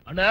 அண்ணா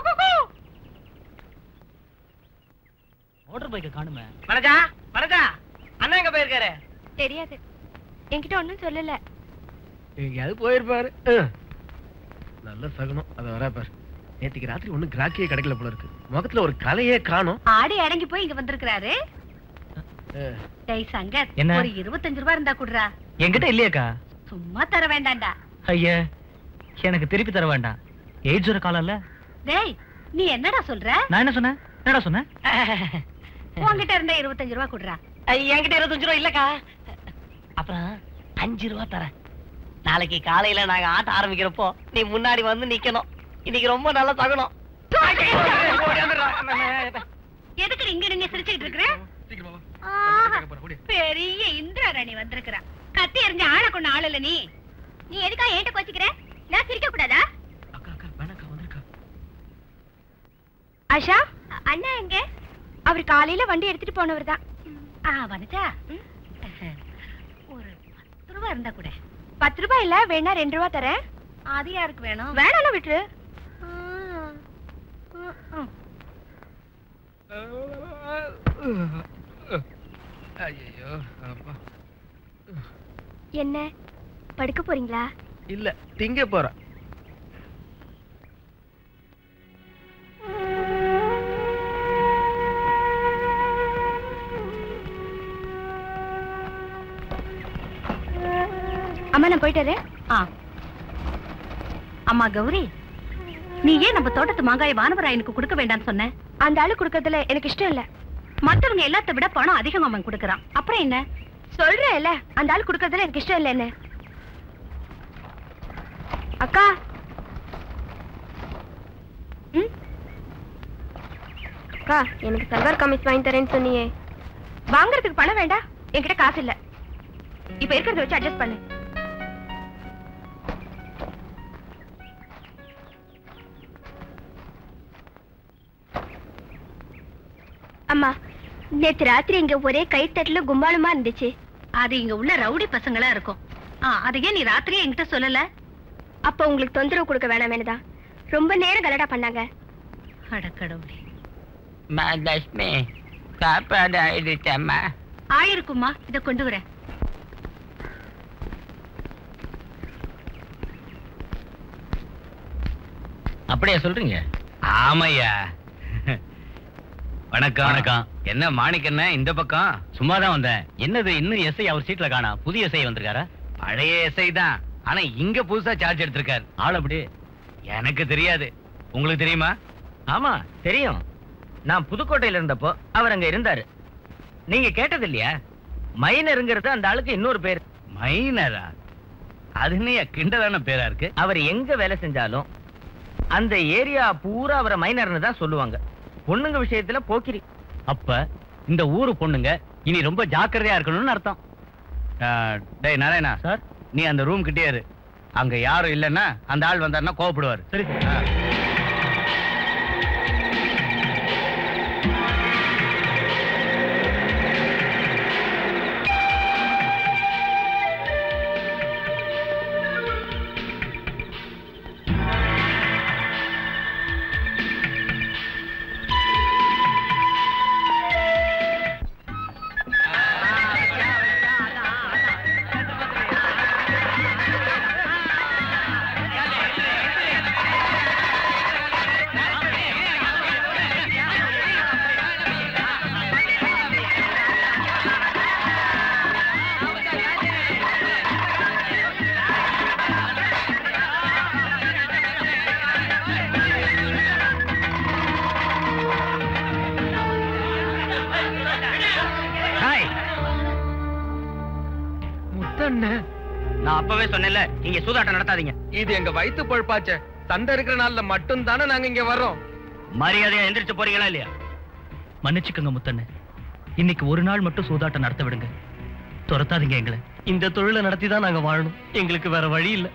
motor பைக்கை காணுமே வணக்கா வணக்கா அண்ணா எங்க போயிருக்காரு தெரியாது என்கிட்ட ஒண்ணும் சொல்லல எங்கேயாவது போயிருப்பாரு அஹ். நல்ல சகுனம் அத வரா பாரு நேத்துக்கு ராத்திரி ஒண்ணும் கிராக்கியே கிடைக்கல போல இருக்கு முகத்துல ஒரு கலையே காணும் ஆடி அடங்கி போய் இங்க வந்திருக்கிறாரு டேய் சங்கர் என்ன? ஒரு இருபத்தஞ்சு ரூபா இருந்தா குடுறா என்கிட்ட இல்லையாக்கா சும்மா தர வேண்டாம்டா ஐயா எனக்கு திருப்பி தர வேண்டாம் எய்ட்ஸ் வர காலம் இல்ல டேய் நீ என்னடா சொல்ற நான் என்ன சொன்னேன் என்னடா சொன்னேன் உன்கிட்ட இருந்த இருபத்தஞ்சு ரூபா குடுறா என்கிட்ட இருபத்தஞ்சு ரூபா இல்லக்கா அப்புறம் அஞ்சு ரூபா தரேன் நாளைக்கு காலையில நாங்க ஆட்ட ஆரம்பிக்கிறப்போ நீ முன்னாடி வந்து நிக்கணும் இன்னைக்கு ரொம்ப நல்லா தகணும் எதுக்கு இங்க நின்னு சிரிச்சுக்கிட்டு இருக்கிற சீக்கிரமா வா. ஆஹா, போறேன், ஓடி. பெரிய இந்திராணி வந்திருக்கிறா கத்தி எறிஞ்ச ஆளை கொண்டு ஆள் இல்ல நீ நீ எதுக்கா ஏன்ட்ட கோச்சிக்கிற நான் சிரிக்க கூடாதா அக்கா அக்கா வேணாக்கா வந்திருக்கா ஆஷா அண்ணா எங்க அவர் காலையில வண்டி எடுத்துட்டு போனவர் தான் ஆ வனஜா ஒரு பத்து ரூபா இருந்தா கூட பத்து ரூபாய் இல்ல வேணா ரெண்டு ரூபா தரேன் அது யாருக்கு வேணும் வேணாலும் விட்டுரு ஐயோ அப்பா என்ன படுக்க போறீங்களா இல்ல திங்க போறேன் அம்மா நான் போயிட்டு வரேன் ஆ அம்மா கௌரி நீ ஏன் நம்ம தோட்டத்து மாங்காய் வானவராயனுக்கு கொடுக்க வேண்டாம்னு சொன்ன அந்த ஆளு குடுக்கறதுல எனக்கு இஷ்டம் இல்ல மத்தவங்க எல்லாத்த விட பணம் அதிகம் அவன் கொடுக்கறான் அப்புறம் என்ன சொல்றேன்ல அந்த ஆள் குடுக்கறதுல எனக்கு இஷ்டம் இல்ல என்ன அக்கா ம்? அக்கா எனக்கு சல்வார் கமிஸ் வாங்கி தரேன்னு சொன்னியே வாங்குறதுக்கு பணம் வேண்டாம் என்கிட்ட காசு இல்ல இப்ப இருக்கிறத வச்சு அட்ஜஸ்ட் பண்ணு அம்மா நேத்து ராத்திரி இங்க ஒரே கைத்தட்டுல கும்பாளமா இருந்துச்சு அது இங்க உள்ள ரவுடி பசங்களா இருக்கும் ஆ அது ஏன் நீ ராத்திரியே என்கிட்ட சொல்லல அப்ப உங்களுக்கு தொந்தரவு கொடுக்க வேணாமேனு தான் ரொம்ப நேரம் கலடா பண்ணாங்க அடக்கடவுளே லட்சுமி சாப்பாடு ஆயிடுச்சம்மா ஆயிருக்குமா இத கொண்டு வரேன் அப்படியா சொல்றீங்க ஆமையா வணக்கம் வணக்கம் என்ன மாணிக்கண்ண இந்த பக்கம் சும்மா தான் வந்தேன் என்னது இன்னும் எஸ்ஐ அவர் சீட்ல காணா புதிய எஸ்ஐ வந்திருக்காரா பழைய எஸ்ஐ தான் ஆனா இங்க புதுசா சார்ஜ் எடுத்திருக்காரு ஆள் அப்படி எனக்கு தெரியாது உங்களுக்கு தெரியுமா ஆமா தெரியும் நான் புதுக்கோட்டையில இருந்தப்போ அவர் அங்க இருந்தாரு நீங்க கேட்டது இல்லையா மைனருங்கிறது அந்த ஆளுக்கு இன்னொரு பேர் மைனரா அது என்ன கிண்டலான பேரா இருக்கு அவர் எங்க வேலை செஞ்சாலும் அந்த ஏரியா பூரா அவரை மைனர்னு தான் சொல்லுவாங்க பொண்ணுங்க விஷயத்துல போக்கிரி அப்ப இந்த ஊரு பொண்ணுங்க இனி ரொம்ப ஜாக்கிரதையா இருக்கணும்னு அர்த்தம் ஆ, டேய் நாராயணா சார் நீ அந்த ரூம் கிட்டே இரு அங்க யாரும் இல்லைன்னா அந்த ஆள் வந்தாருன்னா கோவப்படுவாரு சரி சார் ஆ. ஹாய் முத்தண்ணே நான் அப்பவே சொன்னேன்ல நீங்க சூதாட்டம் நடத்தாதீங்க இது எங்க வயித்து பொழப்பாச்சே சண்டை இருக்கிற நாள்ல மட்டும் தானே நாங்க இங்க வர்றோம் மரியாதையா எந்திரிச்சு போறீங்களா இல்லையா மன்னிச்சுக்கோங்க முத்தண்ணு இன்னைக்கு ஒரு நாள் மட்டும் சூதாட்டம் நடத்த விடுங்க துரத்தாதீங்க எங்களை இந்த தொழிலை நடத்தி தான் நாங்க வாழணும் எங்களுக்கு வேற வழி இல்ல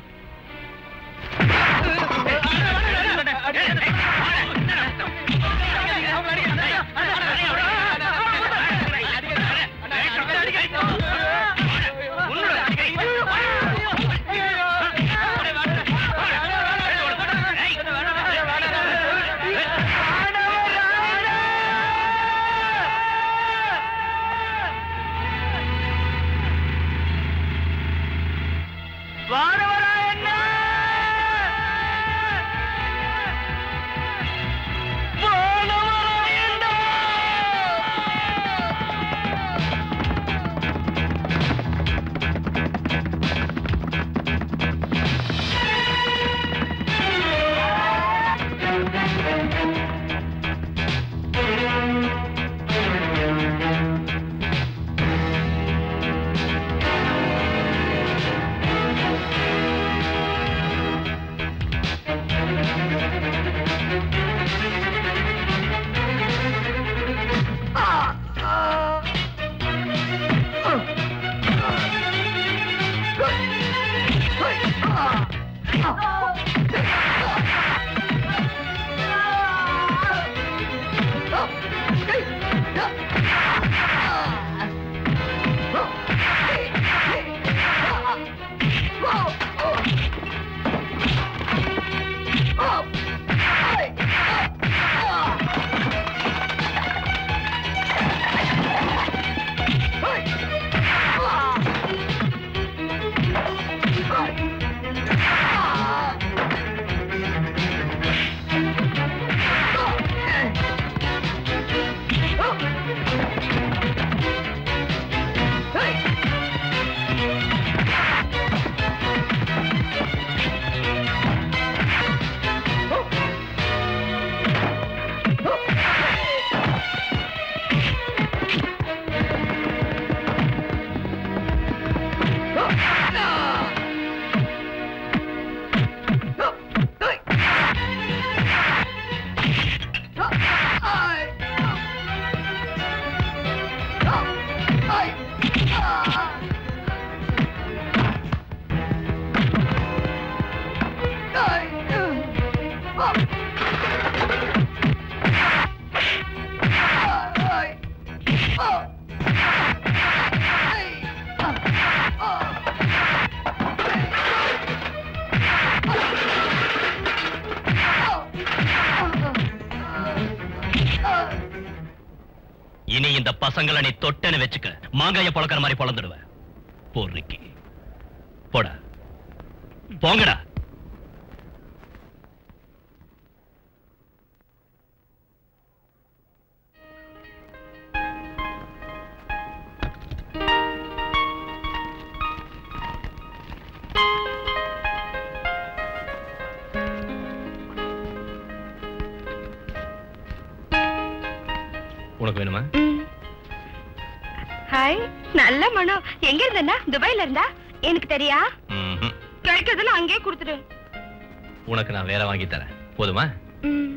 இனி இந்த பசங்களை நீ தொட்டன்னு வச்சுக்க மாங்காய பொழக்கிற மாதிரி பொழந்துடுவ போர்ரிக்கி போடா போங்கடா உனக்கு வேணுமா ஹாய் நல்ல மனம் எங்க இருந்தா துபாயில இருந்தா எனக்கு தெரியா ம்ஹும். கிடைக்கிறதுல அங்கேயே கொடுத்துடு உனக்கு நான் வேற வாங்கி தரேன் போதுமா ம்.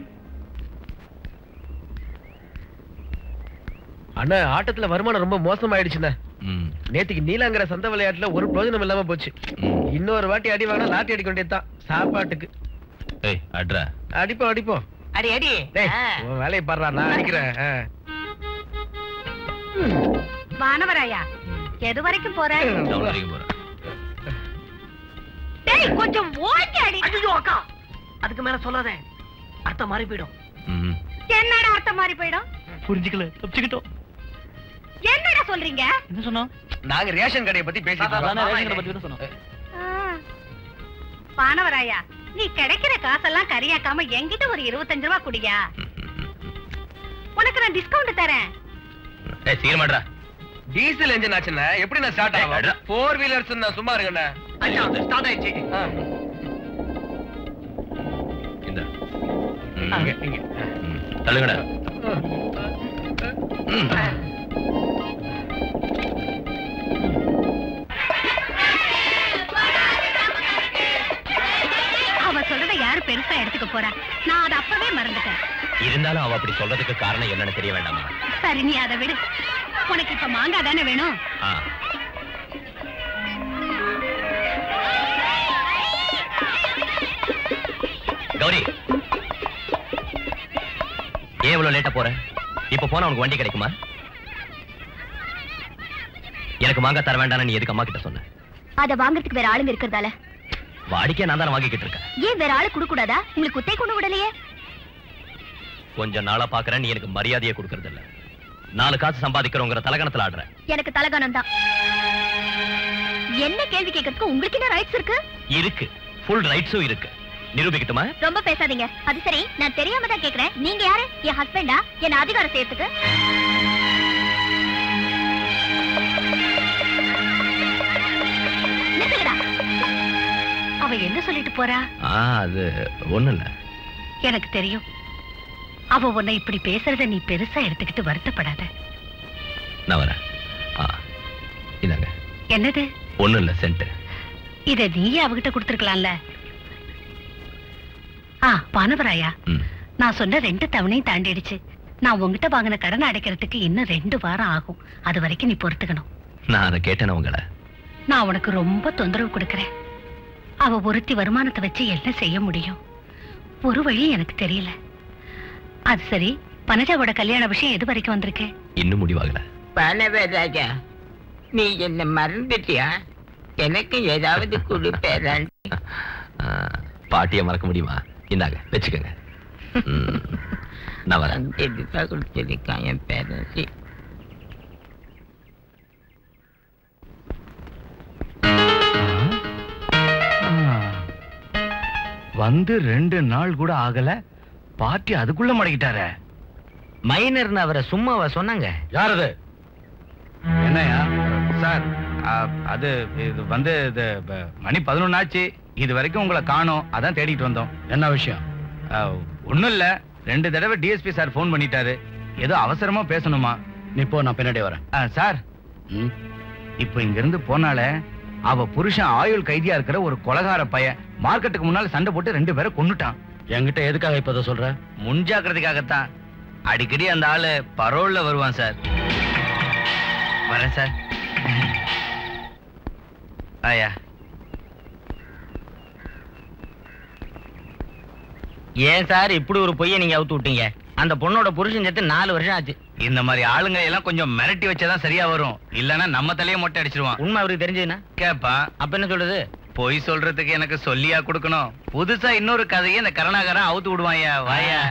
அண்ணா ஆட்டத்துல வருமானம் ரொம்ப மோசமாயிடுச்சுண்ணே ம், நேத்துக்கு நீலாங்கிற சந்த விளையாட்டுல ஒரு பிரயோஜனம் இல்லாம போச்சு ம். இன்னொரு வாட்டி அடி வாங்கினா லாட்டி அடிக்க வேண்டியதுதான் சாப்பாட்டுக்கு ஏய் அட்ரா அடிப்போம் அடிப்போம் அடி அடி டேய் ஆ. உன் வேலையை பாடுறா நான் அடிக்கிறேன் ஆ. வானவராயா எது வரைக்கும் போற டவுன் வரைக்கும் போறேன் டேய் கொஞ்சம் ஓங்கி அடி ஐயோ அக்கா அதுக்கு மேல சொல்லாத அர்த்தம் மாறி போயிடும் ம். என்னடா அர்த்தம் மாறி போயிடும் புரிஞ்சுக்கல தப்பிச்சுக்கிட்டோம் என்னடா சொல்றீங்க என்ன சொன்னோம் நாங்க ரேஷன் கடையை பத்தி பேசிட்டு அதானே இருக்கோம். ரேஷன் கடை பத்தி சொன்னோம் ஆ. வானவராயா நீ கிடைக்கிற காசெல்லாம் கரியாக்காம என்கிட்ட ஒரு இருபத்தஞ்சு ரூபா குடியா உனக்கு நான் டிஸ்கவுண்ட் தரேன் ஏய் சீக்கிரமாடா டீசல் என்ஜின் ஆச்சுண்ணே எப்படி நான் ஸ்டார்ட் டேய், அடடா. ஆகும் ஃபோர் வீலர்ஸ் நான் சும்மா இருக்கேண்ணே ஐயா ஸ்டார்ட் ஆயிடுச்சு ஆ. இந்த இங்க, இங்க. தள்ளுங்கடா அவ சொல்றத யாரு பெருசா எடுத்துக்க போறா நான் அதை அப்பவே மறந்துட்டேன் இருந்தாலும் அவ அப்படி சொல்றதுக்கு காரணம் என்னன்னு தெரிய வேண்டாமா சரி நீ அதை விடு உனக்கு இப்ப மாங்காய் தானே வேணும் ஆ. கௌரி ஏன் இவ்வளவு லேட்டா போற இப்ப போனா உனக்கு வண்டி கிடைக்குமா எனக்கு மாங்காய் தர வேண்டாம்னு நீ எதுக்கு அம்மா கிட்ட சொன்ன அத வாங்குறதுக்கு வேற ஆளுங்க இருக்கிறதால வாடிக்கை நான் தானே வாங்கிக்கிட்டு இருக்கேன் ஏன் வேற ஆளு கொடுக்க கூடாதா உங்களுக்கு குத்தை கொண்டு விடலையே கொஞ்ச நாளா பாக்குறேன் நீ எனக்கு மரியாதையை கொடுக்கறது இல்ல நாலு காசு சம்பாதிக்கிறோங்கிற தலகணத்துல ஆடுற எனக்கு தலகானம் தான் என்ன கேள்வி கேட்கறதுக்கு உங்களுக்கு என்ன ரைட்ஸ் இருக்கு இருக்கு ஃபுல் ரைட்ஸும் இருக்கு நிரூபிக்கட்டுமா ரொம்ப பேசாதீங்க அது சரி நான் தெரியாம தான் கேக்குறேன் நீங்க யாரு என் ஹஸ்பண்டா என்ன அதிகாரம் செய்யறதுக்கு நிறுத்துங்கடா. அவ என்ன சொல்லிட்டு போறா ஆ அது ஒண்ணும் இல்ல எனக்கு தெரியும் அவ உன்னை இப்படி பேசுறத நீ பெருசா எடுத்துக்கிட்டு வருத்தப்படாத நான் வரேன் ஆ இதாங்க என்னது ஒண்ணும் இல்ல சென்ட் இத நீயே அவகிட்ட கொடுத்துருக்கலாம்ல ஆ பானவராயா ம் நான் சொன்ன ரெண்டு தவணையும் தாண்டிடுச்சு நான் உங்ககிட்ட வாங்கின கடனை அடைக்கிறதுக்கு இன்னும் ரெண்டு வாரம் ஆகும் அது வரைக்கும் நீ பொறுத்துக்கணும் நான் அதை கேட்டேன உங்களை நான் உனக்கு ரொம்ப தொந்தரவு கொடுக்கறேன் அவ ஒருத்தி வருமானத்தை வச்சு என்ன செய்ய முடியும் ஒரு வழி எனக்கு தெரியல அது சரி பனஜாவோட கல்யாண விஷயம் எது வரைக்கும் வந்திருக்கு இன்னும் முடிவாகல பனவராஜா நீ என்ன மறந்துட்டியா எனக்கு ஏதாவது கொடுப்பேன் ஆ, பாட்டியை மறக்க முடியுமா இந்தாங்க வச்சுக்கோங்க ம், நான் வரேன் எதுக்காக கொடுத்திருக்கான் என் பேரண்ட்ஸ் வந்து ரெண்டு நாள் கூட ஆகல பாட்டி அதுக்குள்ள மடக்கிட்டாரே மைனர்னு அவரை சும்மாவா சொன்னாங்க யார் அது என்னையா சார் ஆ, அது இது வந்து இது ப- மணி பதினொன்னு ஆச்சு இது வரைக்கும் உங்களை காணோம் அதான் தேடிட்டு வந்தோம் என்ன விஷயம் ஒன்றும் இல்ல ரெண்டு தடவை டிஎஸ்பி சார் ஃபோன் பண்ணிட்டாரு ஏதோ அவசரமா பேசணுமா நீ போ நான் பின்னாடி வரேன் சார் இப்போ இங்க இருந்து போனால அவ புருஷன் ஆயுள் கைதியா இருக்கிற ஒரு கொலகார பையன் மார்க்கெட்டுக்கு முன்னால சண்டை போட்டு ரெண்டு பேரை கொன்னுட்டான் என்கிட்ட எதுக்காக இப்ப சொல்ற முன்ஜாக்கிரதைக்காகத்தான் அடிக்கடி அந்த ஆளு பரோல்ல வருவான் சார் வரேன் சார் ஆயா ஏன் சார் இப்படி ஒரு பொய்யை நீங்க அவுத்து விட்டீங்க அந்த பொண்ணோட புருஷன் செத்து நாலு வருஷம் ஆச்சு இந்த மாதிரி ஆளுங்க எல்லாம் கொஞ்சம் மிரட்டி வச்சாதான் சரியா வரும் இல்லனா நம்ம தலைய மொட்டை அடிச்சிருவான் உண்மை அவருக்கு தெரிஞ்சதுன்னா கேப்பான் அப்ப என்ன சொல்றது பொய் சொல்றதுக்கு எனக்கு சொல்லியா கொடுக்கணும் புதுசா இன்னொரு கதையை இந்த கருணாகரன் அவுத்து விடுவாயா வாயா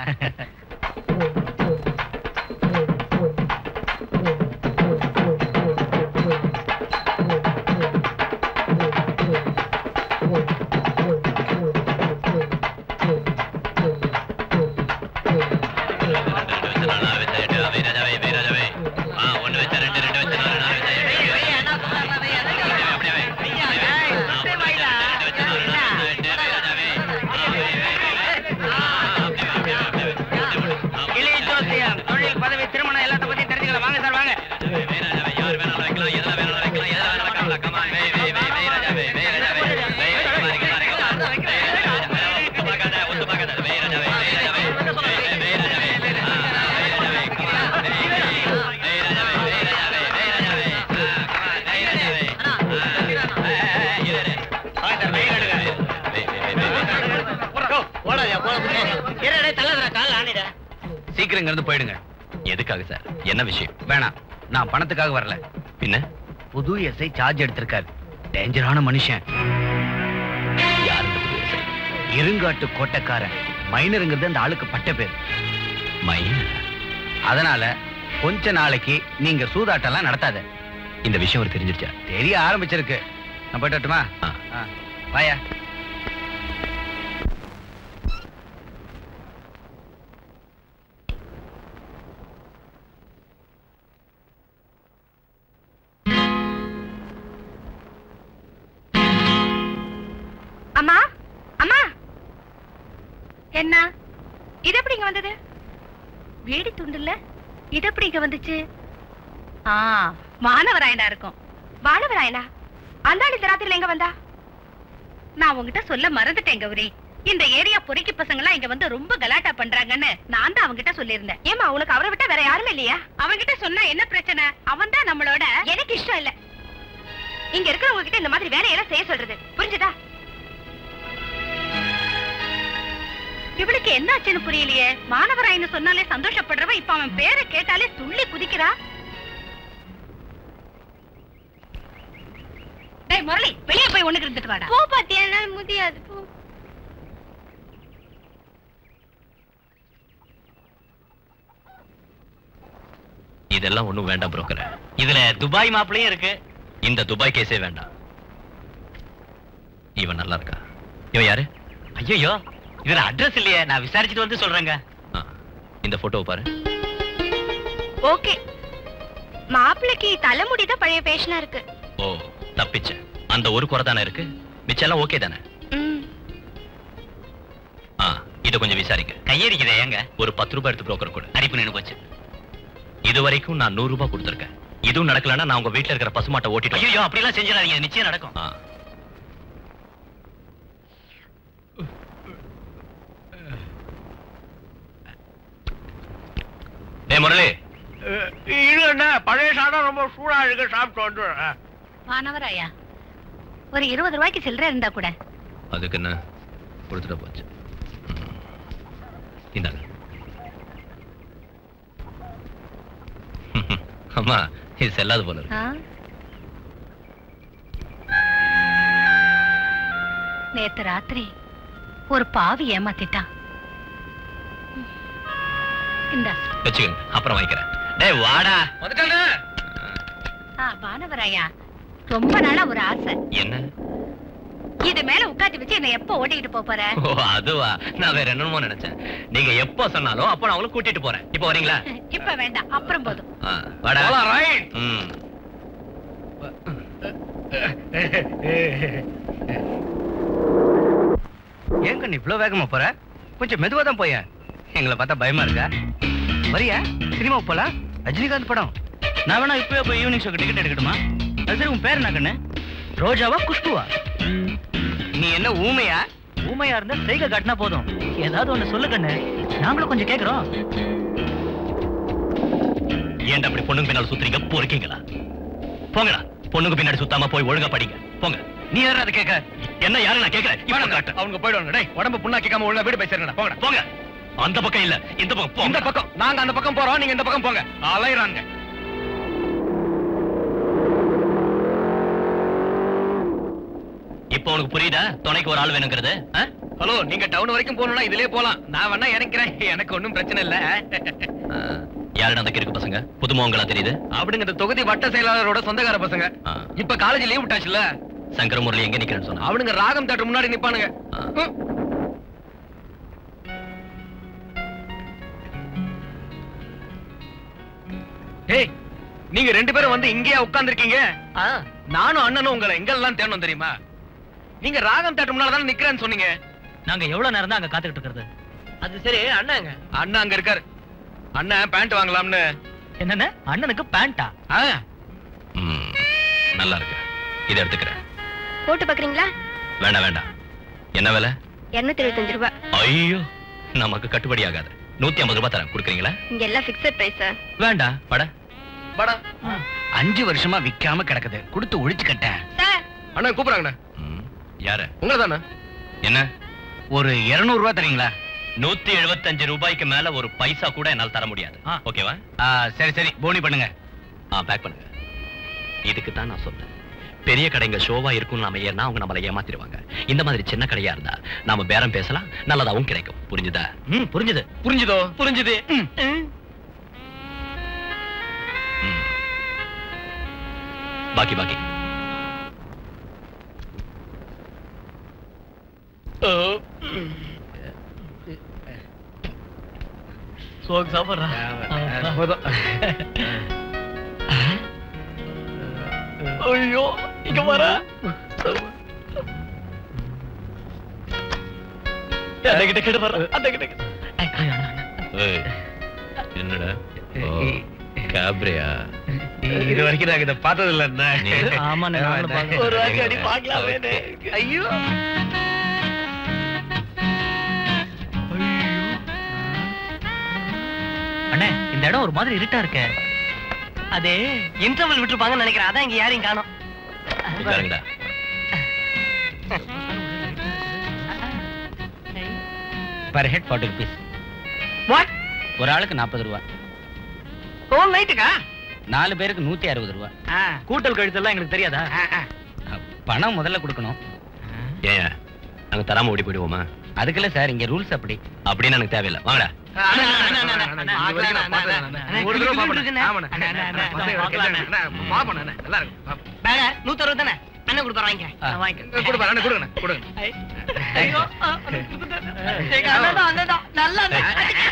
கிளி ஜோசியம் தொழில் பதவி திருமணம் எல்லாத்த பத்தி தெரிஞ்சுக்கலாம் வாங்க சார் வாங்க சீக்கிரம் இங்க இருந்து போயிடுங்க எதுக்காக சார் என்ன விஷயம் வேணாம் நான் பணத்துக்காக வரல பின்ன புது எஸ்ஐ சார்ஜ் எடுத்திருக்காரு டேஞ்சரான மனுஷன் யார் இந்த புது SI? இருங்காட்டு கோட்டைக்காரன் மைனருங்கிறது அந்த ஆளுக்கு பட்ட பேர் மைனர் அதனால கொஞ்ச நாளைக்கு நீங்க சூதாட்டம்லாம் நடத்தாத இந்த விஷயம் அவர் தெரிஞ்சிருச்சா தெரிய ஆரம்பிச்சிருக்கு நான் போயிட்டு வரட்டுமா? ஆ. ஆ வாயா அம்மா அம்மா என்ன இது எப்படி இங்க வந்தது வேடி துண்டுல இது எப்படி இங்க வந்துச்சு ஆ மாணவராயனா இருக்கும் வானவராயனா அந்த ஆள் இந்த ராத்திரில எங்க வந்தா நான் உங்ககிட்ட சொல்ல மறந்துட்டேன் கௌரி இந்த ஏரியா பொறுக்கி பசங்க எல்லாம் இங்க வந்து ரொம்ப கலாட்டா பண்றாங்கன்னு நான் தான் அவங்கிட்ட சொல்லியிருந்தேன் ஏமா உனக்கு அவரை விட்டா வேற யாருமே இல்லையா அவன்கிட்ட சொன்னா என்ன பிரச்சனை அவன் தான் நம்மளோட எனக்கு இஷ்டம் இல்ல இங்க இருக்கிறவங்க கிட்ட இந்த மாதிரி வேலையெல்லாம் செய்ய சொல்றது புரிஞ்சுதா இவளுக்கு என்ன ஆச்சுன்னு புரியலையே மாணவராயின்னு சொன்னாலே சந்தோஷப்படுறவ இப்ப அவன் பேரை கேட்டாலே துள்ளி குதிக்கிறா டேய் முரளி வெளியே போய் ஒண்ணுக்கு இருந்துட்டு வாடா போ பாத்தியா என்னால முடியாது போ இதெல்லாம் ஒண்ணும் வேண்டாம் புரோக்கர் இதுல துபாய் மாப்பிளையும் இருக்கு இந்த துபாய் கேஸே வேண்டாம் இவன் நல்லா இருக்கா இவன் யாரு ஐயோ இதுல அட்ரஸ் இல்லையே நான் விசாரிச்சுட்டு வந்து சொல்றேங்க ஆ, இந்த போட்டோவை பாரு ஓகே மாப்பிள்ளைக்கு தலைமுடி தான் பழைய பேஷனா இருக்கு ஓ தப்பிச்ச அந்த ஒரு குறை தானே இருக்கு மிச்சம் எல்லாம் ஓகே தானே ம் ஆ இதை கொஞ்சம் விசாரிங்க கையடிக்குதே ஏங்க ஒரு பத்து ரூபாய் எடுத்து புரோக்கர் கொடு அரிப்பு நின்று போச்சு இது வரைக்கும் நான் நூறு ரூபாய் கொடுத்துருக்கேன் இதுவும் நடக்கலன்னா நான் உங்க வீட்டுல இருக்கிற பசுமாட்டை ஓட்டிட்டு ஐயோ அப்படிலாம் செஞ்சிடாதீங்க நிச்சயம் நடக்கும் ஆ. டேய் முரளி இது என்ன பழைய சாதம் ரொம்ப சூடா இருக்கு சாப்பிட்டு வந்து வானவராயா ஒரு இருபது ரூபாய்க்கு சில்லறை இருந்தா கூட அதுக்கு என்ன கொடுத்துட்டு போச்சு ம். இந்தாங்க அம்மா இது செல்லாது போல இருக்கு ஆ? நேத்து ராத்திரி ஒரு பாவி ஏமாத்திட்டான் இந்த வச்சுக்கோங்க அப்புறம் வாங்கிக்கிறேன் டேய் வாடா வந்துட்டாங்க வானவராயா ரொம்ப நாளா ஒரு ஆசை என்ன இது மேல உட்காந்து வச்சு என்ன எப்ப ஓட்டிக்கிட்டு போப் போற ஓ அதுவா நான் வேற என்னமோ நினைச்சேன் நீங்க எப்போ சொன்னாலும் அப்போ நான் உங்களை கூட்டிட்டு போறேன் இப்போ வரீங்களா இப்ப வேண்டாம் அப்புறம் போதும் ஆ, வாடா போலாம், right. ம் ஏன் கண்ணு இவ்வளவு வேகமா போற கொஞ்சம் மெதுவா தான் போய எங்களை பார்த்தா பயமா இருக்கா வரியா சினிமா போலாம் ரஜினிகாந்த் படம் நான் வேணா இப்பவே போய் ஈவினிங் ஷோக்கு டிக்கெட் எடுக்கட்டுமா அது சரி உன் பேர் என்ன கண்ணு ரோஜாவா குஷ்புவா நீ என்ன ஊமையா ஊமையா இருந்தா செய்க காட்டினா போதும் ஏதாவது ஒண்ணு சொல்லு கண்ணு நாங்களும் கொஞ்சம் கேக்குறோம் ஏன்டா அப்படி பொண்ணுங்க பின்னால சுத்துறீங்க பொறுக்கீங்களா போங்கடா பொண்ணுங்க பின்னாடி சுத்தாம போய் ஒழுங்கா படிங்க போங்க நீ யாரும் அதை கேட்க என்ன யாரு நான் கேக்குறேன் இப்ப காட்டு அவங்க போயிடுவாங்க டேய் உடம்பு புண்ணா கேட்காம ஒழுங்கா வீடு போய் சேருங்கடா போங்கடா போங்க அந்த பக்கம் இல்ல இந்த பக்கம் போங்க இந்த பக்கம் நாங்க அந்த பக்கம் போறோம் நீங்க இந்த பக்கம் போங்க அலையறாங்க இப்போ உனக்கு புரியுதா துணைக்கு ஒரு ஆள் வேணுங்கிறது ஆ? ஹலோ நீங்க டவுன் வரைக்கும் போகணும்னா இதுலயே போலாம் நான் வேணா இறக்கிறேன் எனக்கு ஒண்ணும் பிரச்சனை இல்ல ஆ, யாருடா அந்த கிறுக்கு பசங்க புதுமுகங்களா தெரியுது அப்படிங்க இந்த தொகுதி வட்ட செயலாளரோட சொந்தக்கார பசங்க ஆ. இப்ப காலேஜ் லீவ் விட்டாச்சுல சங்கர முரளி எங்க நிக்கிறேன்னு சொன்னா அவனுங்க ராகம் தேட்டர் முன்னாடி நிப்பானுங்க ஆ. ம். ஏய் நீங்க ரெண்டு பேரும் வந்து இங்கேயா உட்கார்ந்திருக்கீங்க நானும் அண்ணனும் உங்களை எங்கெல்லாம் தேடணும் தெரியுமா நீங்க ராகம் தேட்டர் முன்னால தானே நிக்கிறேன்னு சொன்னீங்க நாங்க எவ்வளவு நேரம் தான் அங்க காத்துக்கிட்டு இருக்கிறது அது சரி அண்ணாங்க அண்ணா அங்க இருக்காரு அண்ணன் பேண்ட் வாங்கலாம்னு என்னென்ன அண்ணனுக்கு பேண்டா ஆ, ம், நல்லா இருக்கு இதை எடுத்துக்கிறேன் போட்டு பாக்குறீங்களா வேண்டாம் வேண்டாம் என்ன விலை இருநூத்தி இருபத்தஞ்சு ரூபாய் ஐயோ நமக்கு கட்டுப்படி ஆகாது நூத்தி ஐம்பது ரூபாய் தரேன் கொடுக்குறீங்களா இங்க எல்லாம் பிக்சட் பிரைஸ் வேண்டாம் பட வாடா அஞ்சு வருஷமா விக்காம கிடக்குது கொடுத்து ஒழிச்சு கட்டேன் சார் அண்ணா கூப்பிடுறாங்கண்ணா ம், யாரு உங்களை தானே என்ன ஒரு இருநூறு ரூபா தரீங்களா நூத்தி எழுபத்தஞ்சு ரூபாய்க்கு மேல ஒரு பைசா கூட என்னால தர முடியாது ஆ. ஓகேவா ஆ, சரி சரி போனி பண்ணுங்க ஆ பேக் பண்ணுங்க இதுக்கு தான் நான் சொன்னேன் பெரிய கடைங்க ஷோவா இருக்கும் நாம ஏன்னா அவங்க நம்மளை ஏமாத்திடுவாங்க இந்த மாதிரி சின்ன கடையா இருந்தா நாம பேரம் பேசலாம் நல்லதாவும் கிடைக்கும் புரிஞ்சுதா ம் புரிஞ்சுது புரிஞ்சுதோ புரிஞ்சுது ம். பாக்கி பாக்கி சோக்கு சாப்பிடுறா போதும் ஐயோ இங்க வர அந்த கிட்ட கிட்ட வர அந்த கிட்ட கிட்ட. ஏய், ஐயோ, அண்ணா, அண்ணா. ஏய், என்னடா ஓ, கேப்ரியா இது வரைக்கும் நாங்க இதை பார்த்தது இல்ல நீ- ஆமாண்ணே, நாங்களும் பார்க்கல. ஒரு வாட்டி அடி பார்க்கலாமேன்னு. ஐயோ அண்ணே இந்த இடம் ஒரு மாதிரி இருட்டா இருக்கே அது இன்டர்வல் விட்டுருப்பாங்கன்னு நினைக்கிறேன் அதான் இங்க யாரையும் காணோம் உட்காருங்கடா per head forty rupees what ஒரு ஆளுக்கு நாற்பது ரூபா ஹோல் நைட்டுக்கா நாலு பேருக்கு நூத்தி அறுபது ரூபா கூட்டல் கழுத்தெல்லாம் எங்களுக்கு தெரியாதா பணம் முதல்ல கொடுக்கணும் ஏன் நாங்க தராம ஓடி போயிடுவோமா அதுக்குல்ல சார் இங்க ரூல்ஸ் அப்படி அப்படின்னு எனக்கு தேவையில்லை வாங்கடா நூத்தி அறுபது தானே அண்ணன் கொடுப்பாங்க ஆ. வாங்கிக்க கொடுப்பா அண்ணா கொடுங்க கொடுங்க ஐயோ ஆ, எங்க அண்ணன் தான், அண்ணன் தான். நல்ல அண்ணன்.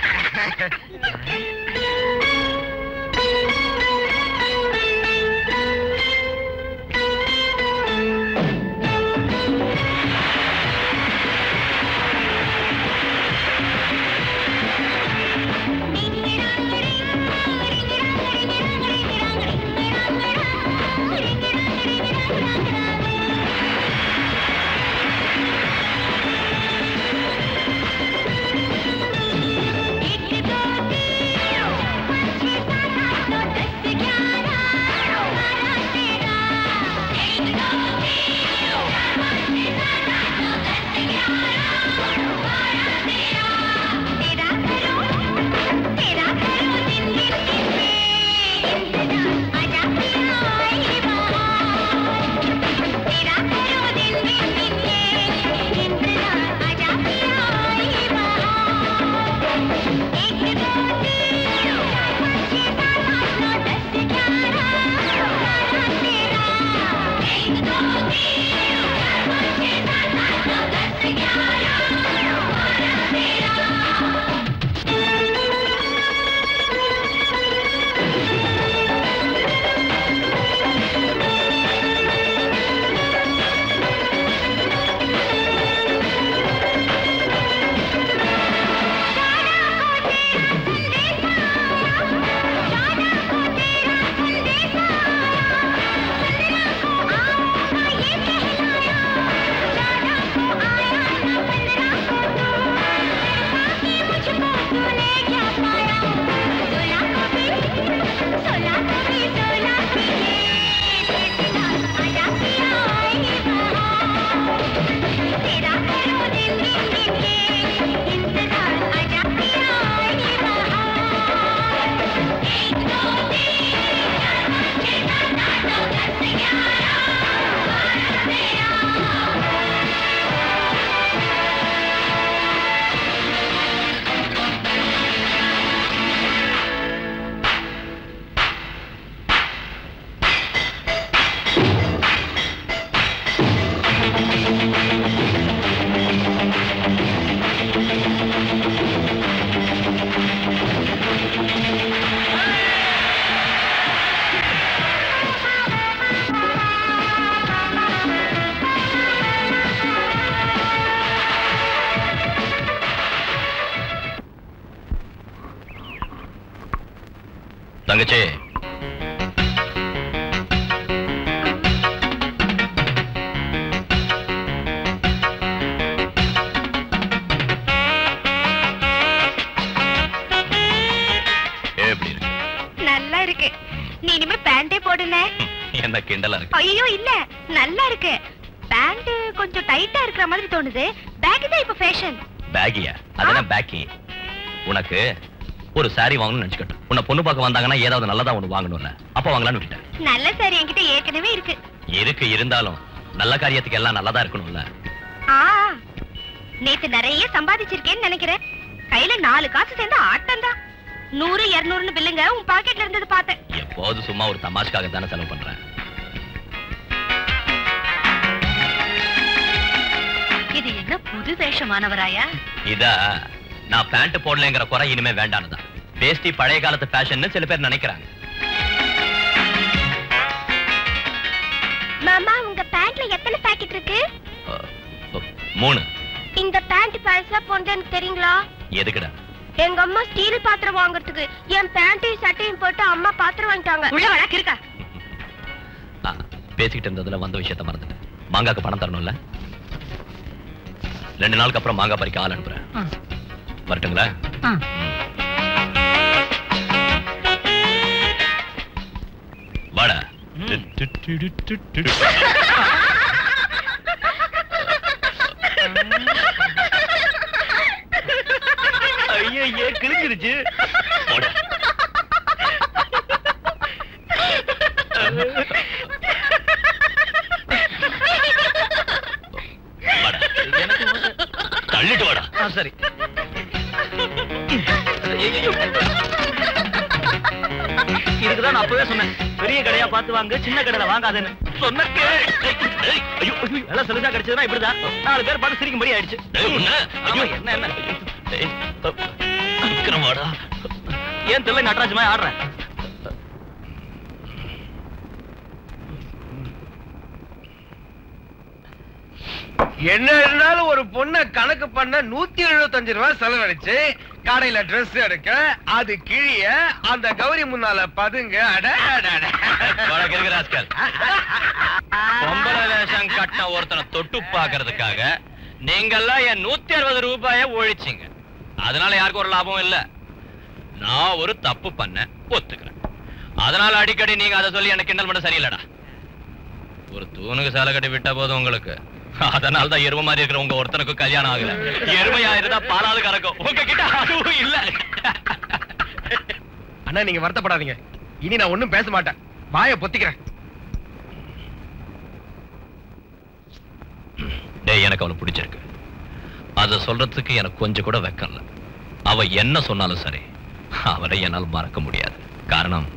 தங்கச்சி எப்படி இருக்கு நல்லா இருக்கு நீ இனிமே பேண்டே போடுன என்ன கிண்டலா இருக்கு ஐயோ இல்ல நல்லா இருக்கு பேண்ட் கொஞ்சம் டைட்டா இருக்கிற மாதிரி தோணுது பேக் தான் இப்ப ஃபேஷன் பேக்கியா அதெல்லாம் பேக்கி உனக்கு ஒரு saree வாங்கணும்னு நினைச்சுக்கட்டும் உன்னை பொண்ணு பார்க்க வந்தாங்கன்னா ஏதாவது நல்லதா ஒண்ணு வாங்கணும்ல அப்ப வாங்கலாம்னு விட்டுட்டேன் நல்ல சாரி என்கிட்ட ஏற்கனவே இருக்கு இருக்கு இருந்தாலும் நல்ல காரியத்துக்கு எல்லாம் நல்லதா இருக்கணும்ல ஆ நேத்து நிறைய சம்பாதிச்சிருக்கேன்னு நினைக்கிறேன் கையில நாலு காசு சேர்ந்து ஆட்டம் தான் நூறு இருநூறுன்னு பில்லுங்க உன் பாக்கெட்ல இருந்தது பார்த்தேன் எப்போது சும்மா ஒரு தமாஷ்காக தானே செலவு பண்றேன் இது என்ன புது வேஷமானவராயா இதா நான் பேண்ட் போடலைங்கிற குறை இனிமே வேண்டானதான் வேஷ்டி பழைய காலத்து ஃபேஷன்னு சில பேர் நினைக்கிறாங்க மாமா உங்க பேண்ட்ல எத்தனை பாக்கெட் இருக்கு அஹ், அஹ், மூணு இந்த பேண்ட் பழசா போனது எனக்கு தெரியுங்களா எதுக்குடா எங்க அம்மா ஸ்டீல் பாத்திரம் வாங்குறதுக்கு என் பேண்ட்டையும் சட்டையும் போட்டு அம்மா பாத்திரம் வாங்கிட்டாங்க உள்ள வழா இருக்கா ஆ, பேசிக்கிட்டு இருந்ததுல வந்த விஷயத்த மறந்துட்டேன் மாங்காக்கு பணம் தரணும்ல ரெண்டு நாளுக்கு அப்புறம் மாங்காய் பறிக்க ஆள் அனுப்புறேன் வரட்டுங்களா ம். வாடா ஐயே கிழிஞ்சிருச்சு போடா. வாடா. தள்ளிட்டு வாடா சரி இதுக்குதான் நான் அப்பவே சொன்னேன் பெரிய கடையா பார்த்து வாங்க சின்ன கடையில வாங்காதேன்னு சொன்ன கேள். ஏய், ஏய், ஐயோ, ஐயோ, எல்லாம் சலுகா கிடைச்சதுன்னா இப்படிதான் நாலு பேர் பார்த்து சிரிக்கும்படி ஆயிடுச்சு ஏய், உன்னை, ஆமா, என்ன என்ன ஏய், தப். விக்ரமாடா ஏன் தெரியல நடராஜ் மாதிரி ஆடுறேன் என்ன இருந்தாலும் ஒரு பொண்ண கணக்கு பண்ண நூத்தி எழுபத்தஞ்சு ரூபாய் செலவழிச்சு கடையில Dress எடுக்க அது கிழிய அந்த கௌரி முன்னால பதுங்க அட, அட, அட. உனக்கு இருக்கு ராஸ்கல். பொம்பளை வேஷம் கட்டின ஒருத்தனை தொட்டு பாக்குறதுக்காக நீங்கெல்லாம் என் நூத்தி அறுபது ரூபாய ஒழிச்சிங்க அதனால யாருக்கும் ஒரு லாபம் இல்ல நான் ஒரு தப்பு பண்ண ஒத்துக்கிறேன் அதனால அடிக்கடி நீங்க அதை சொல்லி எனக்கு கிண்டல் பண்ண சரியில்லடா ஒரு தூணுக்கு சேலை கட்டி விட்டா போதும் உங்களுக்கு அதனால தான் எருமை மாதிரி இருக்கிற உங்க ஒருத்தனுக்கு கல்யாணம் ஆகல எருமையா இருந்தா பாலாவது கறக்கும் உங்ககிட்ட அதுவும் இல்ல அண்ணா நீங்க வருத்தப்படாதீங்க இனி நான் ஒண்ணும் பேச மாட்டேன் வாய பொத்திக்கிறேன் டேய் எனக்கு அவளை பிடிச்சிருக்கு அத சொல்றதுக்கு எனக்கு கொஞ்சம் கூட வெக்கம் இல்ல அவ என்ன சொன்னாலும் சரி அவரை என்னால் மறக்க முடியாது காரணம்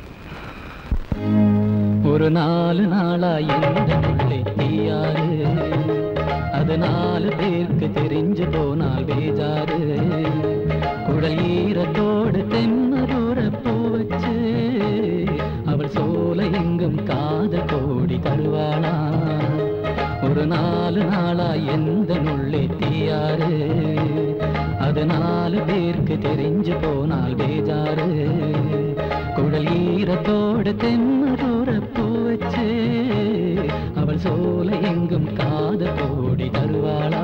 ஒரு நாலு நாளா எந்த முல்லை தீயாறு அது நாலு பேருக்கு தெரிஞ்சு போனால் பேஜாரு குடல் ஈரத்தோடு தென்னதூர பூ வச்சு அவள் சோலை எங்கும் காத கோடி தருவாளா ஒரு நாலு நாளா எந்த நுள்ளே தீயாறு அது நாலு பேருக்கு தெரிஞ்சு போனால் பேஜாரு குழல் ஈரத்தோடு தென்னதூர பூ வச்சு அவள் சோலை எங்கும் காத கோடி தருவாளா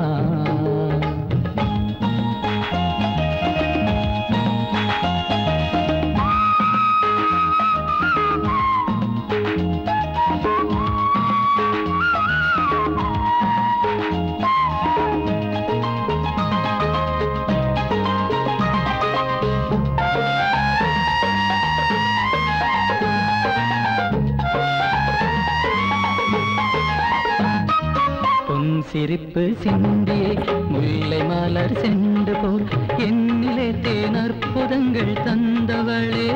பொன் சிரிப்பு சிந்தியே முல்லை மலர் செண்டு போல் என்னிலே தேன் அற்புதங்கள் தந்தவளே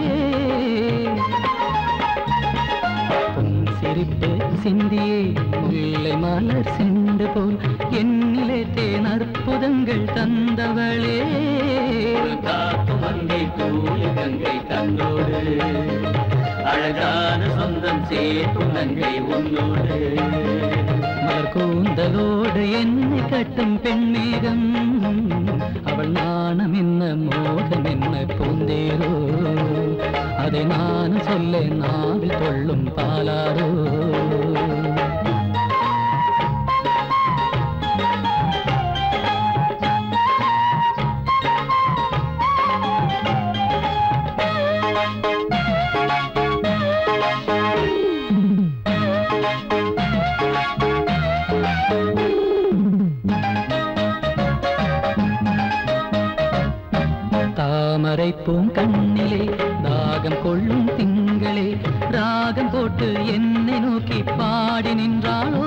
பொன் சிரிப்பு சிந்தியே முல்லை மலர் செண்டு போல் என்னிலே தேன் அற்புதங்கள் தந்தவளே காத்து மங்கை தூய கங்கை தந்தோடு அழகான சொந்தம் சேர்க்கும் நங்கை உன்னோடு மலர் கூந்தலோடு என்னை கட்டும் பெண்மேகம் அவள் நாணம் என்ன மோகம் என்ன பூந்தேரோ அதை நான் சொல்ல நாவில் கொள்ளும் பாலாரோ தாமரை பூங்கண்ணிலே தாகம் கொள்ளும் திங்களே ராகம் போட்டு என்னை நோக்கி பாடி நின்றாளோ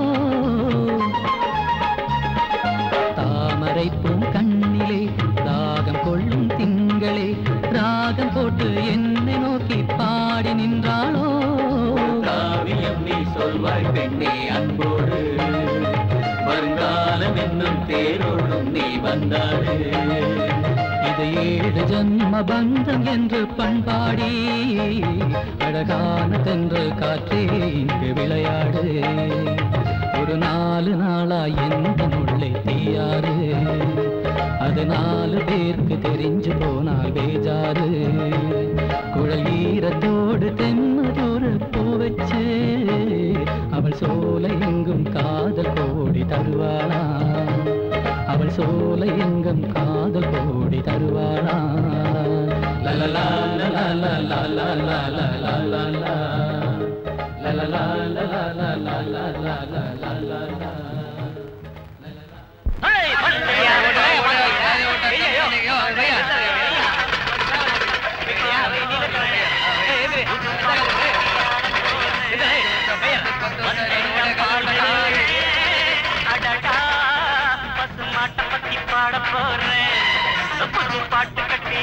தாமரை பூங்கண்ணிலே தாகம் கொள்ளும் திங்களே ராகம் போட்டு என்னை நோக்கி பாடி நின்றாளோ காவியம் நீ சொல்வாய் பெண்ணே அன்போடு வருங்காலம் என்னும் தேரோடும் நீ வந்தாடு இது ஏழு ஜன்ம பந்தம் என்று பண்பாடி அழகான தென்றல் காற்றே இங்கு விளையாடு ஒரு நாலு நாளா எந்த முள்ளை தீயாறு அது நாலு பேருக்கு தெரிஞ்சு போனால் பேஜாரு குழல் ஈரத்தோடு தென்னதொரு பூ வச்சு அவள் சோலை எங்கும் காதல் கோடி தருவாளா அவள் சோலை எங்கும் காதல் கோடி தருவாளா லலலா லலலா லலலா லலலா லலலா லலலா லலலா லலலா லலலா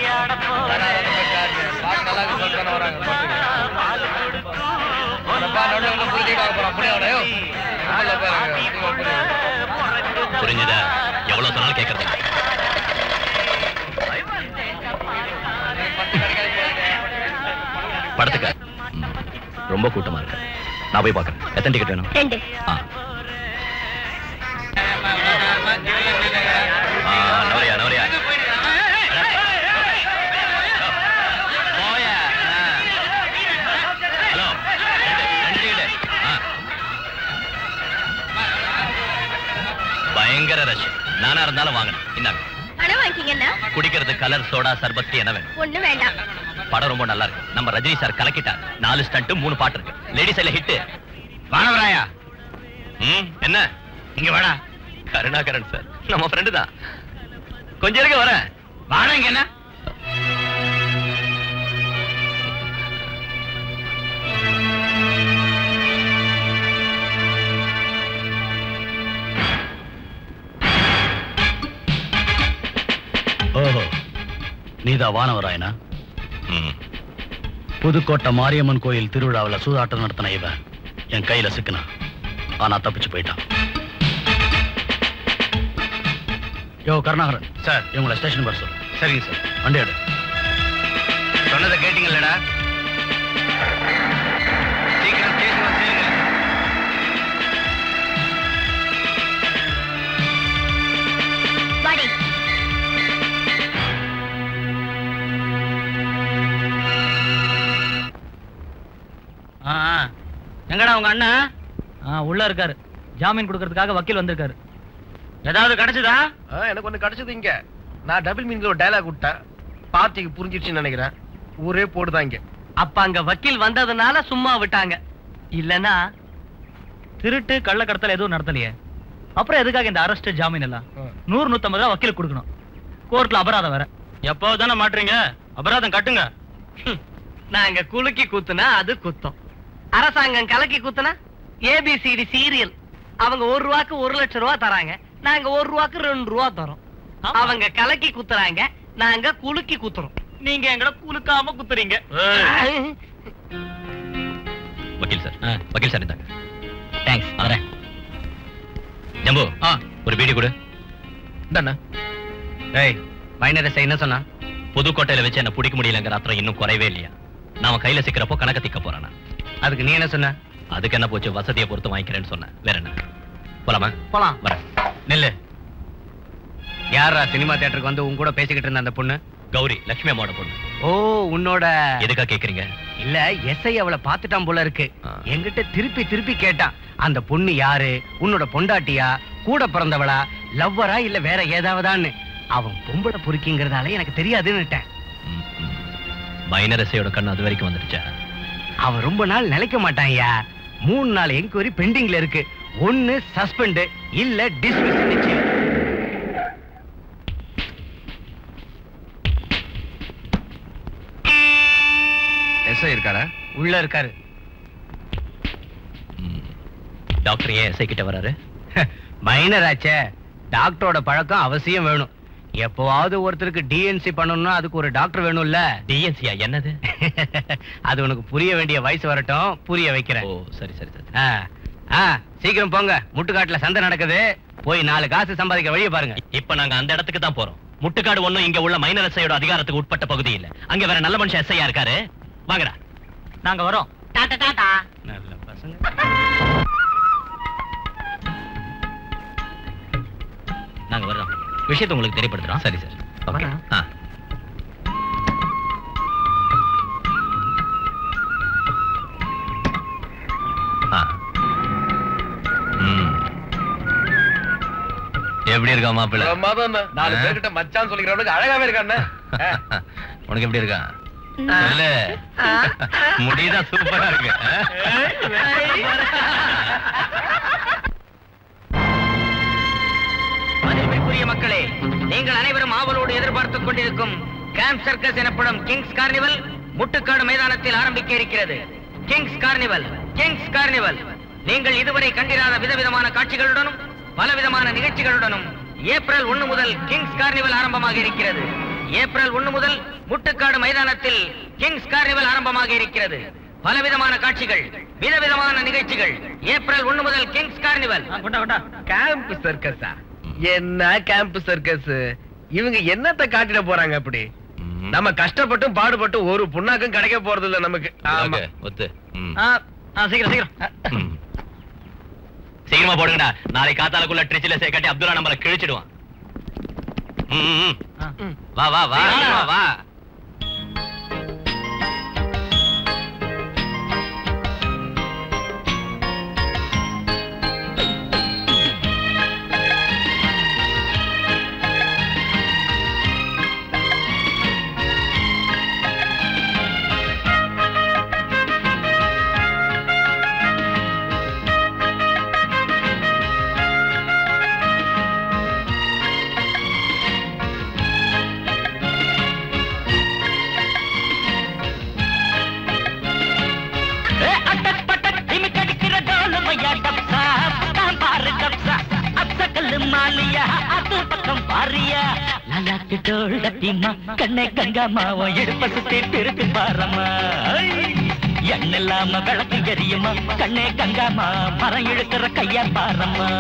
பாட்டு புரிஞ்சுதா எவ்வளவு சொன்னாலும் கேட்கறது இல்ல. படத்துக்கு ம், ரொம்ப கூட்டமா இருக்கு நான் போய் பார்க்கறேன் எத்தனை டிக்கெட் வேணும் ரெண்டு ஆ. ஆ, நவரியா நவரியா போயா. ஆ. ஹலோ ரெண்டு, ரெண்டு ticket. ஆ. பயங்கர ரஷ் நானா இருந்தாலும் வாங்கணும் இந்தாங்க பணம் வாங்கிக்கீங்கன்னா குடிக்கிறது கலர் சோடா சர்பத்தி என்ன வேணும் ஒண்ணு வேண்டாம் படம் ரொம்ப நல்லா இருக்கு நம்ம ரஜினி சார் கலக்கிட்டார் நாலு ஸ்டண்ட் மூணு பாட்டு இருக்கு லேடிஸ் எல்லாம் ஹிட் வானவராயா ம் என்ன இங்க வாடா கருணாகரன் சார் நம்ம ஃப்ரெண்டு தான் கொஞ்சம் இருக்க வரேன் வாடா இங்க என்ன ஓஹோ நீதா வானவராயனா ம் புதுக்கோட்டை மாரியம்மன் கோயில் திருவிழாவில் சூதாட்டம் நடத்தின இவன் என் கையில சிக்கினான் ஆனா தப்பிச்சு போயிட்டான் யோ கருணாகரன் சார் இவங்களை ஸ்டேஷன் வர சொல்லு சரிங்க சார் வண்டி எடு சொன்னதை கேட்டீங்களடா சீக்கிரம் ஸ்டேஷன் வந்து சேருங்க வாடி ஆ ஆ. எங்கடா உங்க அண்ணன் ஆ உள்ள இருக்காரு ஜாமீன் கொடுக்கறதுக்காக வக்கீல் வந்திருக்காரு ஏதாவது கிடைச்சதா ஆ, எனக்கு ஒண்ணு கிடைச்சது இங்க நான் டபுள் மீன்ல ஒரு டைலாக் விட்டேன் பார்ட்டிக்கு புரிஞ்சிடுச்சுன்னு நினைக்கிறேன் ஊரே போடுதான் இங்க அப்ப அங்க வக்கீல் வந்ததுனால சும்மா விட்டாங்க இல்லனா திருட்டு கள்ளக்கடத்தல் எதுவும் நடத்தலையே அப்புறம் எதுக்காக இந்த அரெஸ்ட் ஜாமீன் எல்லாம் நூறு நூத்தம்பது ரூபா வக்கீல் கொடுக்கணும் கோர்ட்ல அபராதம் வேற எப்போ தானே மாட்டுறீங்க அபராதம் கட்டுங்க நாங்க குலுக்கி குத்துனா அது குத்தம் அரசாங்கம் கலக்கி குத்துனா ஏபிசிடி சீரியல் அவங்க ஒரு ரூபாக்கு ஒரு லட்சம் ரூபா தராங்க நாங்க ஒரு ரூபாக்கு ரெண்டு ரூபா தரோம் அவங்க கலக்கி குத்துறாங்க நாங்க குலுக்கி குத்துறோம் நீங்க எங்களை குலுக்காம குத்துறீங்க வக்கீல் சார் வக்கீல் சார் இந்தாங்க தேங்க்ஸ் வரேன் ஜம்பு ஒரு பீடி கொடு இந்தாண்ணா ஏய் மைனரசை என்ன சொன்னா புதுக்கோட்டையில வச்சு என்ன பிடிக்க முடியலங்கிற அத்தம் இன்னும் குறையவே இல்லையா நாம கையில சிக்கிறப்போ கணக்க திக்க போறானா அதுக்கு நீ என்ன சொன்ன அதுக்கு என்ன போச்சு வசதியை பொறுத்து வாங்கிக்கிறேன்னு சொன்னேன் வேற என்ன போலாமா போலாம் வரேன் நெல்லு யாரா சினிமா தியேட்டருக்கு வந்து உன் கூட பேசிக்கிட்டு இருந்த அந்த பொண்ணு கௌரி லட்சுமி அம்மாவோட பொண்ணு ஓ உன்னோட எதுக்கா கேக்குறீங்க இல்ல எஸ்ஐ அவளை பாத்துட்டான் போல இருக்கு ஆ. என்கிட்ட திருப்பி திருப்பி கேட்டான் அந்த பொண்ணு யாரு உன்னோட பொண்டாட்டியா கூட பிறந்தவளா லவ்வரா இல்ல வேற ஏதாவதான்னு அவன் பொம்பளை பொறுக்கிங்கிறதால எனக்கு தெரியாதுன்னுட்டேன் ம், ம். மைனரசையோட கண்ணு அது வரைக்கும் வந்துடுச்சா அவன் ரொம்ப நாள் நிலைக்க மாட்டான்யா மூணு நாள் என்கொயரி பெண்டிங்ல இருக்கு ஒன்னு சஸ்பெண்ட் இல்ல டிஸ்மிஸ் நிச்சயம் எஸ்ஐ இருக்காரா உள்ள இருக்காரு ம். டாக்டர் ஏன் எஸ்ஐ கிட்ட வராரு மைனர் ஆச்சே டாக்டரோட பழக்கம் அவசியம் வேணும் எப்பவாவது ஒருத்தருக்கு டிஎன்சி பண்ணணும்னா அதுக்கு ஒரு டாக்டர் வேணும்ல டிஎன்சியா என்னது அது உனக்கு புரிய வேண்டிய வயசு வரட்டும் புரிய வைக்கிறேன் ஓ சரி சரி சரி ஆ, ஆ, சீக்கிரம் போங்க முட்டுக்காட்டுல சந்தை நடக்குது போய் நாலு காசு சம்பாதிக்க வழியை பாருங்க இப்ப நாங்க அந்த இடத்துக்கு தான் போறோம் முட்டுக்காடு ஒண்ணும் இங்க உள்ள மைனர் எஸ்ஐயோட அதிகாரத்துக்கு உட்பட்ட பகுதி இல்ல அங்க வேற நல்ல மனுஷன் எஸ்ஐயா இருக்காரு வாங்கடா நாங்க வரோம் டாடா டாடா நல்ல பசங்க நாங்க வர்றோம் விஷயத்தை உங்களுக்கு தெரியப்படுத்துறோம் சரி சார் ஓகே வரேன். ஆ ஆ. ம். எப்படி இருக்கா மாப்பிள்ள பிரமாதம் நாலு ஆ. பேர்கிட்ட மச்சான் சொல்லிக்கிறவனுக்கு அழகாவே இருக்காண்ணே உனக்கு எப்படி இருக்கா சொல்லு முடிதான் சூப்பரா இருக்கு மதிப்பிற்குரிய மக்களே நீங்கள் அனைவரும் ஆவலோடு எதிர்பார்த்துக் கொண்டிருக்கும் கேம்ப் சர்க்கஸ் எனப்படும் கிங்ஸ் கார்னிவல் முட்டுக்காடு மைதானத்தில் ஆரம்பிக்க இருக்கிறது கிங்ஸ் கார்னிவல் கிங்ஸ் கார்னிவல் நீங்கள் இதுவரை கண்டிராத விதவிதமான காட்சிகளுடனும் பலவிதமான நிகழ்ச்சிகளுடனும் ஏப்ரல் ஒன்று முதல் கிங்ஸ் கார்னிவல் ஆரம்பமாக இருக்கிறது ஏப்ரல் ஒன்று முதல் முட்டுக்காடு மைதானத்தில் கிங்ஸ் கார்னிவல் ஆரம்பமாக இருக்கிறது பலவிதமான காட்சிகள் விதவிதமான நிகழ்ச்சிகள் ஏப்ரல் ஒண்ணு முதல் கிங்ஸ் கார்னிவல் கொண்டா கொண்டா கேம்ப் சர்க்கஸா என்ன கேம்ப் சர்க்கஸ் இவங்க என்னத்த காட்டிட போறாங்க அப்படி நம்ம கஷ்டப்பட்டும் பாடுபட்டும் ஒரு புண்ணாக்கும் கிடைக்க போறது இல்ல நமக்கு ஆமா. ஒத்து ம். ஆ, ஆ, சீக்கிரம் சீக்கிரம் ஆ, ம். சீக்கிரமா போடுங்கடா நாளை காத்தாலுக்குள்ள ட்ரிச்சில சேர்க்காட்டி அப்துல்லா நம்மள கிழிச்சிடுவான் ம், ம், ம். ஆ. வா வா வா சீக்கிரம். வா, வா அட்டக் பட்டக் திமிக் அடிக்கிற டோலுமையா டப்சா பக்கம் பாரு டப்சா அப்சக்கல்லு மாலியா அது பக்கம் பாரியா லலாக்கு டோல் டத்திமா கண்ணை கங்காமாவும் எடுப்ப சுத்தி திருப்பி பாரம்மா எண்ணில்லாம விளக்கு எரியுமா கண்ணே கங்காமா மரம் இழுக்கிற கையா பாரம்மா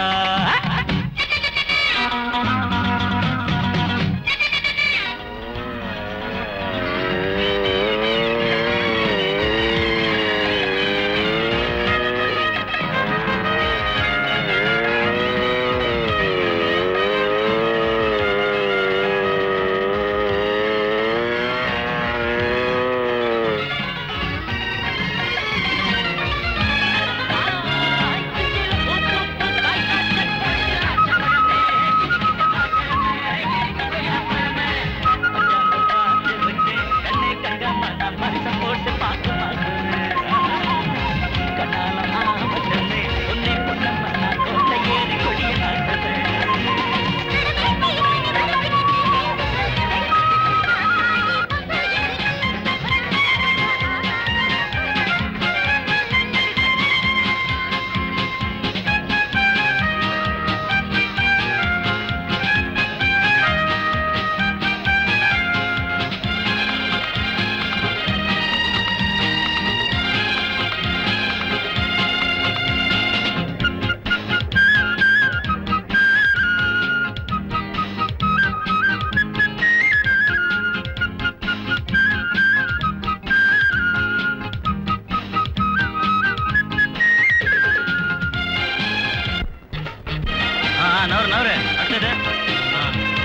ஆ, நவரு நவரு அடுத்தது ஆ,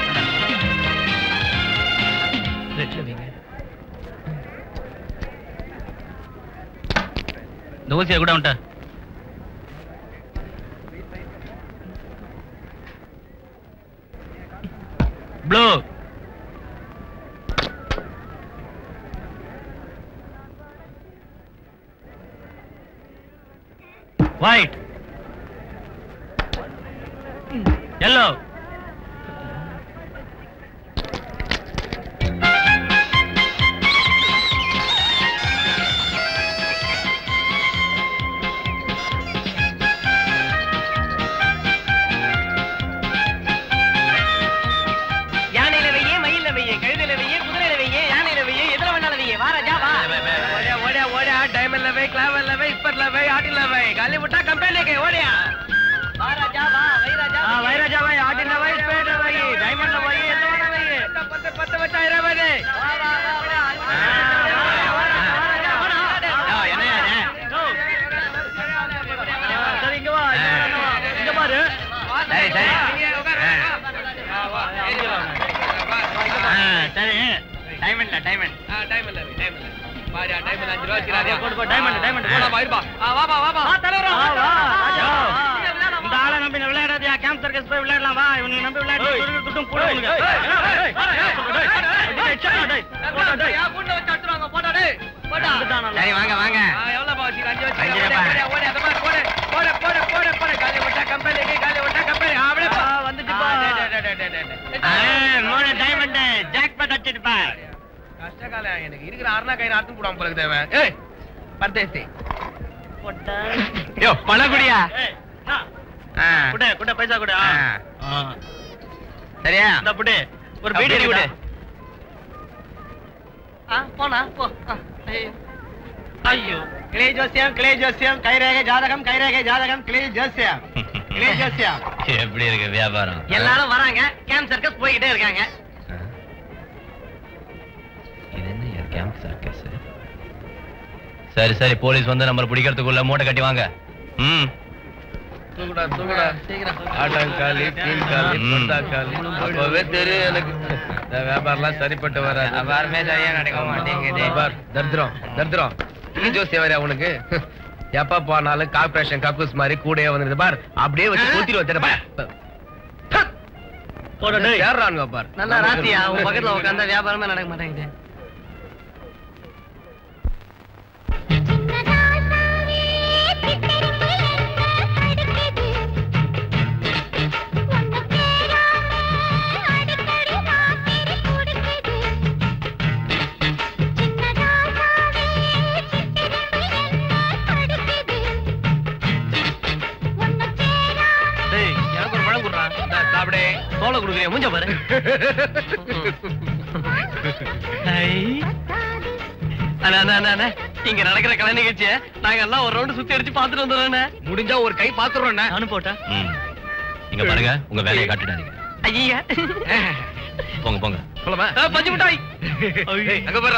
ரெட்ல வைங்க. இந்த ஊசியை கூட வந்துட்ட ப்ளூ ஒயிட் எல்லோ யானையில வெய்யே மயில வெய்யே கழுதையில வெய்யே குதிரையில வெய்யே யானையில வெய்யே எதுல வேணாலும் வெய்யே வா ராஜா வா ஓடியா ஓடியா ஓடியா டைமண்ட்ல வை கிளாவர்ல வை ஸ்பர்ல வை ஆட்டில வை காலி முட்டா கம்பெனிக்கு ஓடியா வா ராஜா வா வை ராஜா ஆ வை ராஜா வை ஆட்டில வை ஸ்பேட்ல வை டைமண்ட்ல வை எதுல வேணாலும் வை பத்து பத்து வச்சா இருபது வை வா வா வா என்னையா சரி இங்க வா இங்க வா, இங்க பாரு சரி சரி ஆ, சரி டைமண்ட்ல டைமண்ட் டைமண்ட்ல வை டைமண்ட்ல பாரியா டைமண்ட் அஞ்சு ரூபா வச்சிராதே போடு, போடு, diamond, diamond, போடு. வா இருப்பா வா வா வா வா தலைவரா வா, வா, ராஜா. இந்த ஆளை நம்பி நான் விளையாடாதியா கேம்ப் சர்க்கஸ் போய் விளையாடலாம் வா இவனை நம்பி விளையாடி துருவி துட்டும் போட உனக்கு. ஏய், ஏய், ஏய், டேய், டேய், டேய், டேய், டேய், டேய், போடா, டேய். வந்துட்டானல்ல. சரி வாங்க வாங்க அஞ்சு ஆ, வந்துட்டுப்பா. மூணு டைமண்ட் ஜாக்பாட் அடிச்சிட்டுப்பா கஷ்டகாலம் எனக்கு இருக்கிற அருணா கயிறு அறுத்து போடாம போல இருக்குது அவன். ஏய் பர்தேசி போட்டா. யோ பணக்குடியா ஏய், ஆ, குடு, குடு, பைசா குடு ஆ. ஆ. சரியா இந்தா புடி. ஒரு ஆ, பீடி பீடி விடு விடு. ஆ போனா போ ஆ, ஐயோ. ஐயோ கிளை ஜோசியம் கிளை ஜோசியம் கைரேகை ஜாதகம் கைரேகை ஜாதகம் கிளை ஜோசியம் கிளை ஜோசியம் எப்படி இருக்கு வியாபாரம் எல்லாரும் வராங்க கேம் சர்க்கஸ் போய்கிட்டே இருக்காங்க இது என்ன கேம்ப் சர்க்கஸ் சரி சரி போலீஸ் வந்து நம்மள பிடிக்கிறதுக்குள்ள மூட்டை கட்டி வாங்க ம் தூக்குடா தூக்குடா சீக்கிரம் ஆட்டாங்காலி பீன்காலி ம். பொட்டாக்காலி அப்பவே தெரியும் எனக்கு இந்த வியாபாரம்லாம் சரிப்பட்டு வராது வியாபாரமே சரியா நடக்க மாட்டேங்குது. பார், தரித்திரம் தரித்திரம் நீ ஜோசியம் வேற உனக்கு எப்ப போனாலும் கார்பரேஷன் கக்கூஸ் மாதிரி கூடயே வந்துருது பார் அப்படியே வச்சு கூத்திட்டு வச்சிருப்பா சேர்றானுங்க பார் நல்லா ராத்தியா உன் பக்கத்துல உட்காந்தா வியாபாரமே நடக்க மாட்டேங்குது டேய் எனக்கு ஒரு பழம் குடுறா சாப்பிடே தோலை குடுக்குறியா மூஞ்ச பாரு ஐ. அண்ணா, அண்ணா, அண்ணா, அண்ணா, இங்க நடக்கிற கலை நிகழ்ச்சிய நாங்க எல்லாம் ஒரு ரவுண்ட் சுத்தி அடிச்சு பாத்துட்டு வந்துடுறோம் முடிஞ்சா ஒரு கை பாத்துறோம் நானும் போட்டா ம் இங்க பாருங்க உங்க வேலையை காட்டிடாதீங்க ஐயா போங்க போங்க சொல்லமா பஞ்சு மிட்டாய் ஏய், அங்க போறா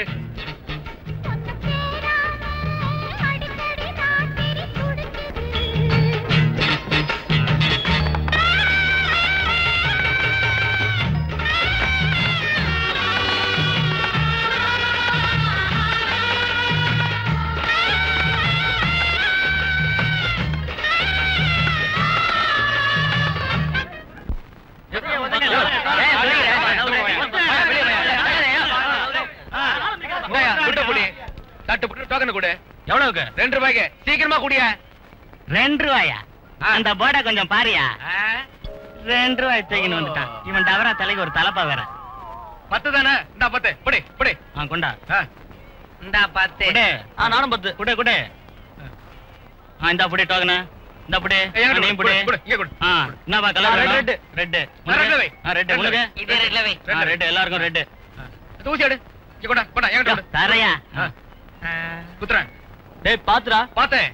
இந்தாயா, துட்டை புடி. தட்டு புட்டு டோக்கனை கொடு. எவ்வளவுக்கு ரெண்டு ரூபாய்க்கு சீக்கிரமா குடிய ரெண்டு ரூபாயா அந்த போர்டை கொஞ்சம் பாரியா ரெண்டு ரூபாய் தூக்கின்னு வந்துட்டான் இவன் டவரா தலைக்கு ஒரு தலப்பா வேற பத்து தானே இந்தா பத்து புடி புடி ஆ கொண்டா ஆ. இந்தா பத்து குடே ஆ நானும் பத்து குடே குடே ஆ இந்தா புடி டோக்கனு இந்த புடி ஏய், என்கிட்ட நீ கொடு, புடி கொடு, இங்க கொடு. ஆ என்னப்பா ஆ, colour red, red red. Red ஆ, red ல வை. ஆ ரெட் red ல உனக்கு வை. இது ரெட்ல வை ஆ red. ரெட் எல்லாருக்கும் ரெட் இந்த ஊசி எடு இங்க கொண்டா கொண்டா என்கிட்ட கொடு. தரையா ஆ. குத்துறேன் டேய் பாத்துடா பார்த்தேன்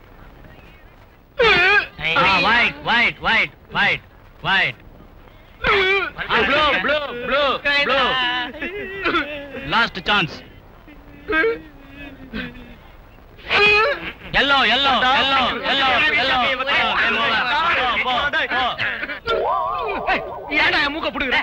white white white white white blue blue blue blue last chance yellow yellow yellow yellow yellow ஏன்டா என் மூக்க புடுங்குற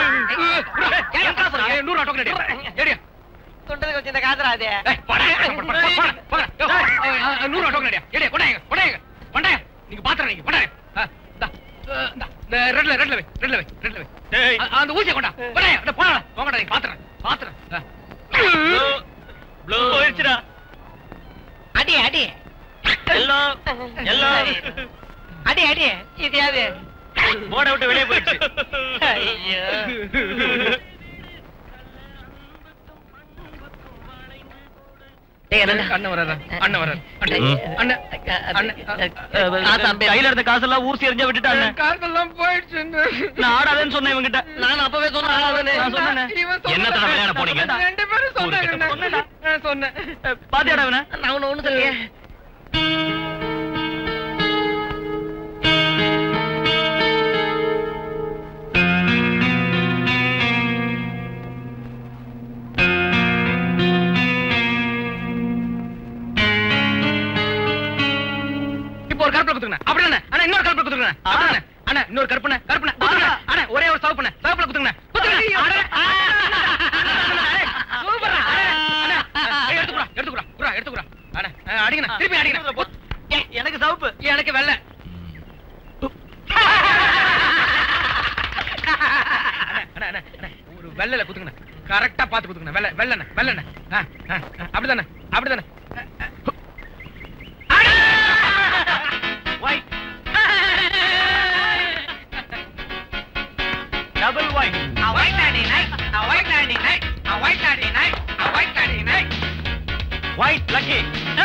நூறு டோக்கன் எடி தொண்டது கொஞ்சம் இந்த காசுறாதே ஏய், போடா, போடா, போடா, போடா, போடா. யோ, ஏய், ஆ, நூறு ரூபா டோக்கன் அடியா. எடு, கொண்டாங்க, கொண்டாங்க, கொண்டாங்க. நீங்க பாத்துறேன் நீங்க கொண்டாங்க. ஆ, இந்தா, ஆ, இந்தா. இந்த ரெட்ல, ரெட்ல வை, ரெட்ல வை, ரெட்ல வை. ஆ, அந்த ஊசியை கொண்டா. கொண்டாங்க, இந்த போடா, போங்கடா, நீங்க பாத்துறேன், பாத்துறேன். ஆ. போயிடுச்சுடா அடி அடி எல்லோ எல்லோ அடி அடி இது யாரு போர்டை விட்டு வெளியே போயிடுச்சு ஐயோ அண்ணன் வர்றாரா? அண்ணன் வர்றாரு. அண்ணன், அண்ணன், அண்ணன், அண்ணன். கையில இருந்த காசெல்லாம் ஊசி எறிஞ்ச விட்டுட்டாங்க காசெல்லாம் போயிடுச்சுங்க. நான் ஆடாதேன்னு சொன்னேன் இவங்கிட்ட நான் அப்பவே சொன்னேன் ஆளாதானே. நான் சொன்னேனே. இவன் சொன்னான். என்னத்தடா விளையாட போனீங்க? ரெண்டு பேரும் சொன்னாங்க. சொன்னேன்டா. நான் சொன்னேன். பாத்தியாடா இவனை நான் ஒண்ணு ஒண்ணு சொல்லியே இப்போ ஒரு கருப்புல குத்துங்க அப்படிதானே அண்ணா இன்னொரு கருப்புல குத்துங்க அப்படிதானே அண்ணா இன்னொரு கருப்புன கருப்புன குத்துங்க அண்ணா ஒரே ஒரு சவுப்புன சவுப்புல குத்துங்க குத்துங்க அண்ணா, சூப்பரா அண்ணா, அண்ணா, ஏய், எடுத்துக்குறா எடுத்துக்குறா குறா எடுத்துக்குறா அண்ணா ஆ, அடிங்கண்ணா திருப்பி அடிங்கண்ணா ஏய், எனக்கு சவுப்பு எனக்கு வெள்ளை அண்ணா, அண்ணா, அண்ணா, ஒரு வெள்ளைல குத்துங்கண்ணா கரெக்டா பாத்து குத்துங்கண்ணா வெள்ளை வெள்ளண்ணா வெள்ளண்ணா ஆ, ஆ, ஆ, அப்படிதானே அப்படிதானே டபுள் ஒயிட் ஒயிட் லக்கி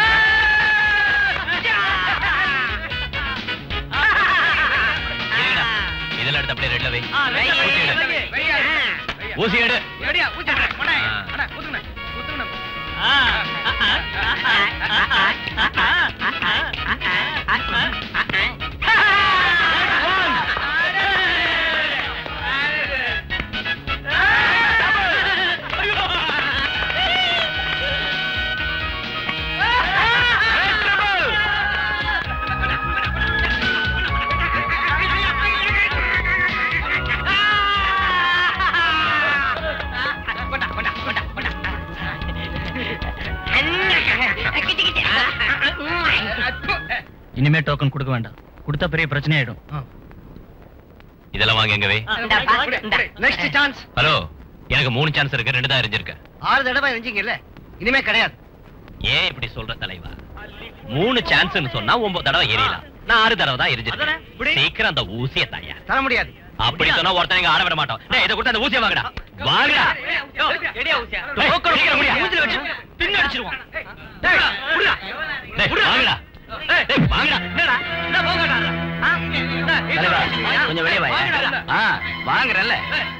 இருங்கடா. இதெல்லாம் எடுத்து அப்படியே ரெட்ல வை ஊசி எடு. வெய்யா, வெய்யா. ஊசி எடு எடியா, ஊசி எடு. கொண்டாங்க. ஆ. அண்ணா, குத்துங்கண்ணா, குத்துங்கண்ணா. இனிமே டோக்கன் கொடுக்க வேண்டாம் கொடுத்தா பெரிய பிரச்சனை ஆயிடும் இதெல்லாம் வாங்க எங்கவே நெக்ஸ்ட் சான்ஸ் ஹலோ எனக்கு மூணு சான்ஸ் இருக்கு ரெண்டு தான் எரிஞ்சிருக்கேன் ஆறு தடவை எரிஞ்சிங்கல்ல இனிமே கிடையாது ஏன் இப்படி சொல்ற தலைவா மூணு சான்ஸ்னு சொன்னா ஒன்பது தடவை எரியலாம் நான் ஆறு தடவை தான் எரிஞ்சிருக்கேன் சீக்கிரம் அந்த ஊசிய தாயா தர முடியாது அப்படி சொன்னா ஒருத்தன் இங்க ஆட விட மாட்டோம் டேய் இதை கொடுத்து அந்த ஊசிய வாங்கடா வாங்கடா டோக்கன் சீக்கிரம் முடியா மூஞ்சில வச்சு பின்ன அடிச்சிருவான் டேய் புடுடா டேய் வாங்கடா டேய் வாங்கடா என்னடா என்ன போங்கடா தலைவா கொஞ்சம் வெளியே வாயா ஆ வாங்குறல்ல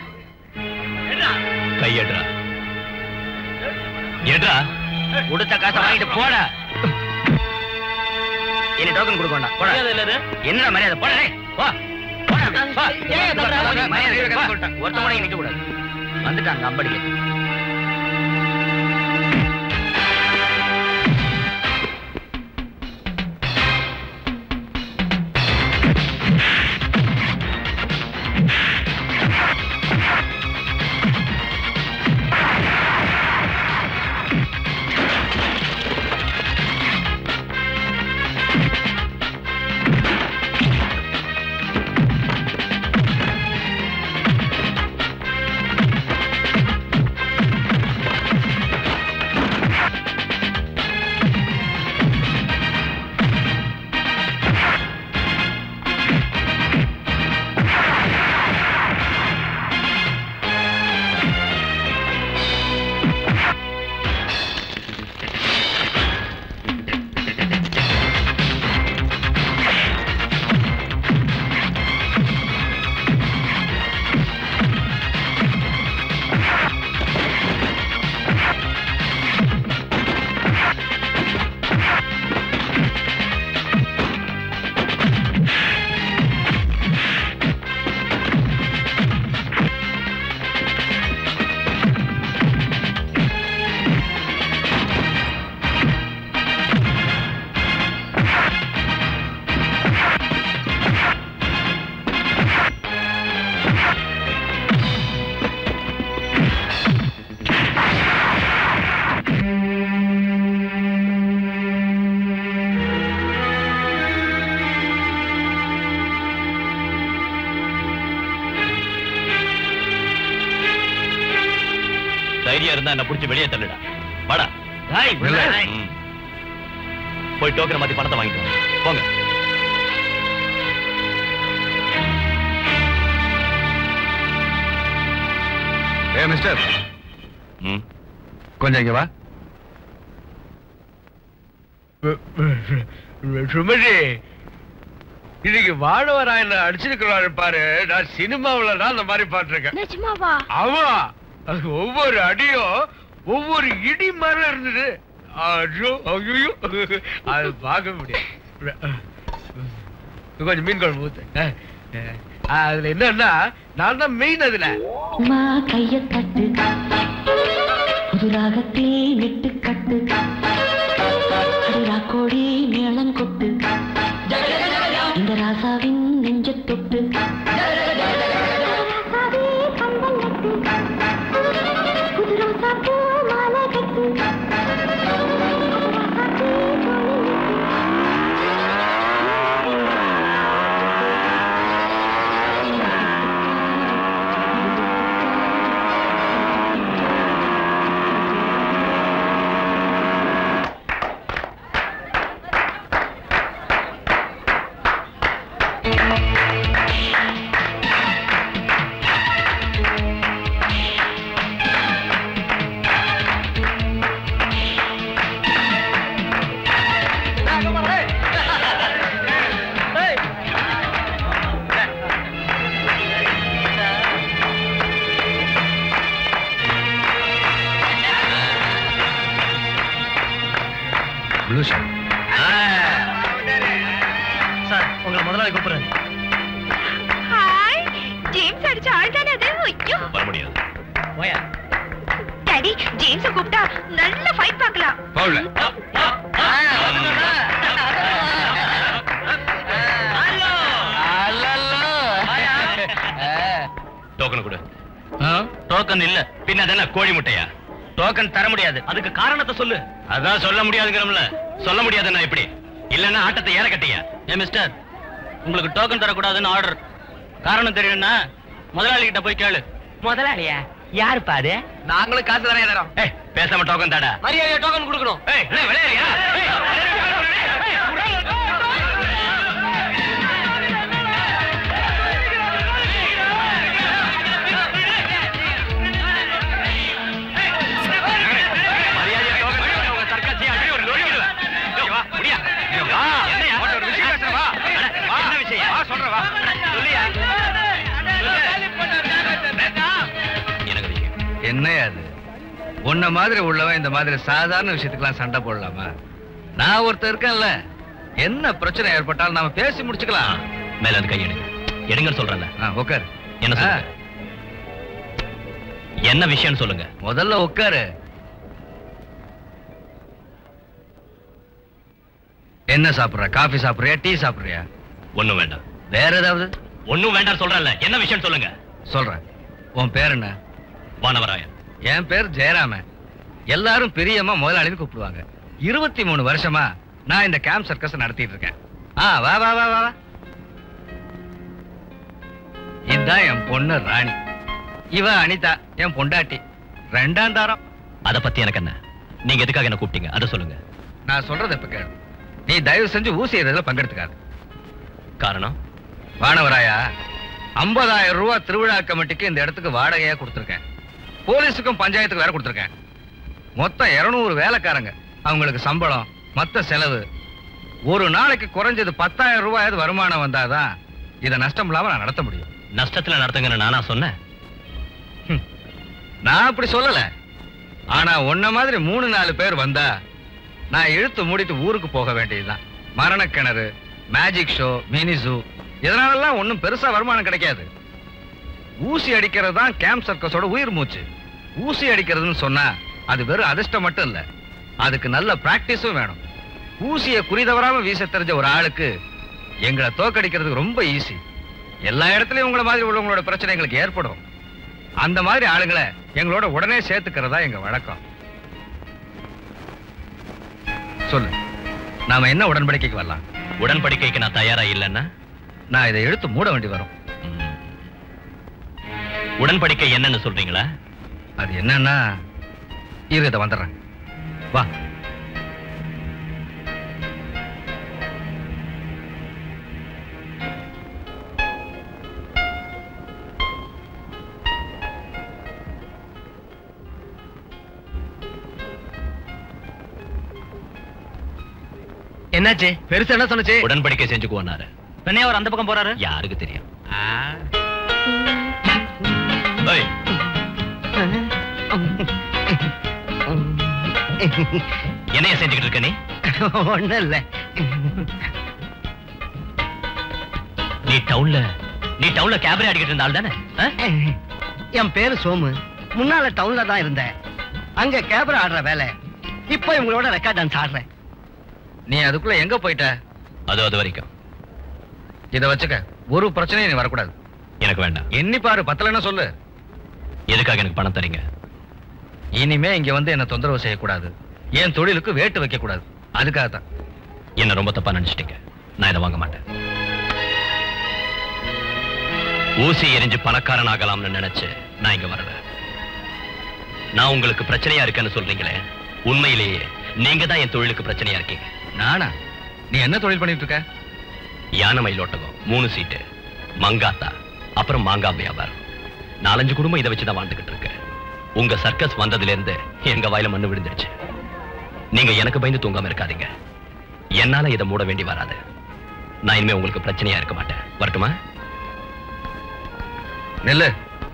கையேடுறா ஏடுறா கொடுத்த காசை வாங்கிட்டு போட இனி டோக்கன் கொடுக்க வேண்டாம் போட என்ன மரியாதை போட டேய், போ போடா, போ. மரியாதை இருக்கா? ஒருத்தன் கூட இங்க நிக்க கூடாது வந்துட்டாங்க அம்படிக்கு தைரியம் இருந்தா என்ன புடிச்சு வெளியே தள்ளுடா வாடா டேய், இல்ல. டேய். ம். போய் டோக்கனை மாத்தி பணத்தை வாங்கிட்டு வாங்க. போங்க ஏ மிஸ்டர் ம் கொஞ்சம் இங்க வா சுமதி இன்னைக்கு வாழவரா என்ன அடிச்சிருக்கிறாரு பாரு நான் சினிமாவுல தான் அந்த மாதிரி பாட்டிருக்கேன் நிஜமாவா ஆமா அது ஒவ்வொரு அடியும் ஒவ்வொரு இடி மாதிரி இருந்தது ஐயோ ஐயோ அது பார்க்க முடியாது கொஞ்சம் மீன் குழம்பு ஊத்து அஹ், அஹ். அதுல என்னன்னா நான் தான் மெயின் அதுல மா கைய தட்டு புதுராகத்தே நெட்டு கட்டு அடிரா கோடி மேளம் கொட்டு இந்த ராசாவின் நெஞ்ச தொட்டு பிடிச்ச ஆள் தானே அது ஐயோ வர முடியாது போயா டாடி ஜேம்ஸ கூப்பிட்டா நல்ல ஃபைட் பார்க்கலாம் பவுல டோக்கன் கொடு டோக்கன் இல்ல பின்ன அதென்ன கோழி முட்டையா டோக்கன் தர முடியாது அதுக்கு காரணத்தை சொல்லு அதான் சொல்ல முடியாதுங்கிறோம்ல சொல்ல முடியாதுன்னா எப்படி இல்லன்னா ஆட்டத்தை ஏற கட்டியா ஏ மிஸ்டர் உங்களுக்கு டோக்கன் தரக்கூடாதுன்னு ஆர்டர் காரணம் தெரியும்னா முதலாளி கிட்ட போய் கேளு முதலாளியா யாருப்பா அது நாங்களும் காசு தானே தரோம் ஏய் பேசாம டோக்கன் தாடா மரியாதையா டோக்கன் கொடுக்கணும் ஏய் என்ன விளையாடுறியா ஏய், மரியாதையா டோக்கன் தரல, உங்க சர்க்கஸையும் அப்படியே ஒரு நொடி விடுவேன். ஏய், வா, முடியா? வா, என்னய்யா? ஒரு விஷயம் பேசுறேன், வா. அட, என்ன விஷயம்? வா, சொல்றேன், வா. சொல்லுயா. எனக்கு விஷயம் என்னையா அது உன்ன மாதிரி உள்ளவன் இந்த மாதிரி சாதாரண விஷயத்துக்கெல்லாம் சண்டை போடலாமா நான் ஒருத்தர் இருக்கேன்ல என்ன பிரச்சனை ஏற்பட்டாலும் நாம பேசி முடிச்சுக்கலாம் மேல இருந்து கை எடுங்க எடுங்கன்னு சொல்றேன்ல ஆ, உட்காரு என்ன ஆ, சொல்லுங்க என்ன விஷயம்னு சொல்லுங்க முதல்ல உட்காரு என்ன சாப்பிடுற காஃபி சாப்பிடுறியா டீ சாப்பிடுறியா ஒண்ணும் வேண்டாம் வேற ஏதாவது ஒண்ணும் வேண்டாம் சொல்றேன்ல என்ன விஷயம் சொல்லுங்க சொல்றேன் உன் பேர் என்ன வானவராயன் என் பேர் ஜெயராமன் எல்லாரும் பிரியமா முதலாளின்னு கூப்பிடுவாங்க இருபத்தி மூணு வருஷமா நான் இந்த கேம்ப் சர்க்கஸ் நடத்திட்டு இருக்கேன் ஆ வா வா வா வா வா. இதுதான் என் பொண்ணு ராணி இவ அனிதா என் பொண்டாட்டி ரெண்டாம் தாரம் அத பத்தி எனக்கு என்ன நீங்க எதுக்காக என்ன கூப்பிட்டீங்க அதை சொல்லுங்க நான் சொல்றது இப்ப கேளு நீ தயவு செஞ்சு ஊசி எறிறதுல பங்கெடுத்துக்காது காரணம் வானவராயா ஐம்பதாயிரம் ரூபாய் திருவிழா கமிட்டிக்கு இந்த இடத்துக்கு வாடகையா கொடுத்துருக்கேன் போலீஸுக்கும் பஞ்சாயத்துக்கு வேற கொடுத்துருக்கேன் மொத்தம் இருநூறு வேலைக்காரங்க அவங்களுக்கு சம்பளம் மத்த செலவு ஒரு நாளைக்கு குறைஞ்சது பத்தாயிரம் ரூபாயாவது வருமானம் வந்தாதான் இதை நஷ்டம் இல்லாம நான் நடத்த முடியும் நஷ்டத்துல நடத்துங்கன்னு நானா சொன்னேன் நான் அப்படி சொல்லல ஆனா உன்ன மாதிரி மூணு நாலு பேர் வந்தா நான் இழுத்து மூடிட்டு ஊருக்கு போக வேண்டியதுதான் மரணக்கிணறு மேஜிக் ஷோ மினி ஜூ இதனாலலாம் ஒண்ணும் பெருசா வருமானம் கிடைக்காது ஊசி அடிக்கிறது தான் கேம்ப் சர்க்கஸோட உயிர் மூச்சு ஊசி அடிக்கிறதுன்னு சொன்னா அது வெறும் அதிர்ஷ்டம் மட்டும் இல்ல அதுக்கு நல்ல பிராக்டிஸும் வேணும் ஊசியை குறிதவராம வீச தெரிஞ்ச ஒரு ஆளுக்கு எங்களை தோக்கடிக்கிறதுக்கு ரொம்ப ஈஸி எல்லா இடத்துலயும் உங்களை மாதிரி உள்ளவங்களோட பிரச்சனை எங்களுக்கு ஏற்படும் அந்த மாதிரி ஆளுங்களை எங்களோட உடனே சேர்த்துக்கிறதா எங்க வழக்கம் சொல்லு நாம என்ன உடன்படிக்கைக்கு வரலாம் உடன்படிக்கைக்கு நான் தயாரா இல்லைன்னா நான் இதை எடுத்து மூட வேண்டி வரும் ம். உடன்படிக்கை என்னன்னு சொல்றீங்களா அது என்னன்னா இரு இதை வந்துடுறேன் வா என்னாச்சு பெருசு என்ன சொன்னுச்சு உடன்படிக்கை செஞ்சுக்குவோன்னாரு பெண்ணே அவர் அந்த பக்கம் போறாரு யாருக்கு தெரியும் ஏய், என்னைய செஞ்சுக்கிட்டு இருக்க நீ ஒண்ணும் இல்ல நீ டவுன்ல நீ டவுன்ல கேபரே அடிக்கிட்டு இருந்த ஆள் தானே ஆ? என் பேரு சோமு முன்னால டவுன்ல தான் இருந்தேன் அங்க கேமரா ஆடுற வேலை இப்போ இவங்களோட ரெக்கார்ட் டான்ஸ் ஆடுறேன் நீ அதுக்குள்ள எங்க போயிட்ட அது அது வரைக்கும் இதை வச்சுக்க ஒரு பிரச்சனையும் நீ வரக்கூடாது எனக்கு வேண்டாம் எண்ணி பாரு பத்தலன்னா சொல்லு எதுக்காக எனக்கு பணம் தரீங்க இனிமே இங்க வந்து என்ன தொந்தரவு செய்யக்கூடாது என் தொழிலுக்கு வேட்டு வைக்க கூடாது அதுக்காக தான் என்ன ரொம்ப தப்பா நினைச்சிட்டீங்க நான் இதை வாங்க மாட்டேன் ஊசி எரிஞ்சு பணக்காரன் ஆகலாம்னு நினைச்சு நான் இங்க வரல நான் உங்களுக்கு பிரச்சனையா இருக்கேன்னு சொல்றீங்களே உண்மையிலேயே நீங்க தான் என் தொழிலுக்கு பிரச்சனையா இருக்கீங்க நானா நீ என்ன தொழில் பண்ணிட்டு இருக்க யானை மயிலோட்டகம் மூணு சீட்டு மங்காத்தா அப்புறம் மாங்காய் வியாபாரம் நாலஞ்சு குடும்பம் இதை வச்சுதான் வாழ்ந்துகிட்டு இருக்கு உங்க சர்க்கஸ் வந்ததுல இருந்து எங்க வாயில மண்ணு விழுந்துருச்சு நீங்க எனக்கு பயந்து தூங்காம இருக்காதீங்க என்னால இதை மூட வேண்டி வராது நான் இனிமே உங்களுக்கு பிரச்சனையா இருக்க மாட்டேன் வரட்டுமா நெல்லு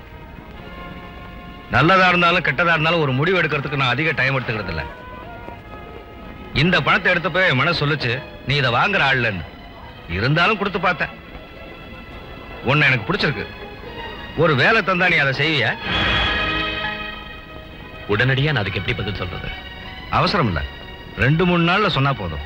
நல்லதா இருந்தாலும் கெட்டதா இருந்தாலும் ஒரு முடிவு எடுக்கிறதுக்கு நான் அதிக டைம் எடுத்துக்கிறது இல்ல இந்த பணத்தை எடுத்தப்ப என் மனசு சொல்லுச்சு நீ இதை வாங்குற ஆள்லன்னு இருந்தாலும் கொடுத்து பார்த்தேன் உன்னை எனக்கு பிடிச்சிருக்கு ஒரு வேலை தந்தா நீ அதை செய்விய உடனடியா நான் அதுக்கு எப்படி பதில் சொல்றது அவசரம் இல்ல ரெண்டு மூணு நாள்ல சொன்னா போதும்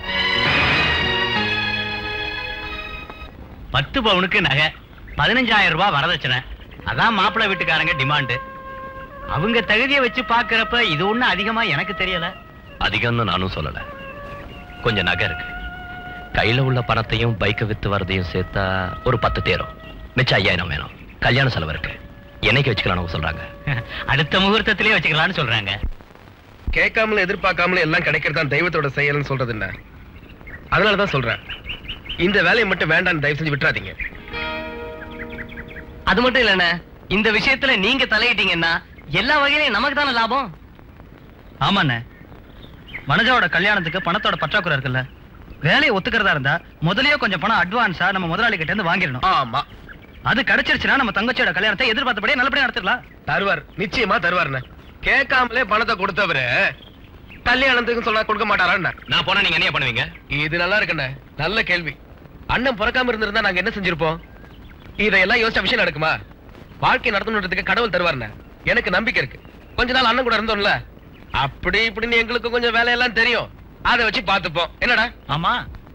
பத்து பவுனுக்கு நகை பதினஞ்சாயிரம் ரூபாய் வரதட்சணை அதான் மாப்பிள்ளை வீட்டுக்காரங்க டிமாண்டு அவங்க தகுதியை வச்சு பாக்குறப்ப இது ஒண்ணு அதிகமா எனக்கு தெரியல அதிகம்னு நானும் சொல்லல கொஞ்சம் நகை இருக்கு கையில உள்ள பணத்தையும் பைக்கை வித்து வரதையும் சேர்த்தா ஒரு பத்து தேரும் மிச்சம் ஐயாயிரம் வேணும் கல்யாண செலவு இருக்கு என்னைக்கு வச்சுக்கலாம்னு சொல்றாங்க அடுத்த முகூர்த்தத்திலே வச்சுக்கலாம்னு சொல்றாங்க கேட்காமல எதிர்பார்க்காமல எல்லாம் கிடைக்கிறதா தெய்வத்தோட செயல்னு சொல்றது என்ன அதனால தான் சொல்றேன் இந்த வேலையை மட்டும் வேண்டாம்னு தயவு செஞ்சு விட்டுறாதீங்க அது மட்டும் இல்லண்ணே இந்த விஷயத்துல நீங்க தலையிட்டீங்கன்னா எல்லா வகையிலையும் நமக்கு தானே லாபம் ஆமாண்ணே வனஜாவோட கல்யாணத்துக்கு பணத்தோட பற்றாக்குறை இருக்குல்ல வேலையை ஒத்துக்கிறதா இருந்தா முதல்லயே கொஞ்சம் பணம் அட்வான்ஸா நம்ம முதலாளி கிட்ட இருந்து வாங்கிடணும் ஆமா அது கிடைச்சிருச்சுன்னா நம்ம தங்கச்சியோட கல்யாணத்தை எதிர்பார்த்தபடியே நல்லபடியா நடத்திடலாம் தருவார் நிச்சயமா தருவார்ண்ணே கேட்காமலே பணத்தை கொடுத்தவரு கல்யாணத்துக்கு சொன்னா கொடுக்க மாட்டாரான்னு நான் போனா நீங்க என்ன பண்ணுவீங்க இது நல்லா இருக்குண்ணே நல்ல கேள்வி அண்ணன் பிறக்காம இருந்திருந்தா நாங்க என்ன செஞ்சிருப்போம் இதையெல்லாம் யோசிச்ச விஷயம் நடக்குமா வாழ்க்கை நடத்தணுன்றதுக்கு கடவுள் தருவாருண்ணே எனக்கு நம்பிக்கை இருக்கு கொஞ்ச நாள் அண்ணன் கூட இருந்தோம்ல அப்படி இப்படின்னு எங்களுக்கு கொஞ்சம் வேலையெல்லாம் தெரியும் அதை வச்சு பார்த்துப்போம் என்னடா ஆமா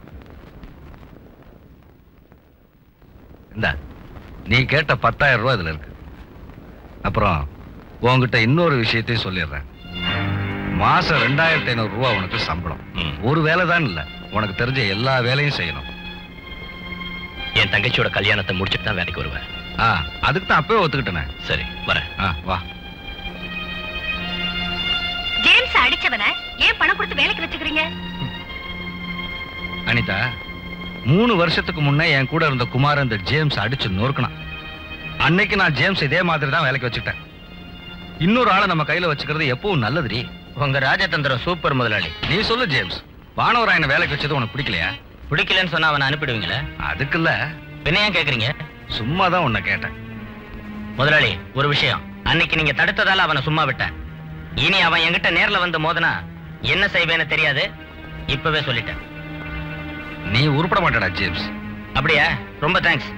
இந்த நீ கேட்ட பத்தாயிரம் ரூபாய் இதுல இருக்கு அப்புறம் உன்கிட்ட இன்னொரு விஷயத்தையும் சொல்லிடுறேன் மாசம் ரெண்டாயிரத்தி ஐநூறு ரூபாய் உனக்கு சம்பளம் ம். ஒரு வேலை தான் இல்ல உனக்கு தெரிஞ்ச எல்லா வேலையும் செய்யணும் என் தங்கச்சியோட கல்யாணத்தை முடிச்சுட்டு தான் வேலைக்கு வருவேன் ஆ அதுக்கு தான் அப்பவே ஒத்துக்கிட்டேனே சரி வரேன் ஆ வா ஜேம்ஸ் அடிச்சவன ஏன் பணம் கொடுத்து வேலைக்கு வச்சுக்கிறீங்க அனிதா மூணு வருஷத்துக்கு முன்னே என் கூட இருந்த குமார் இந்த ஜேம்ஸ் அடிச்சு நொறுக்கணும் அன்னைக்கு நான் ஜேம்ஸ் இதே மாதிரி தான் வேலைக்கு வச்சுக்கிட்டேன் இன்னொரு ஆளை நம்ம கையில வச்சுக்கிறது எப்பவும் நல்லதுடி உங்க ராஜதந்திரம் சூப்பர் முதலாளி நீ சொல்லு ஜேம்ஸ் வானவராயனை வேலைக்கு வச்சது உனக்கு பிடிக்கலையா பிடிக்கலன்னு சொன்னா அவனை அனுப்பிடுவீங்களா அதுக்குல்ல பின்ன ஏன் கேக்குறீங்க சும்மா தான் உன்னை கேட்டேன் முதலாளி ஒரு விஷயம் அன்னைக்கு நீங்க தடுத்ததால அவனை சும்மா விட்டேன் இனி அவன் என்கிட்ட நேர்ல வந்து மோதனா என்ன செய்வேன்னு தெரியாது இப்பவே சொல்லிட்டேன் நீ உருப்பட மாட்டடா ஜேம்ஸ் அப்படியா ரொம்ப தேங்க்ஸ்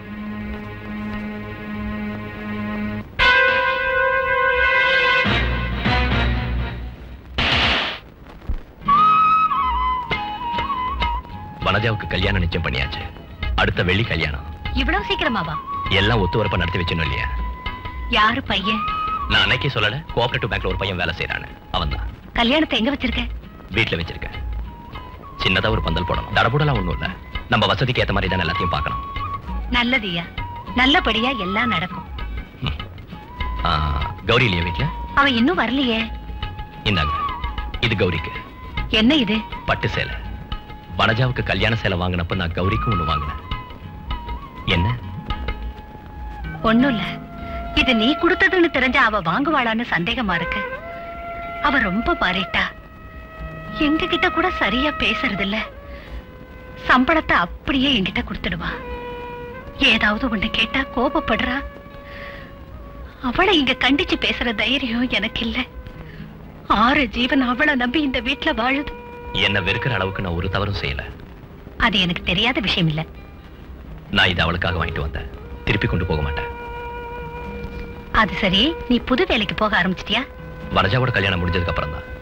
வனஜாவுக்கு கல்யாணம் நிச்சயம் பண்ணியாச்சு அடுத்த வெள்ளி கல்யாணம் இவ்வளவு சீக்கிரமாவா எல்லாம் ஒத்து வரப்ப நடத்தி வச்சணும் இல்லையா யாரு பையன் நான் அன்னைக்கே சொல்லல கோஆபரேட்டிவ் பேங்க்ல ஒரு பையன் வேலை செய்யறான்னு அவன் தான் கல்யாணத்தை எங்க வச்சிருக்க வீட்டுல வச்சிருக்கேன் சின்னதா ஒரு பந்தல் போடணும் தடபுடலாம் ஒண்ணும் இல்ல நம்ம வசதிக்கு ஏத்த மாதிரி தான் எல்லாத்தையும் பார்க்கணும் நல்லதுயா நல்லபடியா எல்லாம் நடக்கும் ஆ, கௌரி இல்லையா வீட்டுல அவன் இன்னும் வரலையே இந்தாங்க இது கௌரிக்கு என்ன இது பட்டு சேலை வனஜாவுக்கு கல்யாண சேலை வாங்கினப்ப நான் கௌரிக்கும் ஒண்ணு வாங்கினேன் என்ன ஒண்ணும் இல்ல இது நீ கொடுத்ததுன்னு தெரிஞ்ச அவ வாங்குவாளான்னு சந்தேகமா இருக்கு அவ ரொம்ப மாறிட்டா எங்க கிட்ட கூட சரியா பேசுறது இல்ல சம்பளத்தை அப்படியே என்கிட்ட கொடுத்துடுவா ஏதாவது ஒண்ணு கேட்டா கோபப்படுறா அவளை இங்க கண்டிச்சு பேசுற தைரியம் எனக்கு இல்ல ஆறு ஜீவன் அவளை நம்பி இந்த வீட்டுல வாழுது என்ன வெறுக்கிற அளவுக்கு நான் ஒரு தவறும் செய்யல அது எனக்கு தெரியாத விஷயம் இல்ல நான் இதை அவளுக்காக வாங்கிட்டு வந்தேன் திருப்பி கொண்டு போக மாட்டேன் அது சரி நீ புது வேலைக்கு போக ஆரம்பிச்சிட்டியா வனஜாவோட கல்யாணம் முடிஞ்சதுக்கு அப்புறம் தான்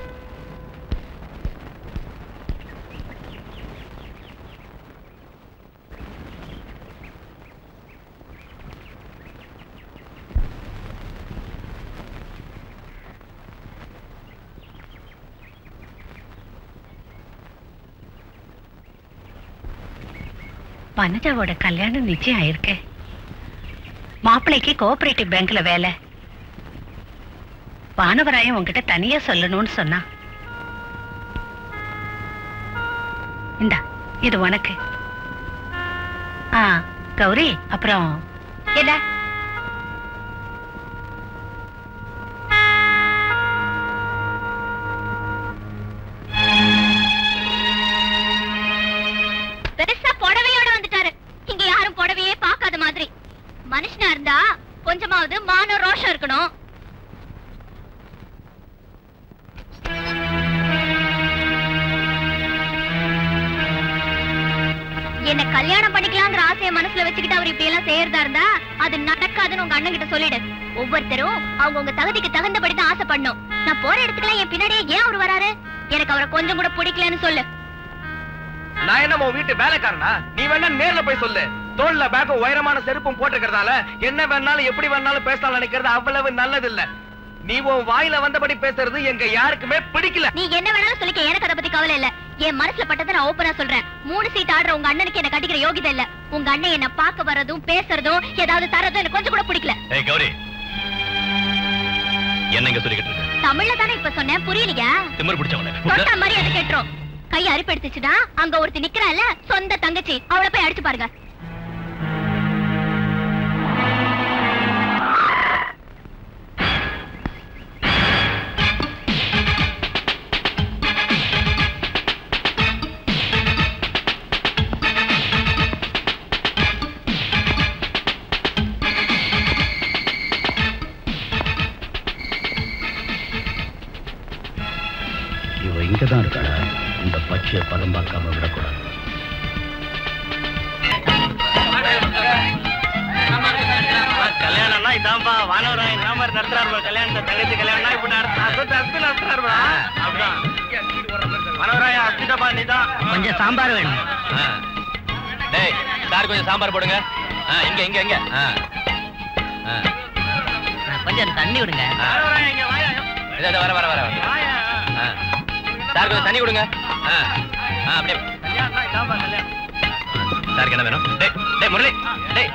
வனஜாவோட கல்யாணம் நிச்சயம் ஆயிருக்கு மாப்பிள்ளைக்கு கோஆபரேட்டிவ் பேங்க்ல வேலை வானவராயன் உன்கிட்ட தனியா சொல்லணும்னு சொன்னா இந்தா இது உனக்கு ஆ கௌரி அப்புறம் என்ன பெருசா புடவையோட வந்துட்டாரு இங்க யாரும் புடவையே பார்க்காத மாதிரி மனுஷனா இருந்தா கொஞ்சமாவது மானம் ரோஷம் இருக்கணும் என்ன கல்யாணம் பண்ணிக்கலாங்கிற ஆசைய மனசுல வச்சுக்கிட்டு அவர் இப்படி எல்லாம் செய்யறதா இருந்தா அது நடக்காதுன்னு உங்க அண்ணன் கிட்ட சொல்லிடு ஒவ்வொருத்தரும் அவங்க உங்க தகுதிக்கு தகுந்தபடி தான் ஆசைப்படணும் நான் போற இடத்துக்குலாம் என் பின்னாடியே ஏன் அவர் வராரு எனக்கு அவரை கொஞ்சம் கூட பிடிக்கலன்னு சொல்லு நான் என்ன உன் வீட்டு வேலைக்காரனா நீ வேணா நேர்ல போய் சொல்லு தோல்ல பேக்கும் உயரமான செருப்பும் போட்டுக்கிறதால என்ன வேணாலும் எப்படி வேணாலும் பேசலாம் நினைக்கிறது அவ்வளவு நல்லது இல்ல நீ உன் வாயில வந்தபடி பேசுறது எங்க யாருக்குமே பிடிக்கல நீ என்ன வேணாலும் சொல்லிக்க எனக்கு அதை பத்தி கவலை இல்ல என் மனசுல பட்டதை நான் ஓப்பனா சொல்றேன் மூணு சீட் ஆடுற உங்க அண்ணனுக்கு என்ன கட்டிக்கிற யோகிதை இல்ல உங்க அண்ணன் என்ன பார்க்க வர்றதும் பேசுறதும் ஏதாவது தரதும் எனக்கு கொஞ்சம் கூட பிடிக்கல ஏய் கௌரி என்ன இங்க சொல்லிக்கிட்டு இருக்க தமிழ்ல தானே இப்ப சொன்னேன் புரியலையா திமிர் பிடிச்சவனே தொட்டா மாதிரி அது கெட்டுரும் கை அரிப்பெடுத்துச்சுன்னா அங்க ஒருத்தி நிக்கிறாள்ல சொந்த தங்கச்சி அவளை போய் அடிச்சு பாருங்க இவ இங்கதான் இருக்காளா இந்த பச்சையை பதம் பார்க்காம விடக்கூடாது கல்யாணம்னா இதான்பா வானவராய் என்ன மாதிரி நடத்துறாரு கல்யாணத்தை தங்கச்சி கல்யாணம்னா இப்படி நடத்துறாரு அப்படிதான் மனோராயா அஸ்திதப்பா நீதான் கொஞ்சம் சாம்பார் வேணும் ஆ. டேய் சார் கொஞ்சம் சாம்பார் போடுங்க ஆ, இங்க இங்க இங்க ஆ. ஆ. கொஞ்சம் தண்ணி விடுங்க ஆ. இதோ, இதோ, வர வர வர வர. ஆ. சார் கொஞ்சம் தண்ணி கொடுங்க ஆ. ஆ, அப்படியே சாருக்கு என்ன வேணும் டேய் டேய் முரளி டேய்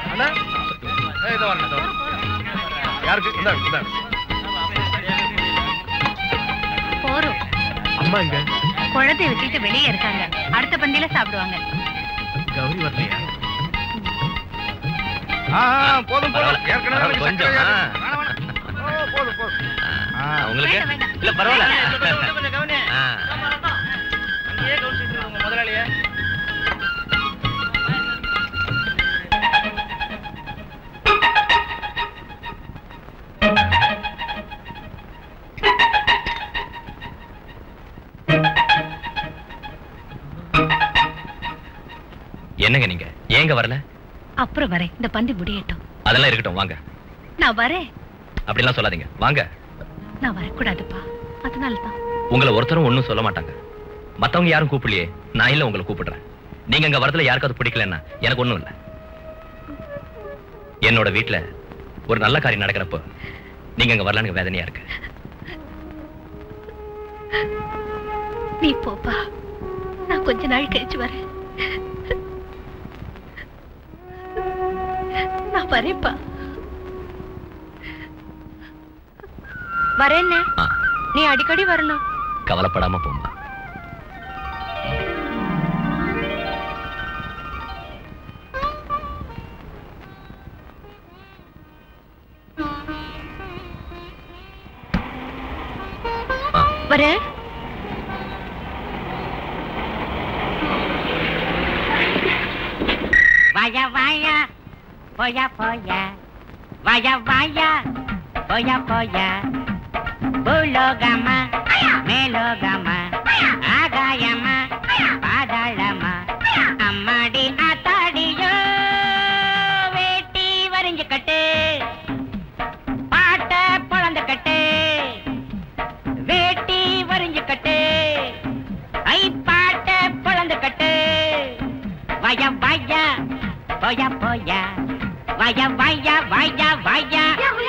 யாருக்கு இந்த இந்த போறோம் அம்மா இங்க குழந்தைய வச்சுட்டு வெளியே இருக்காங்க அடுத்த பந்தியில சாப்பிடுவாங்க கௌரி வரலையா ஆ, ஆ, போதும் போதும் பரவாயில்ல. ஏற்கனவே பரவாயில்ல, கொஞ்சம், சக்கரை ஆ. வேணும், வேணும். ஓ, போதும் போதும் ஆ, உங்களுக்கு வேண்டாம், வேண்டாம். இல்ல பரவாயில்ல ஆ. முதலாளியா என்னங்க நீங்க ஏங்க வரல அப்புறம் வரேன் இந்த பந்தி முடியட்டும் அதெல்லாம் இருக்கட்டும் வாங்க நான் வரேன் அப்படிலாம் சொல்லாதீங்க வாங்க நான் வரக்கூடாதுப்பா அதனால தான் உங்களை ஒருத்தரும் ஒண்ணும் சொல்ல மாட்டாங்க மத்தவங்க யாரும் கூப்பிடலையே நான் இல்ல உங்களை கூப்பிடுறேன் நீங்க அங்க வரதுல யாருக்காவது பிடிக்கலன்னா எனக்கு ஒண்ணும் இல்ல என்னோட வீட்ல ஒரு நல்ல காரியம் நடக்கிறப்போ நீங்க அங்க வரலான்னு எனக்கு வேதனையா இருக்கு நீ போப்பா நான் கொஞ்ச நாள் கழிச்சு வரேன் நான் வரேன்ப்பா வரேன்னு ஆ, நீ அடிக்கடி வரணும் கவலைப்படாம போமா வரேன் வாயா வாயா போயா போயா வாயா வாயா போயா போயா பூலோகமா மேலோகமா ஆகாயமா பாதாளமா அம்மாடி ஆத்தாடியோ வேட்டி வரைஞ்சு கட்டு பாட்ட பொழந்து கட்டு வேட்டி வரைஞ்சு கட்டு ஐ பாட்ட பொழந்து கட்டு வாயா வாயா போயா போயா வாயா வாயா வாயா வாயா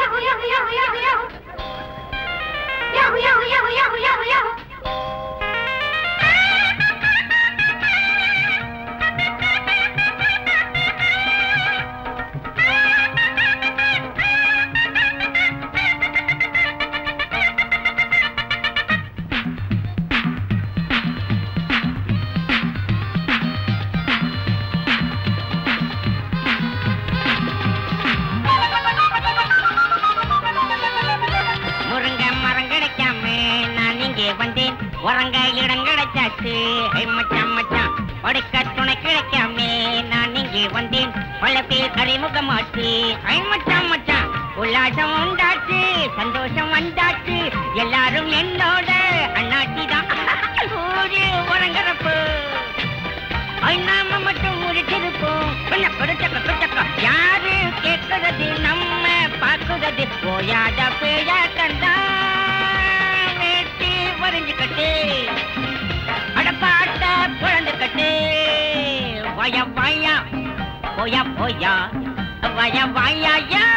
முருங்க மரம் கிடைக்காம நான் இங்கே வந்தேன் உறங்க இடம் கிடைச்சாச்சு ஐ மச்சான் மச்சான் படுக்க துணை கிடைக்காம நான் இங்கே வந்தேன் பழத்தில் அறிமுகமாச்சு ஐ மச்சான் மச்சான் உல்லாசம் உண்டாச்சு சந்தோஷம் வந்தாச்சு எல்லாரும் என்னோட அண்ணாச்சி தான் ஊரு உறங்குறப்பு நாம மட்டும் முடிச்சிருப்போம் கொஞ்ச கொடுச்சக்க கொடுச்சக்க யாரு கேட்கறது நம்ம பார்க்கறது போயாத பேயா கண்டா வேட்டி வரைஞ்சு கட்டு அடப்பாட்ட குழந்து கட்டு வய வயா போயா போயா வய வயா யா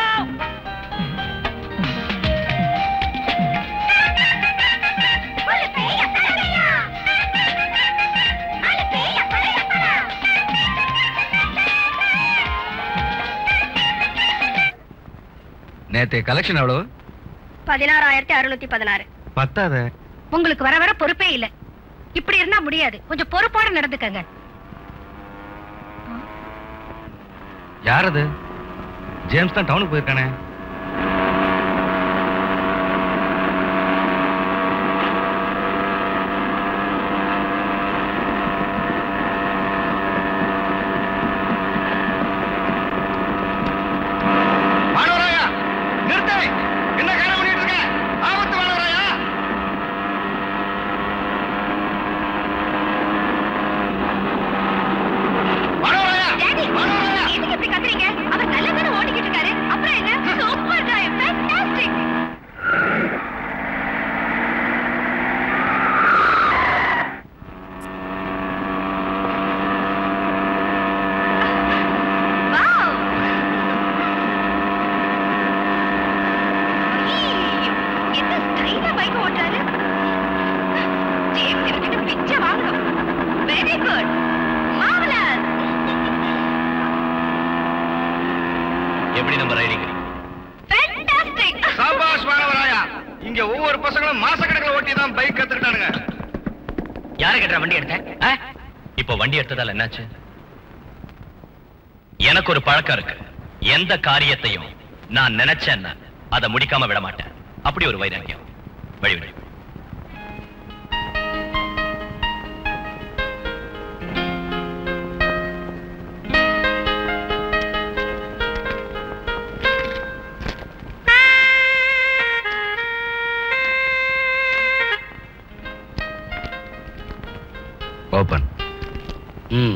நேத்து கலெக்ஷன் எவ்வளவு பதினாறாயிரத்தி அறுநூத்தி பதினாறு பத்தாத உங்களுக்கு வர வர பொறுப்பே இல்ல இப்படி இருந்தா முடியாது கொஞ்சம் பொறுப்போட நடந்துக்கங்க யார் அது ஜேம்ஸ் தான் டவுனுக்கு போயிருக்கானே மாணவராயா நிறுத்து என்ன காரணம் பண்ணிட்டு இருக்க ஆபத்து மாணவராயா மாணவராயா டாடி எதுக்கு இப்படி கத்துறீங்க அவர் நல்லா தானே ஓடிக்கிட்டு இருக்காரு அப்புறம் என்ன சூப்பர் டிரைவ் ஃபேண்டாஸ்டிக் வாவ் ஐயோ, என்ன ஸ்டைலா பைக் ஓட்டுறாரு ஜேம்ஸ் இவர்கிட்ட பிச்சை வாங்கணும் வெரி குட் மாவலஸ் எப்படி நம்ம ரைடிங் ஃபேண்டாஸ்டிக் சாபாஷ் மாணவராயா இங்க ஒவ்வொரு பசங்களும் மாசக்கணக்கில் ஓட்டி தான் பைக் கத்துக்கிட்டானுங்க யாரு கேட்டா வண்டி எடுத்த இப்போ வண்டி எடுத்ததால என்னாச்சு எனக்கு ஒரு பழக்கம் இருக்கு எந்த காரியத்தையும் நான் நினைச்சேன்னா அதை முடிக்காம விட மாட்டேன் அப்படி ஒரு வைராக்கியம் வழி வழி ஓபன் ம்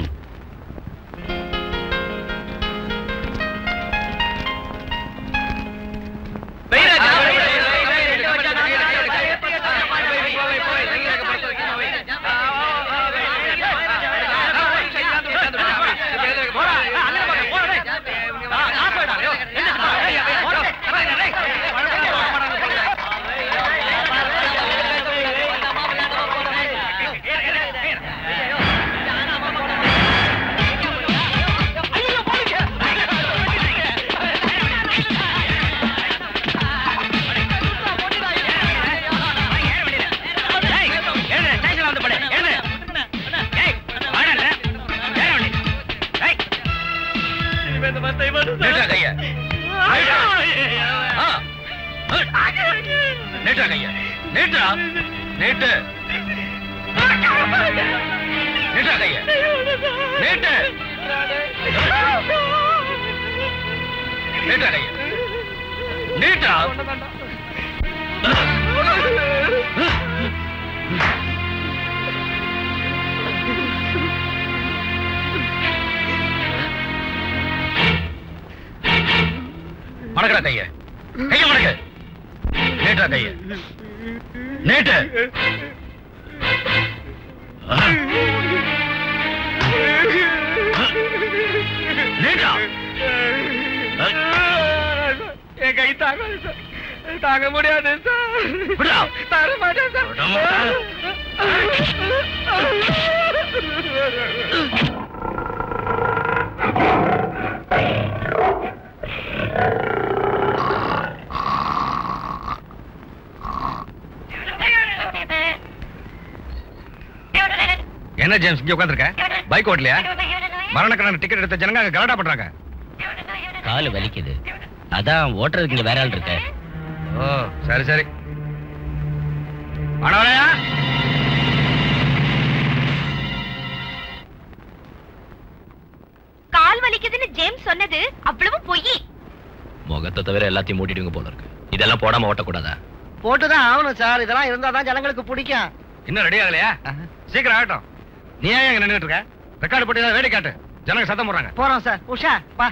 நேற்றா கைய நேற்றா கைய நேற்றா நேட்டு நேற்றா கைய நேட்டு நேற்றா கைய நேற்றா மடக்கடா கைய கைய மடக்கு நேற்றா கைய நேட்டு நேற்றா என் கை தாங்க தாங்க முடியாது விடா. தாங்க மாட்டேன் சார் விட மாட்டேன். என்ன ஜேம்ஸ் இங்க உட்காந்துருக்க பைக் ஓட்டலையா மரணக்கணக்கு டிக்கெட் எடுத்த ஜனங்க அங்க கலாட்டா பண்றாங்க காலு வலிக்குது அதான் ஓட்டுறதுக்கு இங்க வேற ஆள் இருக்க ஓ சரி சரி மாணவரையா கால் வலிக்குதுன்னு ஜேம்ஸ் சொன்னது அவ்வளவு பொய் முகத்தை தவிர எல்லாத்தையும் மூட்டிடுங்க போல இருக்கு இதெல்லாம் போடாம ஓட்டக்கூடாதா போட்டுதான் ஆகணும் சார் இதெல்லாம் இருந்தாதான் ஜனங்களுக்கு பிடிக்கும் இன்னும் ரெடி ஆகலையா சீக்கிரம் ஆகட்டும் நீ ஏன் இங்க நின்னுட்டு இருக்க ரெக்கார்டு போட்டு ஏதாவது வேடி காட்டு ஜனங்க சத்தம் போடுறாங்க போறோம் சார் உஷா வா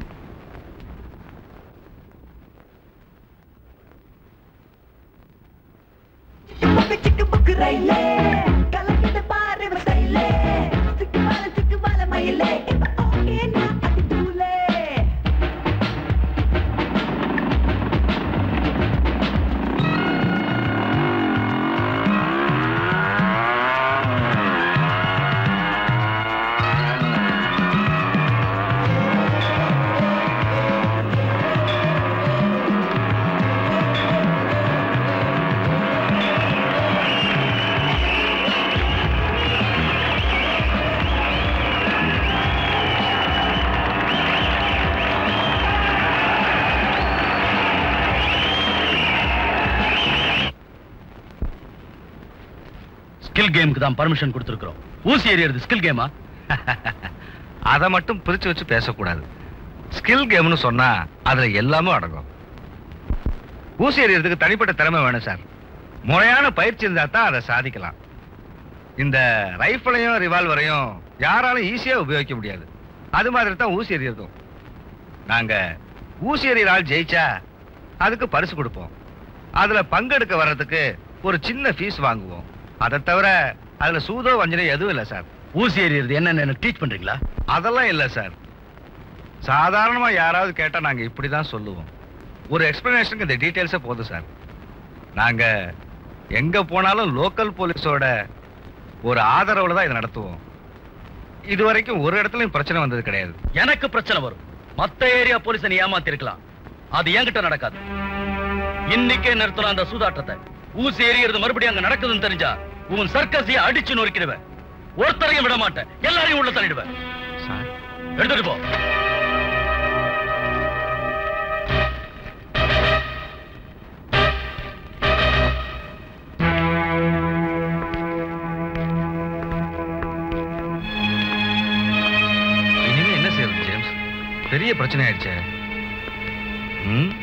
ஸ்கில் கேமுக்கு தான் பர்மிஷன் கொடுத்துருக்கோம் ஊசி எறியறது ஸ்கில் கேமா அதை மட்டும் பிரிச்சு வச்சு பேசக்கூடாது ஸ்கில் கேம்னு சொன்னா அதுல எல்லாமே அடங்கும் ஊசி எறியறதுக்கு தனிப்பட்ட திறமை வேணும் சார் முறையான பயிற்சி இருந்தா தான் அதை சாதிக்கலாம் இந்த ரைஃபிளையும் ரிவால்வரையும் யாராலும் ஈஸியா உபயோகிக்க முடியாது அது மாதிரி தான் ஊசி எறியறதும் நாங்க ஊசி எறிகிற ஆள் ஜெயிச்சா அதுக்கு பரிசு கொடுப்போம் அதுல பங்கெடுக்க வர்றதுக்கு ஒரு சின்ன ஃபீஸ் வாங்குவோம் அதை தவிர அதுல சூதோ வஞ்சனை எதுவும் இல்லை சார் ஊசி எறியறது என்னன்னு டீச் பண்றீங்களா அதெல்லாம் இல்ல சார் சாதாரணமா யாராவது கேட்டா நாங்க இப்படிதான் சொல்லுவோம் ஒரு எக்ஸ்பிளனேஷனுக்கு இந்த டீடைல்ஸே போதும் சார் நாங்க எங்க போனாலும் லோக்கல் போலீஸோட ஒரு ஆதரவுல தான் இதை நடத்துவோம் இது வரைக்கும் ஒரு இடத்துலயும் பிரச்சனை வந்தது கிடையாது எனக்கு பிரச்சனை வரும் மத்த ஏரியா போலீஸை நீ ஏமாத்தி இருக்கலாம் அது என்கிட்ட நடக்காது இன்னைக்கே நிறுத்தலாம் அந்த சூதாட்டத்தை ஊசி எறியறது மறுபடியும் அங்க நடக்குதுன்னு தெரிஞ்சா உன் சர்க்கஸைய அடிச்சு நொறுக்கிடுவேன் ஒருத்தரையும் விட மாட்டேன் எல்லாரையும் உள்ள தள்ளிடுவேன் சார் எடுத்துட்டு போ இனிமே என்ன செய்யறது ஜேம்ஸ் பெரிய பிரச்சனை ஆயிடுச்சே ம்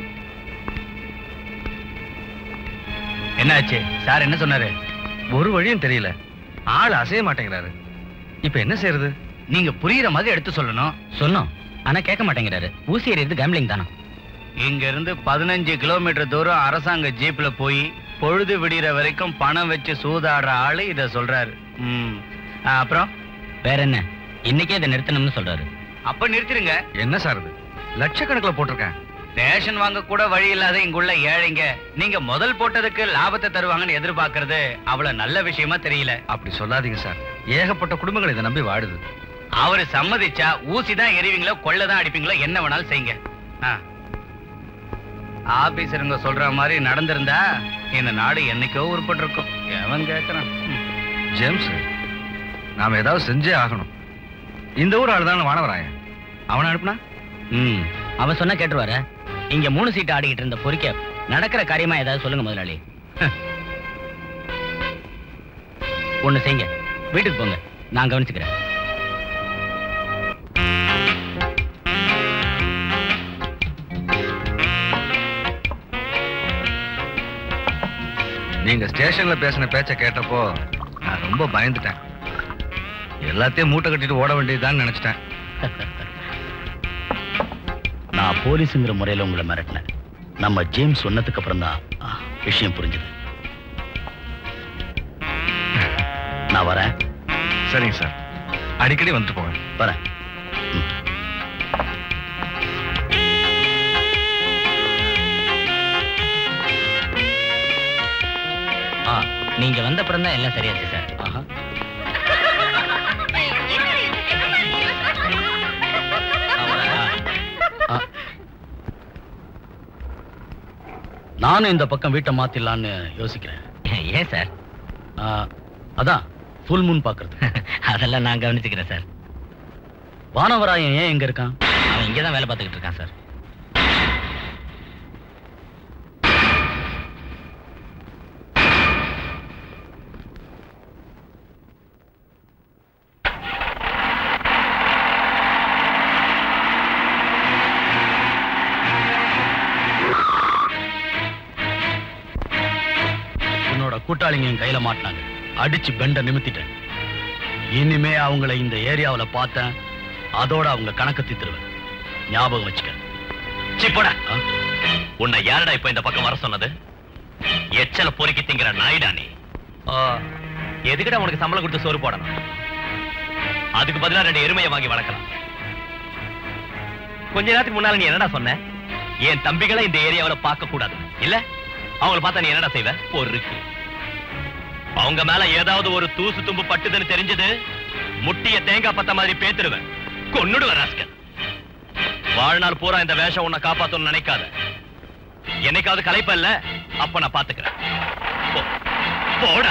என்னாச்சு சார் என்ன சொன்னாரு ஒரு வழியும் தெரியல ஆள் அசைய மாட்டேங்கிறாரு இப்ப என்ன செய்யறது நீங்க புரியுற மாதிரி எடுத்து சொல்லணும் சொன்னோம் ஆனா கேட்க மாட்டேங்கிறாரு ஊசி எறியறது கேம்லிங் தானா இங்க இருந்து பதினஞ்சு கிலோமீட்டர் தூரம் அரசாங்க ஜீப்ல போய் பொழுது விடிற வரைக்கும் பணம் வச்சு சூதாடுற ஆளு இத சொல்றாரு ம். ஆ, அப்புறம் வேற என்ன இன்னைக்கே இதை நிறுத்தணும்னு சொல்றாரு அப்ப நிறுத்திருங்க என்ன சார் இது லட்சக்கணக்கில் போட்டிருக்கேன் ரேஷன் வாங்க கூட வழி இல்லாத இங்குள்ள ஏழைங்க நீங்க முதல் போட்டதுக்கு லாபத்தை தருவாங்கன்னு எதிர்பார்க்கறது அவ்வளவு நல்ல விஷயமா தெரியல அப்படி சொல்லாதீங்க சார் ஏகப்பட்ட குடும்பங்கள் இதை நம்பி வாடுது அவரு சம்மதிச்சா ஊசி தான் எறிவீங்களோ கொள்ள தான் அடிப்பீங்களோ என்ன வேணாலும் செய்யுங்க ஆ. ஆபீசருங்க சொல்ற மாதிரி நடந்திருந்தா இந்த நாடு என்னைக்கோ உருப்பட்டு இருக்கும் எவன் கேட்கறான் ம். ஜேம்ஸ் நாம ஏதாவது செஞ்சே ஆகணும் இந்த ஊர் ஆள் தானே வானவராயன் அவனை அனுப்புனா ம் அவன் சொன்னா கேட்டுருவாரு இங்க மூணு சீட் ஆடிக்கிட்டு இருந்த பொறிக்க நடக்கிற காரியமா ஏதாவது சொல்லுங்க முதலாளி ஒண்ணு செய்யுங்க வீட்டுக்கு போங்க நான் கவனிச்சுக்கிறேன் நீங்க ஸ்டேஷன்ல பேசின பேச்ச கேட்டப்போ நான் ரொம்ப பயந்துட்டேன் எல்லாத்தையும் மூட்டை கட்டிட்டு ஓட வேண்டியதுதான் நினைச்சிட்டேன் நான் போலீஸுங்கிற முறையில உங்களை மிரட்டினேன் நம்ம ஜேம்ஸ் சொன்னதுக்கு அப்புறம் தான் ஆ, விஷயம் புரிஞ்சுது நான் வரேன் சரிங்க சார் அடிக்கடி வந்துட்டு போங்க வரேன் ஆ நீங்க வந்த அப்புறம் தான் எல்லாம் சரியாச்சு சார் ஆஹா. நான் வரேன். ஆ. நானும் இந்த பக்கம் வீட்டை மாத்திடலான்னு யோசிக்கிறேன் ஏன் சார் ஆ, அதான் ஃபுல் மூன் பாக்குறது அதெல்லாம் நான் கவனிச்சுக்கிறேன் சார் வானவராயன் ஏன் எங்க இருக்கான் அவன் இங்கே தான் வேலை பார்த்துக்கிட்டு இருக்கான் சார் உன்னோட கூட்டாளிங்க என் கையில மாட்டினாங்க அடிச்சு பெண்ட நிமித்திட்டேன் இனிமே அவங்கள இந்த ஏரியாவுல பார்த்தேன் அதோட அவங்க கணக்கு தீத்துருவேன் ஞாபகம் வச்சுக்க சிப்போடா உன்னை யாரடா இப்ப இந்த பக்கம் வர சொன்னது எச்சல பொறுக்கி திங்கிற நாயிடா நீ எதுக்குடா உனக்கு சம்பளம் கொடுத்து சோறு போடணும் அதுக்கு பதிலா ரெண்டு எருமையை வாங்கி வளர்க்கலாம் கொஞ்ச நேரத்துக்கு முன்னால நீ என்னடா சொன்ன என் தம்பிகளை இந்த ஏரியாவுல பார்க்க கூடாது இல்ல அவங்கள பார்த்தா நீ என்னடா செய்வ பொறுக்கி அவங்க மேல ஏதாவது ஒரு தூசு தும்பு பட்டுதுன்னு தெரிஞ்சது முட்டிய தேங்காய் பத்த மாதிரி பேத்துடுவேன் கொன்னுடுவேன் ராஸ்கல் வாழ்நாள் பூரா இந்த வேஷம் உன்னை காப்பாத்தணும்னு நினைக்காத என்னைக்காவது கலைப்ப இல்ல அப்ப நான் பாத்துக்கிறேன் போ. போடா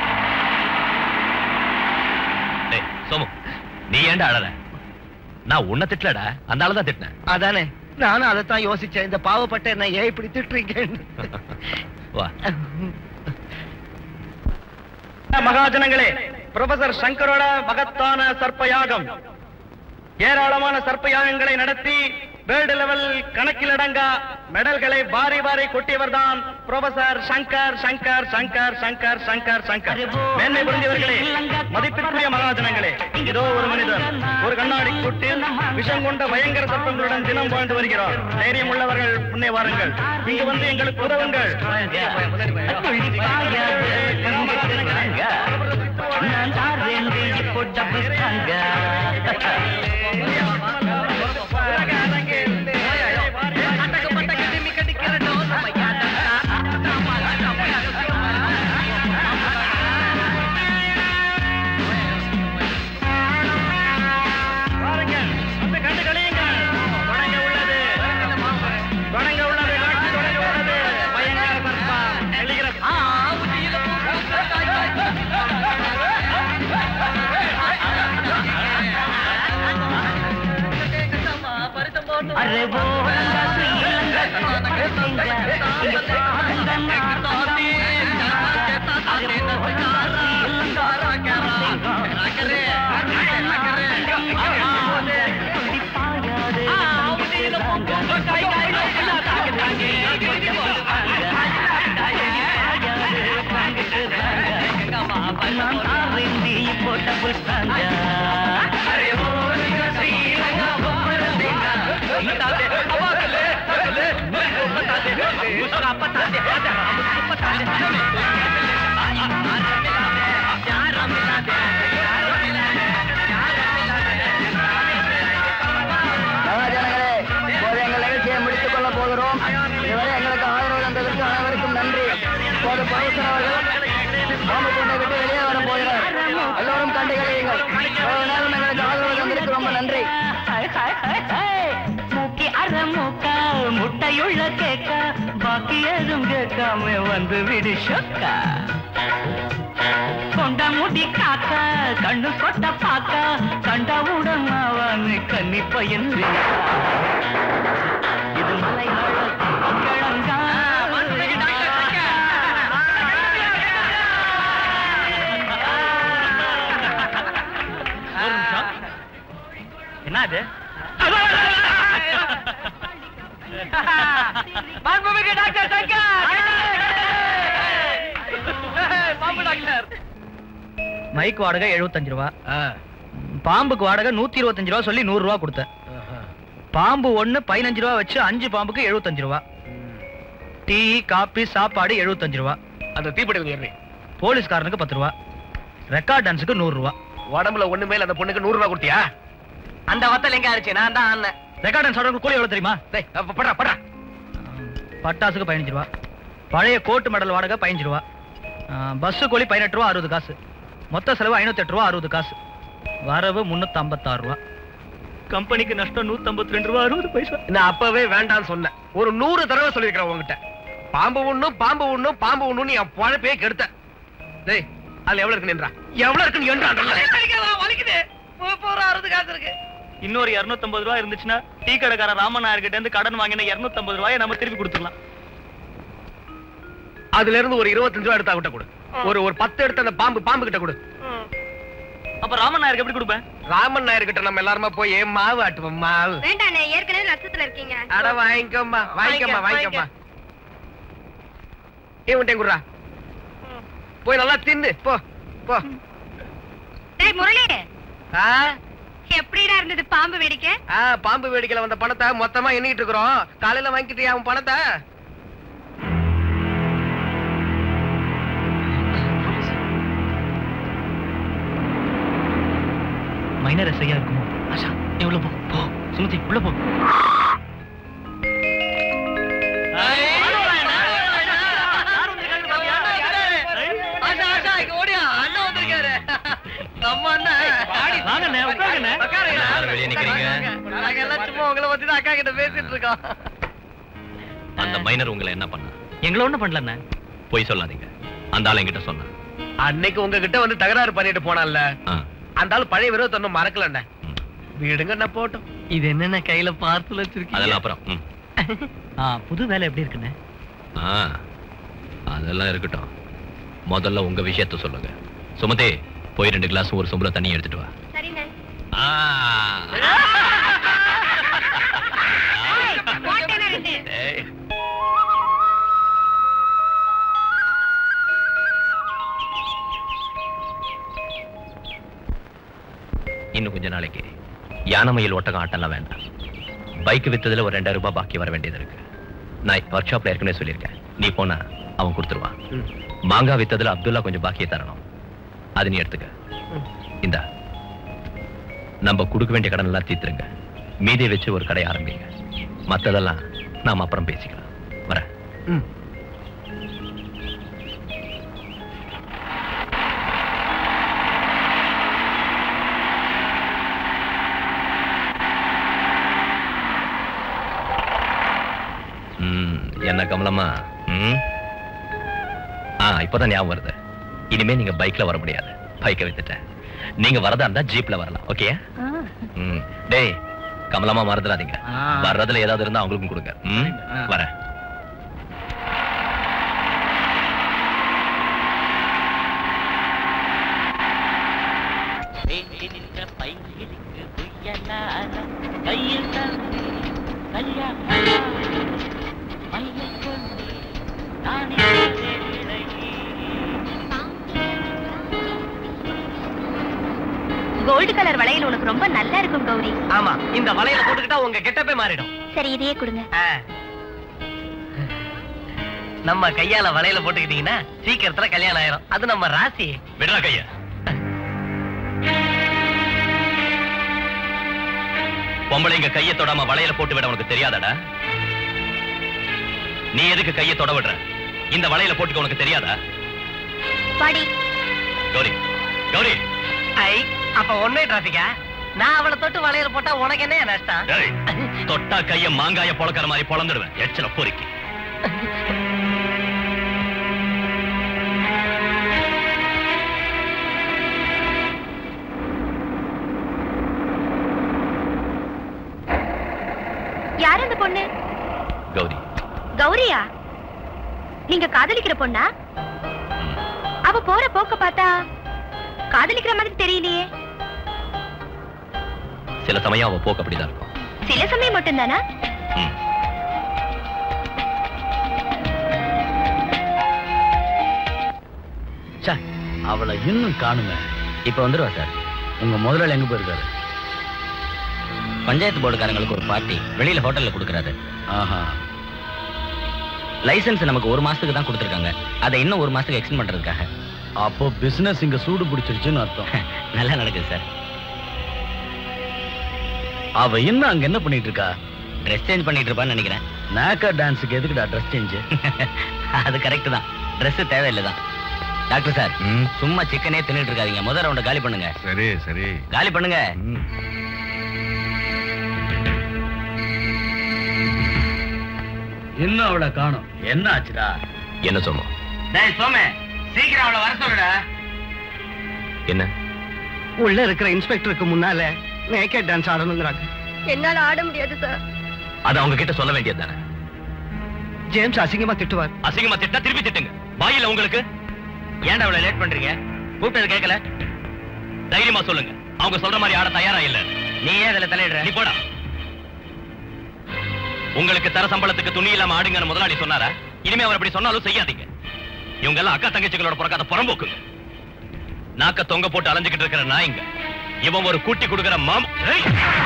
டேய், சோமு நீ ஏன்டா அழற நான் உன்னை திட்டலடா அந்த ஆளு தான் திட்டினேன் அதானே நானும் அதைத்தான் யோசிச்சேன் இந்த பாவப்பட்ட என்ன ஏன் இப்படி திட்டுறீங்கன்னு வா மகாஜனங்களே ப்ரொஃபசர் சங்கரோட மகத்தான சர்ப்பயாகம் ஏராளமான சர்ப்பயாகங்களை நடத்தி வேர்ல்டு லெவல் கணக்கிலடங்கா மெடல்களை பாரி பாரி கொட்டியவர் தான் ப்ரொஃபசர் சங்கர் சங்கர் சங்கர் சங்கர் சங்கர் சங்கர் மேன்மை புரிந்தவர்களே மதிப்பிற்குரிய மகாஜனங்களே இதோ ஒரு மனிதன் ஒரு கண்ணாடி கூட்டில் விஷம் கொண்ட பயங்கர சர்ப்பங்களுடன் தினம் வாழ்ந்து வருகிறார் தைரியம் உள்ளவர்கள் முன்னே வாருங்கள் இங்கு வந்து எங்களுக்கு உதவுங்கள் பாருங்கள் அந்த கண்டு கழியுங்கள் தொடங்க உள்ளது தொடங்க உள்ளது காட்சி தொடங்க உள்ளது பயங்கர சர்ப்பம் எழுகிறது अरे वो लंगा श्रीलंगा श्रीलंगा इங்க பாருங்க நாட்டாண்டி अरे वो लंगा போட்ட புஷ்பாங்க மகாஜனங்களே இப்போது எங்கள் நிகழ்ச்சியை முடித்துக் கொள்ள போகிறோம் இதுவரை எங்களுக்கு ஆதரவு தந்ததற்கு அனைவருக்கும் நன்றி இப்போது ப்ரொஃபசர் அவர்கள் பாம்பு கூட்டை விட்டு வெளியே வர போகிறார் எல்லோரும் கண்டு கழியுங்கள் இவ்வளவு நேரம் எங்களுக்கு ஆதரவு தந்ததற்கு ரொம்ப நன்றி மூக்கி அற மூக்கா முட்டையுள்ள கேக்க பாக்கி எதுவும் கேட்காம வந்து விடு சொக்கா கொண்ட முடி காக்க கண்ணு கொட்ட பாக்க கண்டவுடன் அவனு கன்னி பையன் இது மலை கிழங்கா ஒரு நிமிஷம் என்ன அது மாண்புமிகு டாக்டர் சங்கர் பாம்பு டாக்டர் மைக் வாடகை 75 ரூபா பாம்புக்கு வாடகை நூத்தி இருபத்தஞ்சு ரூபா சொல்லி நூறு ரூபா கொடுத்தேன் பாம்பு ஒண்ணு பதினஞ்சு ரூபா வச்சு அஞ்சு பாம்புக்கு 75 ரூபா டீ காபி சாப்பாடு 75 ரூபா அந்த தீப்பெட்டி ஏறி போலீஸ்காரனுக்கு பத்து ரூபா ரெக்கார்ட் டான்ஸுக்கு நூறு ரூபா உடம்புல ஒண்ணுமே இல்ல அந்த பொண்ணுக்கு நூறு ரூபாய் கொடுத்தியா அந்த வத்தல் எங்க ஆச்சு நான் தான் ஆனேன் ரெக்கார்ட் டான்ஸ் ஆடுறவங்க கூலி எவ்வளவு தெரியுமா டேய் அப்ப படா படா பட்டாசுக்கு பதினஞ்சு ரூபா பழைய கோட்டு மெடல் வாடகை பதினஞ்சு ரூபா பஸ்ஸு கூலி பதினெட்டு ரூபா அறுபது காசு மொத்த செலவு ஐநூத்தி எட்டு ரூபா அறுபது காசு வரவு முன்னூத்தி ஐம்பத்தாறு ரூபா கம்பெனிக்கு நஷ்டம் நூத்தி ஐம்பத்தி ரெண்டு ரூபா அறுபது பைசா நான் அப்பவே வேண்டாம்னு சொன்னேன் ஒரு நூறு தடவை சொல்லிருக்கிறேன் உங்ககிட்ட பாம்பு ஒண்ணும் பாம்பு ஒண்ணும் பாம்பு ஒண்ணும் என் பழப்பே கெடுத்த டேய் அதுல எவ்வளவு இருக்கு நின்றா எவ்வளவு இருக்கு என்றா வலிக்குது போற அறுபது காசு இருக்கு இன்னொரு 250 ரூபா இருந்துச்சுன்னா டீ கடைக்காரன் ராமநாயர்கிட்ட இருந்து கடன் வாங்கின 250 ரூபாயை நம்ம திருப்பி கொடுத்துடலாம் அதுல இருந்து ஒரு இருபத்தஞ்சு ரூபா எடுத்தா கிட்ட கொடு ஒரு ஒரு பத்து எடுத்து அந்த பாம்பு பாம்பு கிட்ட கொடு அப்ப ராமன் நாயருக்கு எப்படி கொடுப்பேன் ராமன் நாயர் கிட்ட நம்ம எல்லாருமே போய் மாவு ஆட்டுவோம் மாவு வேண்டாண்ணே ஏற்கனவே நஷ்டத்துல இருக்கீங்க அட வாங்கிக்கோம்மா வாங்கிக்கோம்மா வாங்கிக்கோம்மா இவன்கிட்ட குடுறா போய் நல்லா தின்னு போ போ டேய் முரளி ஆ எப்படிடா இருந்தது பாம்பு வேடிக்கை ஆ, பாம்பு வேடிக்கையில வந்த பணத்தை மொத்தமா எண்ணிட்டு இருக்கிறோம் காலையில வாங்கிட்டியா உன் பணத்தை மைனர் எஸ்ஐயா இருக்குமோ ஆஷா நீ உள்ள போ போ சுமதி உள்ள போ ஆஷா, ஆஷா, இங்க ஓடியா. அண்ணா வந்திருக்காரு. நம்ம அண்ணன். வாங்கண்ணே, உட்காருங்கண்ணே. உட்காருங்கண்ணா. எல்லாரும் வெளியே நிக்கிறீங்க. நாங்க எல்லாம் சும்மா உங்களை பத்தி தான் அக்கா கிட்ட பேசிட்டு இருக்கோம் அந்த மைனர் உங்களை என்ன பண்ண எங்களை ஒண்ணும் பண்ணலண்ணே போய் சொல்லாதீங்க அந்த ஆள் என்கிட்ட சொன்னா அன்னைக்கு உங்ககிட்ட வந்து தகராறு பண்ணிட்டு போனான்ல ஆ, அந்த ஆள் பழைய விரோதத்தை ஒண்ணும் மறக்கலண்ணே ம். வீடுங்க என்ன போட்டோம் இது என்னென்ன கையில பார்த்து வச்சிருக்கீங்க அதெல்லாம் அப்புறம் ம். ஆ புது வேலை எப்படி இருக்குண்ணே ஆ அதெல்லாம் இருக்கட்டும் முதல்ல உங்க விஷயத்த சொல்லுங்க சுமதி போய் ரெண்டு கிளாஸ் ஒரு சொம்புல தண்ணி எடுத்துட்டு வா சரிண்ணே ஆ. போட்டேனா ரெண்டு ஏய். இன்னும் கொஞ்ச நாளைக்கு யானை மயில் ஒட்டகம் ஆட்டம்லாம் வேண்டாம் பைக் வித்ததுல ஒரு ரெண்டாயிரம் ரூபாய் பாக்கி வர வேண்டியது இருக்கு நான் ஒர்க் ஷாப்ல ஏற்கனவே சொல்லியிருக்கேன் நீ போனா அவன் கொடுத்துருவான் மாங்காய் வித்ததுல அப்துல்லா கொஞ்சம் பாக்கியை தரணும் அது நீ எடுத்துக்க இந்தா நம்ம கொடுக்க வேண்டிய கடன் எல்லாம் தீர்த்துருங்க மீதியை வச்சு ஒரு கடை ஆரம்பிங்க மத்ததெல்லாம் நாம அப்புறம் பேசிக்கலாம் வரேன் ம், என்ன கமலம்மா ம்? ஆ இப்பதான் ஞாபகம் வருது இனிமே நீங்க பைக்ல வர முடியாது பைக்கை வித்துட்டேன் நீங்க வரதா இருந்தா ஜீப்ல வரலாம் ஓகே ம் டேய் கமலமா மறந்துடாதீங்க வர்றதுல ஏதாவது இருந்தா அவங்களுக்கும் கொடுங்க ம் வரேன் கோல்டு கலர் வளையல் உனக்கு ரொம்ப நல்லா இருக்கும் கௌரி ஆமா இந்த வலையில போட்டுக்கிட்டா உங்க கெட்டப்பே மாறிடும் சரி இதையே கொடுங்க ஆ. நம்ம கையால வலையில போட்டுக்கிட்டீங்கன்னா சீக்கிரத்துல கல்யாணம் ஆயிரும் அது நம்ம ராசி விடுறா கைய பொம்பளைங்க கையை தொடாம வளையல போட்டு விட உனக்கு தெரியாதாடா நீ எதுக்கு கையை தொட விடுற இந்த வளையல போட்டுக்க உனக்கு தெரியாதா பாடி கௌரி கௌரி ஐ அப்ப ஒன்னே டிராபிக்கா நான் அவளை தொட்டு வலையில போட்டா உனக்கு என்ன நஷ்டம் டேய், தொட்டா கைய மாங்காய பொளக்கிற மாதிரி பொளந்துடுவேன் எச்சல பொறுக்கி யார் அந்த பொண்ணு கௌரி கௌரியா நீங்க காதலிக்கிற பொண்ணா அவ போற போக்க பார்த்தா காதலிக்கிற மாதிரி தெரியலையே சில சமயம் அவ போக்கு அப்படிதான் இருக்கும் சில சமயம் மட்டும்தானா ம். ச்சே, அவளை இன்னும் காணுமே இப்ப வந்துருவா சார் உங்க முதலாளி எங்க போயிருக்காரு பஞ்சாயத்து போர்டுக்காரங்களுக்கு ஒரு பார்ட்டி வெளியில ஹோட்டல்ல கொடுக்கறாரு ஆஹா லைசென்ஸ் நமக்கு ஒரு மாசத்துக்கு தான் கொடுத்துருக்காங்க அதை இன்னும் ஒரு மாசத்துக்கு எக்ஸ்டெண்ட் பண்றதுக்காக அப்போ பிசினஸ் இங்க சூடு பிடிச்சிருச்சுன்னு அர்த்தம் நல்லா நடக்குது சார் அவ இன்னும் அங்க என்ன பண்ணிட்டு இருக்கா ட்ரெஸ் சேஞ்ச் பண்ணிட்டு இருப்பான்னு நினைக்கிறேன் நேக்கா டான்ஸுக்கு எதுக்குடா ட்ரெஸ் சேஞ்ச் அது கரெக்ட் தான் ட்ரெஸ் தேவையில்லை தான் டாக்டர் சார் சும்மா சிக்கனே தின்னுட்டு இருக்காதீங்க முதல் ரவுண்ட காலி பண்ணுங்க சரி சரி காலி பண்ணுங்க இன்னும் அவளை காணும் என்ன ஆச்சுடா என்ன சொல்லும் டேய் சோமே சீக்கிரம் அவளை வர சொல்லுடா என்ன உள்ள இருக்கிற இன்ஸ்பெக்டருக்கு முன்னால நேக்கே டான்ஸ் ஆடணுங்கிறாங்க என்னால ஆட முடியாது சார் அது அவங்க கிட்ட சொல்ல வேண்டியது தானே ஜேம்ஸ் அசிங்கமா திட்டுவார் அசிங்கமா திட்டா திருப்பி திட்டுங்க வாயில உங்களுக்கு ஏன்டா அவ்வளவு லேட் பண்றீங்க கூப்பிட்டது கேட்கல தைரியமா சொல்லுங்க அவங்க சொல்ற மாதிரி ஆட தயாரா இல்ல நீ ஏன் அதுல தலையிடுற நீ போடா உங்களுக்கு தர சம்பளத்துக்கு துணி இல்லாம ஆடுங்கன்னு முதலாளி சொன்னாரா இனிமே அவர் அப்படி சொன்னாலும் செய்யாதீங்க இவங்க எல்லாம் அக்கா தங்கச்சிகளோட பிறக்காத புறம்போக்குங்க நாக்க தொங்க போட்டு அலைஞ்சுக்கிட்டு இருக்கிற நாய்ங்க இவன் ஒரு கூட்டி கொடுக்கிற மாம் ஏய்!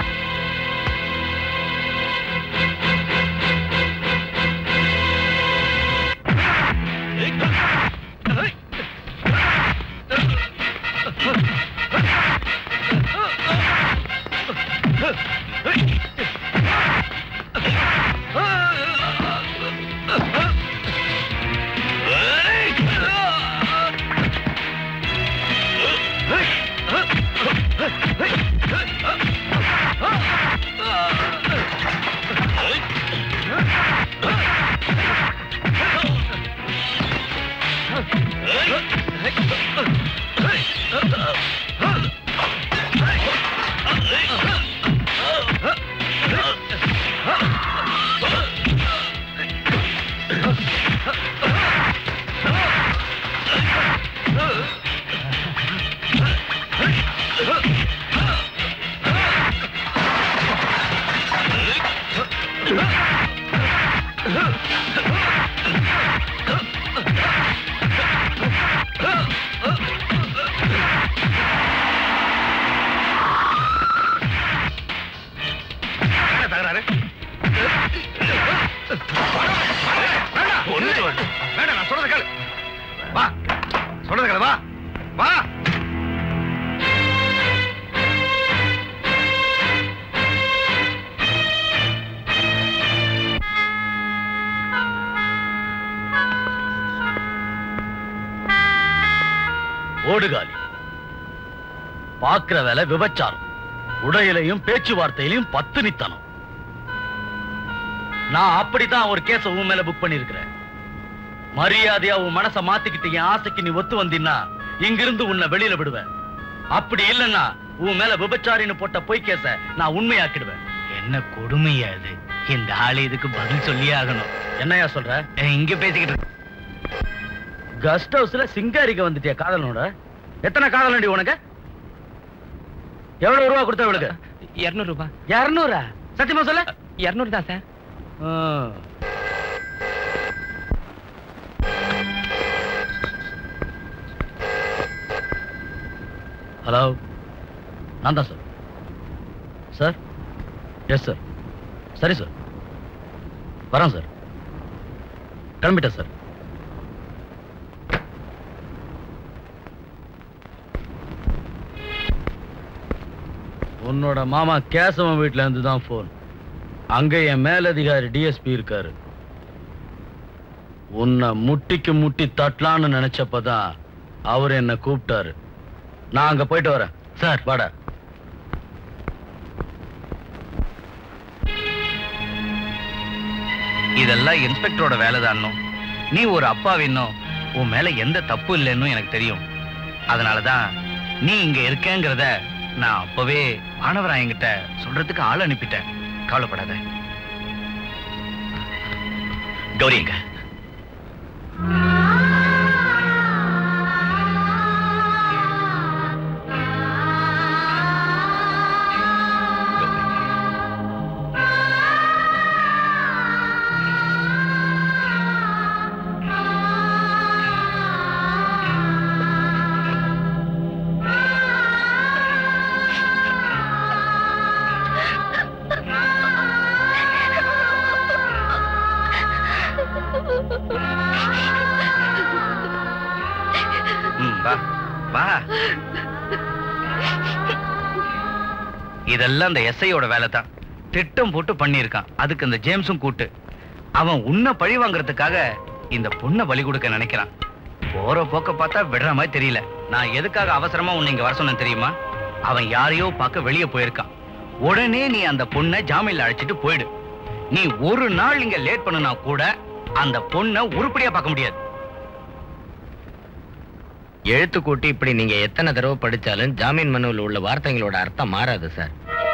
என்ன தகராறு ஒண்ணு வேண்டாம் நான் சொல்றது கேளு வா சொல்றது கேளு வா வா ஓடுகாலி பாக்குற வேலை விபச்சாரம் உடையிலையும் பேச்சுவார்த்தையிலையும் பத்துனித்தனம் நான் அப்படித்தான் ஒரு கேஸ உன் மேல புக் பண்ணிருக்கிறேன் மரியாதையா உன் மனச மாத்திக்கிட்டு என் ஆசைக்கு நீ ஒத்து வந்தீன்னா இங்கிருந்து உன்னை வெளியில விடுவேன் அப்படி இல்லைன்னா உன் மேல விபச்சாரின்னு போட்ட பொய் கேஸ நான் உண்மையாக்கிடுவேன் என்ன கொடுமையா இது இந்த ஆளு இதுக்கு பதில் சொல்லியே ஆகணும் என்னையா சொல்ற ஏய், இங்க பேசிக்கிட்டு இருக்க. கெஸ்ட் ஹவுஸ்ல சிங்காரிக்க வந்துட்டியா காதலனோட எத்தனை காதலண்டி உனக்கு எவ்வளவு ரூபா கொடுத்த இவளுக்கு இருநூறு ரூபாய் இருநூறா சத்தியமா சொல்ல இருநூறு தான் சார் ஹலோ நான் தான் சார் சார் எஸ் சார் சரி சார் வரேன் சார் கிளம்பிட்டேன் சார் உன்னோட மாமா கேசவன் வீட்ல இருந்து தான் போன் அங்க என் மேலதிகாரி டிஎஸ்பி இருக்காரு உன்னை முட்டிக்கு முட்டி தட்டலான்னு நினைச்சப்பதான் அவர் என்ன கூப்பிட்டாரு நான் அங்க போயிட்டு வரேன் சார் வாடா இதெல்லாம் இன்ஸ்பெக்டரோட வேலைதானோ நீ ஒரு அப்பாவின்னோ உன் மேல எந்த தப்பு இல்லைன்னு எனக்கு தெரியும் அதனாலதான் நீ இங்க இருக்கேங்கிறத நான் அப்பவே வானவராயங்கிட்ட சொல்றதுக்கு ஆள் அனுப்பிட்டேன் கவலைப்படாத கௌரி எங்க ம், வா வா இதெல்லாம் அந்த எஸ்ஐயோட வேலை தான் திட்டம் போட்டு பண்ணியிருக்கான் அதுக்கு இந்த ஜேம்ஸும் கூட்டு அவன் உன்னை பழி வாங்குறதுக்காக இந்த பொண்ணை பலி கொடுக்க நினைக்கிறான் போற போக்க பார்த்தா விடுற மாதிரி தெரியல நான் எதுக்காக அவசரமா உன்னை இங்க வர சொன்னேன் தெரியுமா அவன் யாரையோ பார்க்க வெளியே போயிருக்கான் உடனே நீ அந்த பொண்ணை ஜாமீன்ல அழைச்சிட்டு போயிடு நீ ஒரு நாள் இங்க லேட் பண்ணுனா கூட அந்த பொண்ணை உருப்படியா பார்க்க முடியாது எழுத்து கூட்டி இப்படி நீங்க எத்தனை தடவை படிச்சாலும் ஜாமீன் மனுவில் உள்ள வார்த்தைகளோட அர்த்தம் மாறாது சார்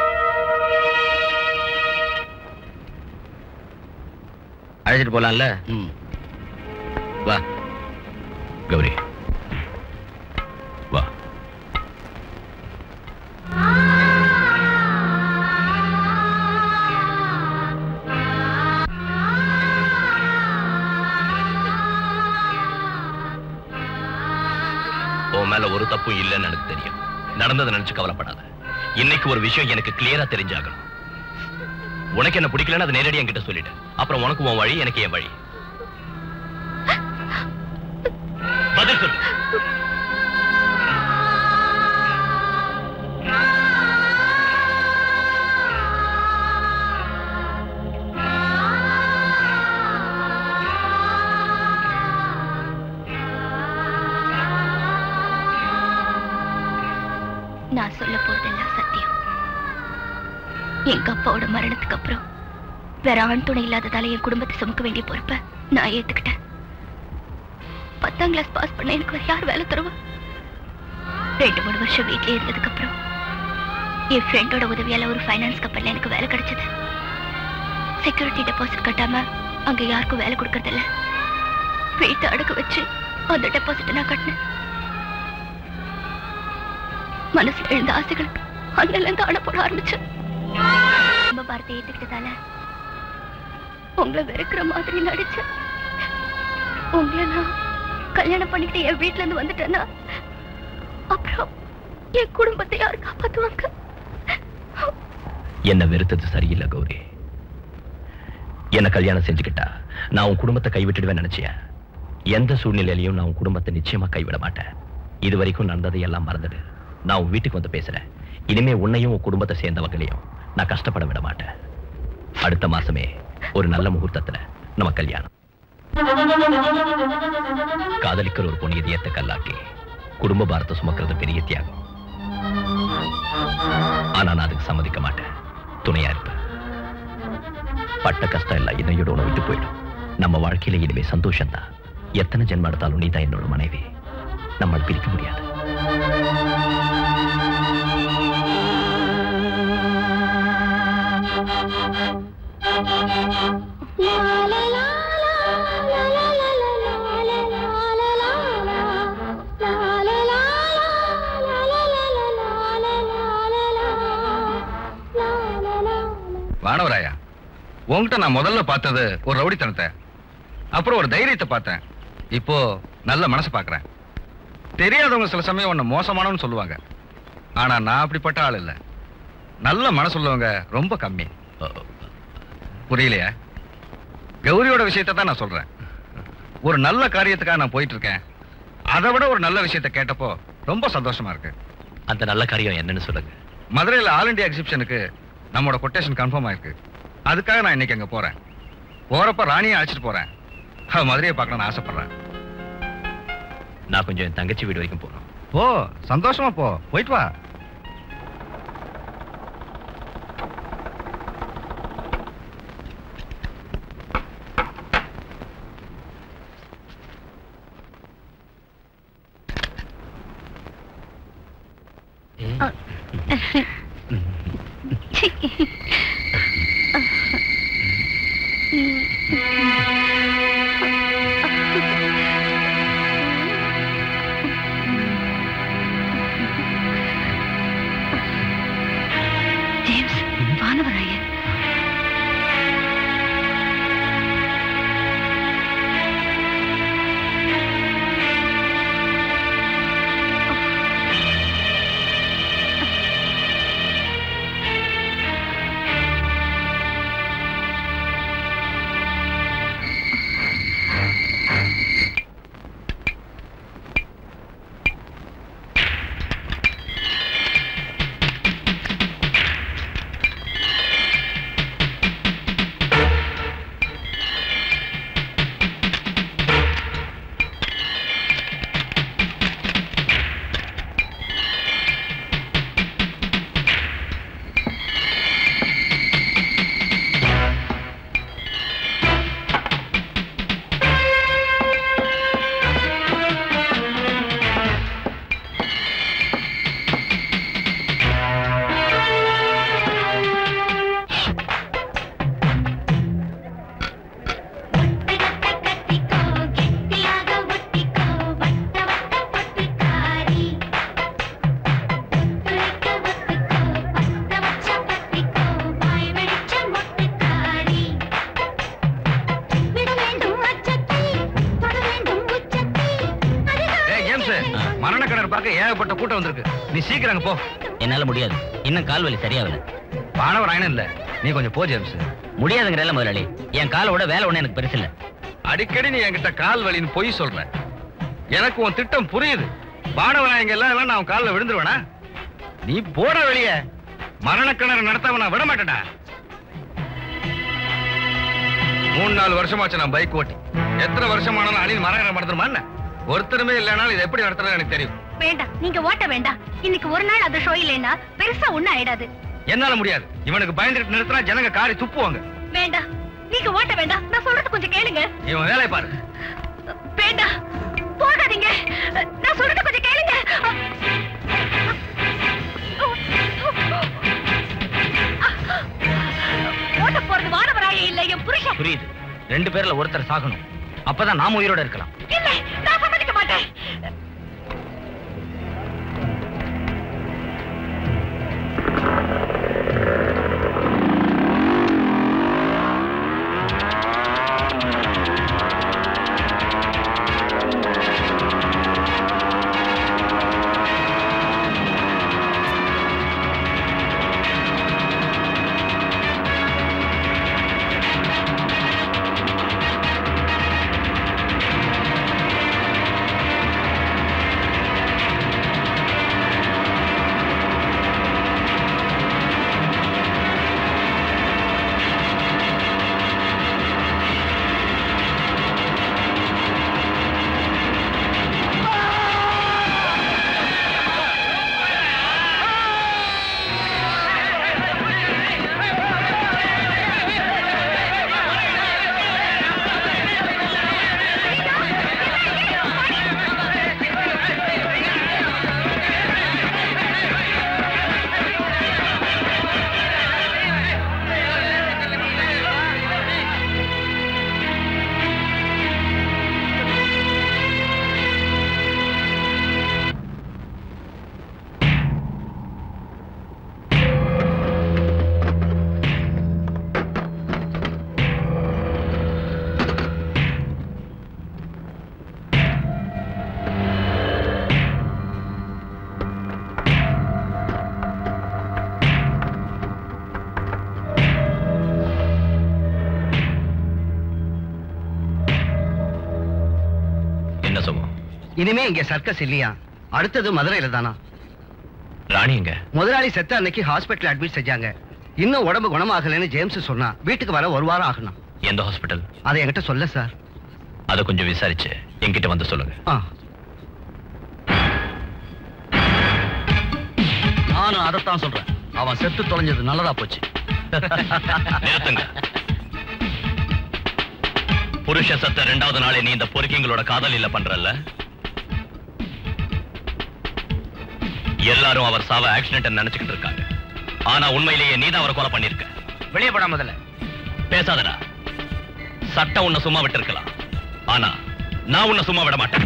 அழைச்சிட்டு போலாம்ல ம் வா கௌரி வா உன் உன் மேல ஒரு தப்பும் இல்லைன்னு எனக்கு தெரியும் நடந்ததை நினைச்சு கவலைப்படாத இன்னைக்கு ஒரு விஷயம் எனக்கு கிளியரா தெரிஞ்சாகணும் உனக்கு என்ன பிடிக்கலன்னு அதை நேரடியா என்கிட்ட சொல்லிடு அப்புறம் உனக்கு உன் வழி எனக்கு என் வழி பதில் சொல்லு நான் சொல்ல போறதெல்லாம் சத்தியம் எங்க அப்பாவோட மரணத்துக்கு அப்புறம் வேற ஆண் துணை இல்லாததால என் குடும்பத்தை சுமக்க வேண்டிய பொறுப்பை நான் ஏத்துக்கிட்டேன் பத்தாம் கிளாஸ் பாஸ் பண்ண எனக்கு வேற யார் வேலை தருவா ரெண்டு மூணு வருஷம் வீட்லயே இருந்ததுக்கு அப்புறம் என் ஃப்ரெண்டோட உதவியால ஒரு ஃபைனான்ஸ் கம்பெனில எனக்கு வேலை கிடைச்சது செக்யூரிட்டி டெபாசிட் கட்டாம அங்க யாருக்கும் வேலை கொடுக்கறதில்ல வீட்டை அடக்க வச்சு அந்த டெபாசிட்டை நான் கட்டினேன் மனசுல எழுந்த ஆசைகளுக்கு அண்ணல இருந்து அணை போட ஆரம்பிச்சேன் ரொம்ப வார்த்தை ஏத்துக்கிட்டதால உங்களை வெறுக்கிற மாதிரி நடிச்சேன் உங்களை நான் கல்யாணம் பண்ணிக்கிட்டு என் வீட்டுல இருந்து வந்துட்டேன்னா அப்புறம் என் குடும்பத்தை யார் காப்பாத்துவாங்க என்ன வெறுத்தது சரியில்லை கௌரி என்ன கல்யாணம் செஞ்சுக்கிட்டா நான் உன் குடும்பத்தை கைவிட்டுடுவேன் நினைச்சியா எந்த சூழ்நிலையிலையும் நான் உன் குடும்பத்தை நிச்சயமா கைவிட மாட்டேன் இது வரைக்கும் நடந்ததை எல்லாம் மறந்துடு நான் உன் வீட்டுக்கு வந்து பேசுறேன் இனிமே உன்னையும் உன் குடும்பத்தை சேர்ந்தவங்களையும் நான் கஷ்டப்பட விட மாட்டேன் அடுத்த மாசமே ஒரு நல்ல முகூர்த்தத்துல நம்ம கல்யாணம் காதலிக்கிற ஒரு பொண்ணு இதயத்தை கல்லாக்கி குடும்ப பாரத்தை சுமக்கிறது பெரிய தியாகம் ஆனா நான் அதுக்கு சம்மதிக்க மாட்டேன் துணையா இருப்பேன் பட்ட கஷ்டம் எல்லாம் இதனையோட உன விட்டு போயிடும் நம்ம வாழ்க்கையில இனிமே சந்தோஷம் தான் எத்தனை ஜென்மம் எடுத்தாலும் நீ தான் என்னோட மனைவி நம்மளை பிரிக்க முடியாது வானவராயா உன்கிட்ட நான் முதல்ல பார்த்தது ஒரு ரவுடித்தனத்தை அப்புறம் ஒரு தைரியத்தை பார்த்தேன் இப்போ நல்ல மனசை பார்க்கறேன் தெரியாதவங்க சில சமயம் உன்னை மோசமானவன்னு சொல்லுவாங்க ஆனா நான் அப்படிப்பட்ட ஆள் இல்ல நல்ல மனசுள்ளவங்க ரொம்ப கம்மி புரியலையா கௌரியோட விஷயத்தை தான் நான் சொல்றேன் ஒரு நல்ல காரியத்துக்காக நான் போயிட்டு இருக்கேன் அதை விட ஒரு நல்ல விஷயத்தை கேட்டப்போ ரொம்ப சந்தோஷமா இருக்கு அந்த நல்ல காரியம் என்னன்னு சொல்லுங்க மதுரையில் ஆல் இண்டியா எக்ஸிபிஷனுக்கு நம்மளோட கொட்டேஷன் கன்ஃபார்ம் ஆயிருக்கு அதுக்காக நான் இன்னைக்கு அங்க போறேன் போறப்ப ராணியை அழைச்சிட்டு போறேன் அவ மதுரையை பார்க்கணும்னு ஆசைப்படுறேன் நான் கொஞ்சம் என் தங்கச்சி வீடு வரைக்கும் போகணும் போ சந்தோஷமா போ போயிட்டு வா ஜேம்ஸ் வானவராயன் பார்க்க ஏகப்பட்ட கூட்டம் வந்திருக்கு நீ சீக்கிரம் அங்க போ என்னால முடியாது இன்னும் கால் வலி சரியாகல பானவராயனும் இல்ல நீ கொஞ்சம் போ ஜேம்ஸ் முடியாதுங்கிறல்ல முதலாளி என் காலை விட வேலை ஒண்ணு எனக்கு பெருசு இல்ல அடிக்கடி நீ என்கிட்ட கால் வலின்னு பொய் சொல்ற எனக்கு உன் திட்டம் புரியுது பானவராயங்க எல்லாம் எல்லாம் நான் காலில் விழுந்துருவேனா நீ போட வெளிய மரணக்கிணறு நடத்தாம நான் விட மாட்டேடா மூணு நாலு வருஷமாச்சு நான் பைக் ஓட்டி எத்தனை வருஷமானாலும் அணில் மரம் மறந்துருமா என்ன ஒருத்தருமே இல்லைனாலும் இது எப்படி நடத்துறது எனக்கு தெரியும் வேண்டாம் நீங்க ஓட்ட வேண்டாம் இன்னைக்கு ஒரு நாள் அந்த ஷோ இல்லைன்னா பெருசா ஒண்ணும் ஆயிடாது என்னால முடியாது இவனுக்கு பயந்துட்டு நிறுத்தினா ஜனங்க காரி துப்புவாங்க வேண்டாம் நீங்க ஓட்ட வேண்டாம் நான் சொல்றது கொஞ்சம் கேளுங்க இவன் வேலையை பாரு வேண்டாம் போகாதீங்க நான் சொல்றது கொஞ்சம் கேளுங்க ஓட்ட போறது வானவராய இல்ல என் புருஷன் புரியுது ரெண்டு பேர்ல ஒருத்தர் சாகணும் அப்பதான் நாம உயிரோட இருக்கலாம் இல்ல நான் சம்மதிக்க மாட்டேன் என்ன சொல்லுவோம் இனிமே இங்க சர்க்கஸ் இல்லையா அடுத்தது மதுரையில தானா ராணி எங்க முதலாளி செத்த அன்னைக்கு ஹாஸ்பிட்டல் அட்மிட் செஞ்சாங்க இன்னும் உடம்பு குணமாகலைன்னு ஜேம்ஸ் சொன்னா வீட்டுக்கு வர ஒரு வாரம் ஆகணும் எந்த ஹாஸ்பிட்டல் அதை என்கிட்ட சொல்ல சார் அதை கொஞ்சம் விசாரிச்சு என்கிட்ட வந்து சொல்லுங்க ஆ நானும் அதைத்தான் சொல்றேன் அவன் செத்து தொலைஞ்சது நல்லதா போச்சு நிறுத்துங்க புருஷ சத்த ரெண்டாவது நாளே நீ இந்த பொறுக்கிங்களோட காதல் இல்ல பண்றல்ல எல்லாரும் அவர் சாவ ஆக்சிடென்ட் நினைச்சுக்கிட்டு இருக்காங்க ஆனா உண்மையிலேயே நீதான் அவரை கொலை பண்ணிருக்க வெளியே போடா முதல்ல பேசாதடா சட்டம் உன்னை சும்மா விட்டிருக்கலாம் ஆனா நான் உன்னை சும்மா விட மாட்டேன்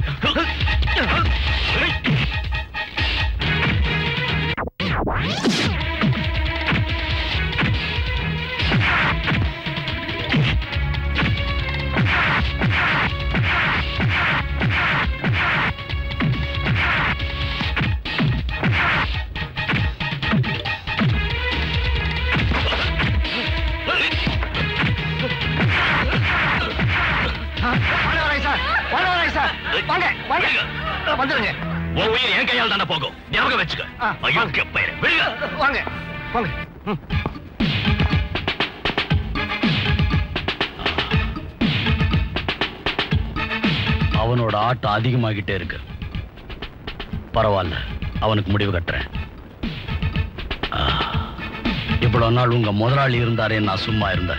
வானவராய் சார் வானவராய் சார் வாங்க வாங்க வந்துருங்க உன் உயிர் என் கையால் தானே போகும் ஞாபகம் வச்சுக்க ஆ, அயோக்கிய பயிர் விழுக வாங்க வாங்க ம். அவனோட ஆட்டம் அதிகமாகிட்டே இருக்கு பரவாயில்ல அவனுக்கு முடிவு கட்டுறேன் ஆ, இவ்வளவு நாள் உங்க முதலாளி இருந்தாரே நான் சும்மா இருந்தேன்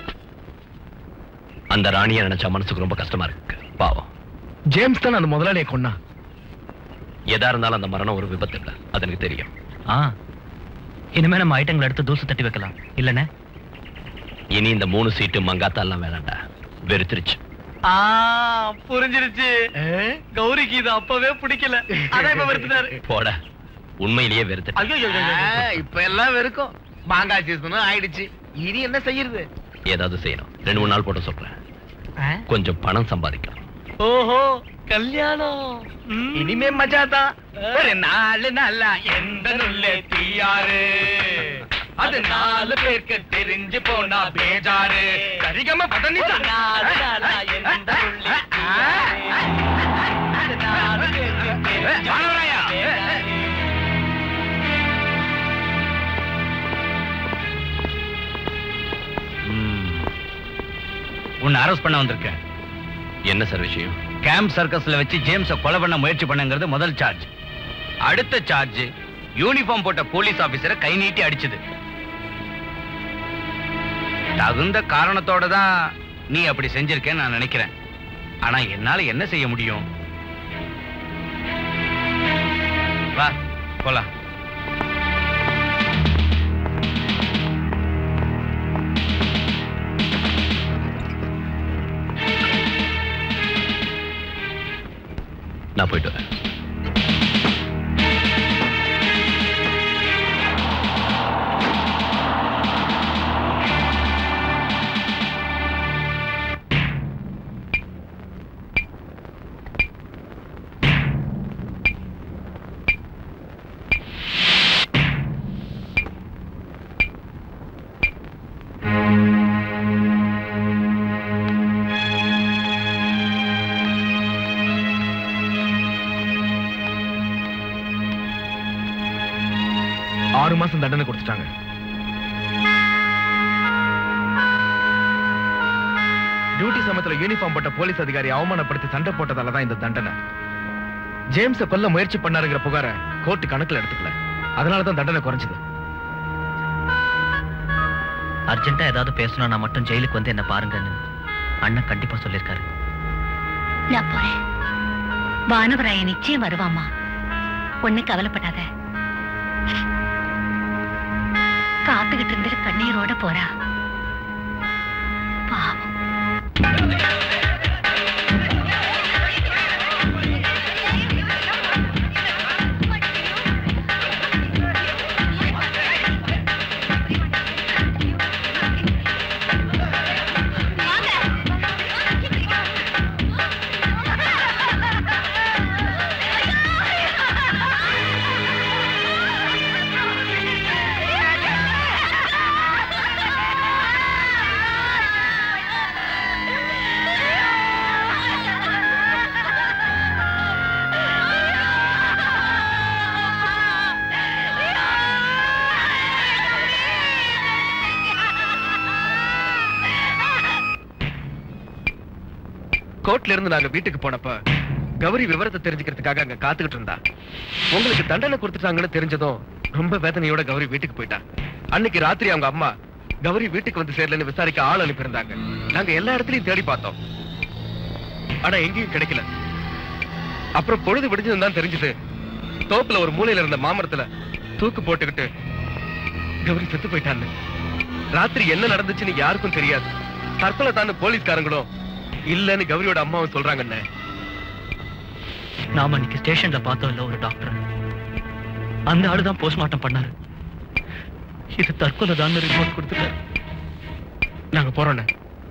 அந்த ராணியை நினைச்சா மனசுக்கு ரொம்ப கஷ்டமா இருக்கு பாவம் ஜேம்ஸ் தான் அந்த முதலாளியை கொன்னா எதா இருந்தாலும் அந்த மரணம் ஒரு விபத்து இல்ல அது எனக்கு தெரியும் ஆ இனிமே நம்ம ஐட்டங்களை எடுத்து தூசு தட்டி வைக்கலாம் இல்லனே இனி இந்த மூணு சீட்டு மங்காத்தா எல்லாம் வேணாண்டா வெறுத்துருச்சு ஆ புரிஞ்சிருச்சு கௌரிக்கு இது அப்பவே பிடிக்கல அதான் இப்ப வருத்தினாரு போட உண்மையிலேயே வெறுத்துட்டு ஐயோ இப்ப எல்லாம் வெறுக்கும் மாங்காய் சீசனும் ஆயிடுச்சு இனி என்ன செய்யறது ஏதாவது செய்யணும் ரெண்டு மூணு நாள் போட்டு சொல்றேன் கொஞ்சம் பணம் சம்பாதிக்கணும் ஓஹோ கல்யாணம் இனிமே மஜாதான் ஒரு நாலு நாளா எந்த நுள்ளே தீயாரு அது நாலு பேருக்கு தெரிஞ்சு போனா பேஜாரு சரிகம பதனி நாலு நாளா எந்த நுள்ளே அது நாலு பேருக்கு தெரிஞ்சு போனா பேஜாரு. உன்னை அரெஸ்ட் பண்ண வந்திருக்கேன் என்ன சார் விஷயம் கேம்ப் சர்க்கஸ்ல வச்சு ஜேம்ஸ கொலை பண்ண முயற்சி பண்ணுங்கிறது முதல் சார்ஜ் அடுத்த சார்ஜ் யூனிஃபார்ம் போட்ட போலீஸ் ஆபீசரை கை நீட்டி அடிச்சது தகுந்த காரணத்தோட தான் நீ அப்படி செஞ்சிருக்கேன்னு நான் நினைக்கிறேன் ஆனா என்னால என்ன செய்ய முடியும் வா போலாம் நான் போயிட்டு வரேன் ஆறு மாசம் தண்டனை கொடுத்துட்டாங்க டியூட்டி சமயத்துல யூனிஃபார்ம் போட்ட போலீஸ் அதிகாரி அவமானப்படுத்தி சண்டை போட்டதால தான் இந்த தண்டனை ஜேம்ஸ கொல்ல முயற்சி பண்ணாருங்கிற புகார கோர்ட்டு கணக்குல எடுத்துக்கல அதனால தான் தண்டனை குறைஞ்சது அர்ஜென்ட்டா ஏதாவது பேசணும்னா மட்டும் ஜெயிலுக்கு வந்து என்ன பாருங்கன்னு அண்ணன் கண்டிப்பா சொல்லியிருக்காரு நான் போறேன் வானவராய நிச்சயம் வருவாமா ஒண்ணு கவலைப்படாத காத்துக்கிட்டு இருந்து கண்ணீரோட போறா பாவம் கோர்ட்ல இருந்து நாங்க வீட்டுக்கு போனப்ப கௌரி விவரத்தை தெரிஞ்சுக்கிறதுக்காக அங்க காத்துக்கிட்டு இருந்தா உங்களுக்கு தண்டனை கொடுத்துட்டாங்கன்னு தெரிஞ்சதும் ரொம்ப வேதனையோட கௌரி வீட்டுக்கு போயிட்டா அன்னைக்கு ராத்திரி அவங்க அம்மா கௌரி வீட்டுக்கு வந்து சேரலன்னு விசாரிக்க ஆள் அனுப்பியிருந்தாங்க நாங்க எல்லா இடத்துலயும் தேடி பார்த்தோம் ஆனா எங்கேயும் கிடைக்கல அப்புறம் பொழுது விடிஞ்சதுன்னு தான் தெரிஞ்சது தோப்புல ஒரு மூலையில இருந்த மாமரத்துல தூக்கு போட்டுக்கிட்டு கௌரி செத்து போயிட்டான்னு ராத்திரி என்ன நடந்துச்சுன்னு யாருக்கும் தெரியாது தற்கொலை தான் போலீஸ்காரங்களும் இல்லன்னு கௌரியோட அம்மாவும் சொல்றாங்கண்ணே நாம இன்னைக்கு ஸ்டேஷன்ல பார்த்தோம் இல்ல ஒரு டாக்டர் அந்த ஆளு தான் போஸ்ட்மார்ட்டம் பண்ணாரு இது தற்கொலை தான் ரிப்போர்ட் கொடுத்துட்டாரு நாங்க போறோண்ணே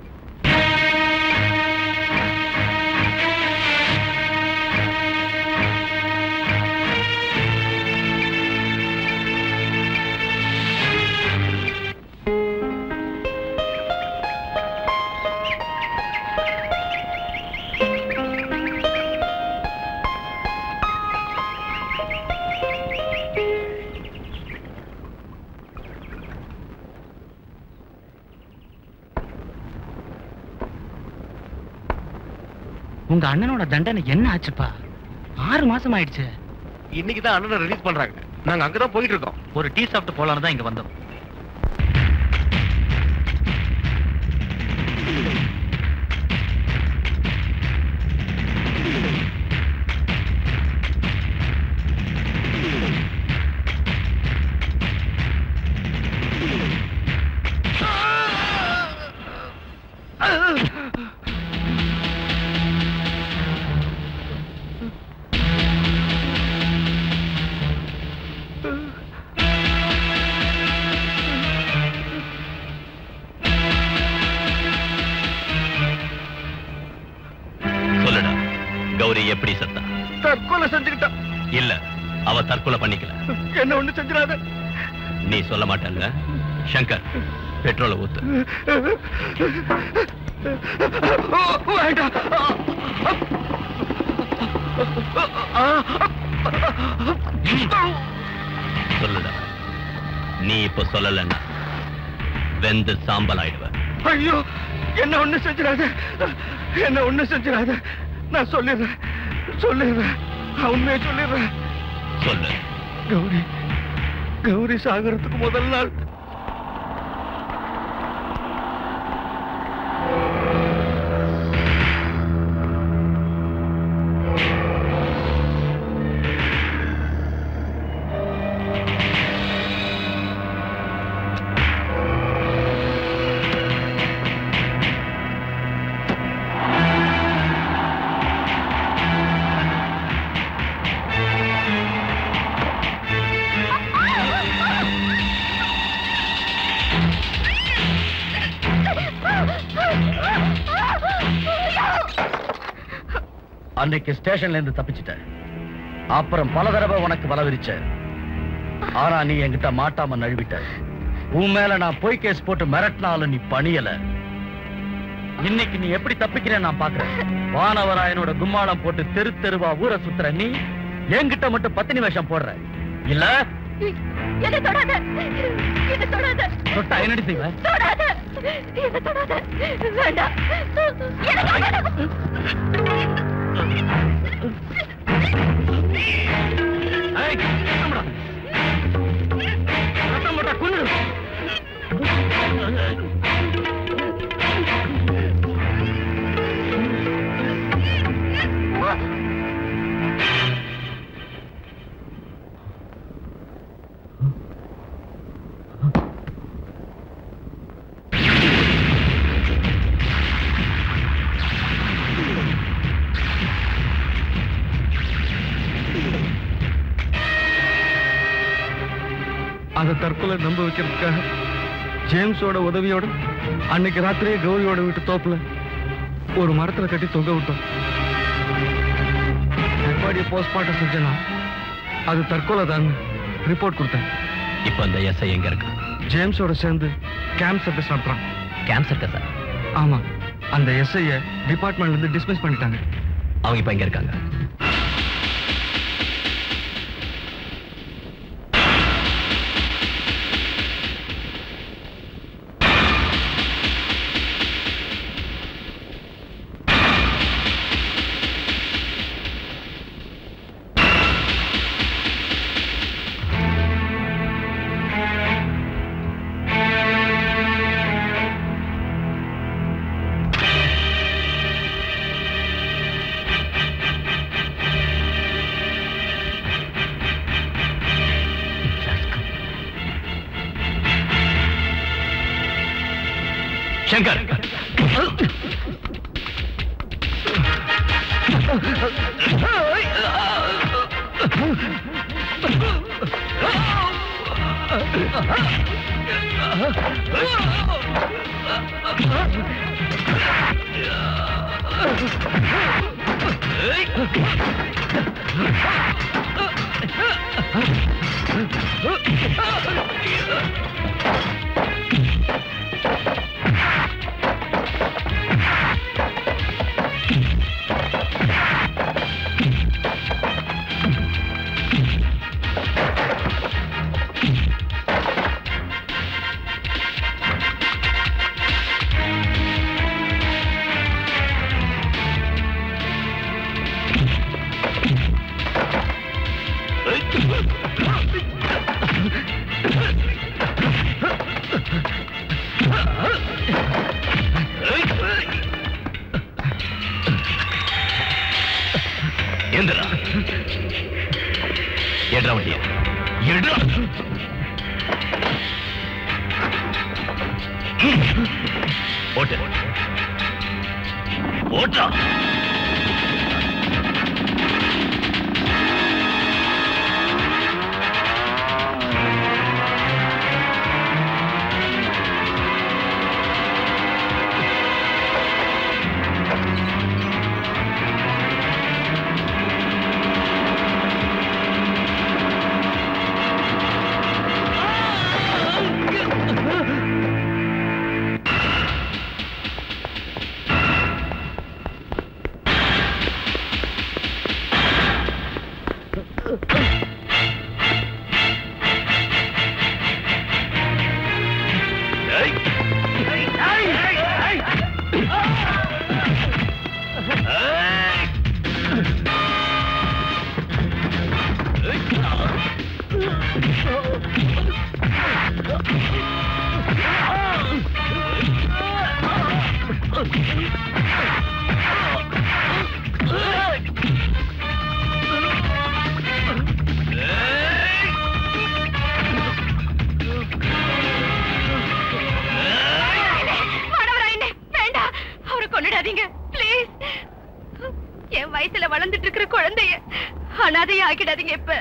உங்க அண்ணனோட தண்டனை என்ன ஆச்சுப்பா ஆறு மாசம் ஆயிடுச்சு இன்னைக்கு தான் அண்ணனை ரிலீஸ் பண்றாங்க நாங்க அங்கதான் போயிட்டு இருக்கோம் ஒரு டீ சாப்பிட்டு போலான்னு தான் இங்க வந்தோம் சொல்லுடா கௌரி எப்படி செத்தா தற்கொலை செஞ்சுக்கிட்டா இல்ல அவ தற்கொலை பண்ணிக்கல என்ன ஒண்ணு செஞ்சிடாத நீ சொல்ல மாட்டேல்ல சங்கர் பெட்ரோலை ஊத்து வேண்டாம் சொல்லுடா நீ இப்ப சொல்லலன்னா வெந்து சாம்பல் ஆயிடுவ ஐயோ என்ன ஒண்ணு செஞ்சிடாத என்ன ஒண்ணு செஞ்சிடாத நான் சொல்லிடுறேன் சொல்லிடுறேன் நான் உண்மையை சொல்லிடுறேன் சொல்லு கௌரி கௌரி சாகரத்துக்கு முதல் நாள் அன்னைக்கு ஸ்டேஷன்ல இருந்து தப்பிச்சிட்ட அப்புறம் பல தடவை உனக்கு வல விரிச்ச ஆனா நீ என்கிட்ட மாட்டாம நழுவிட்ட உன் மேல நான் பொய் கேஸ் போட்டு மிரட்டினாலும் நீ பணியல இன்னைக்கு நீ எப்படி தப்பிக்கிற நான் பாக்குறேன் வானவராயனோட கும்மாளம் போட்டு தெரு தெருவா ஊரை சுத்துற நீ என்கிட்ட மட்டும் பத்தினி வேஷம் போடுற இல்ல என்ன தொடாத என்ன தொடாத தொட்டா என்னடி செய்வ தொடாத என்ன தொடாத வேண்டாம் என்ன தொடாத ஏய், ரத்தம்டா. ரத்தம் போட்டா கொன்னுடு. அதை தற்கொலை நம்ப வைக்கிறதுக்காக ஜேம்ஸோட உதவியோட அன்னைக்கு ராத்திரியே கௌரியோட வீட்டு தோப்புல ஒரு மரத்துல கட்டி தொங்க விட்டோம் பாடியை போஸ்ட்மார்ட்டம் செஞ்சனா அது தற்கொலை தான் ரிப்போர்ட் கொடுத்தேன் இப்ப அந்த எஸ்ஐ எங்க இருக்கு ஜேம்ஸோட சேர்ந்து கேம்ப் சர்வீஸ் நடத்துறான் கேன்சர் இருக்கா சார் ஆமா அந்த எஸ்ஐய டிபார்ட்மெண்ட்ல இருந்து டிஸ்மிஸ் பண்ணிட்டாங்க அவங்க இப்ப எங்க இருக்காங்க சங்கர் எந்திரா எடுறா வண்டிய எடுறா ஓட்டு ஓட்டா மாணவராயனே வேண்டாம் அவரை கொன்னுடாதீங்க ப்ளீஸ் என் வயசுல வளர்ந்துட்டு இருக்கிற குழந்தைய அனாதைய ஆக்கிடாதீங்க இப்ப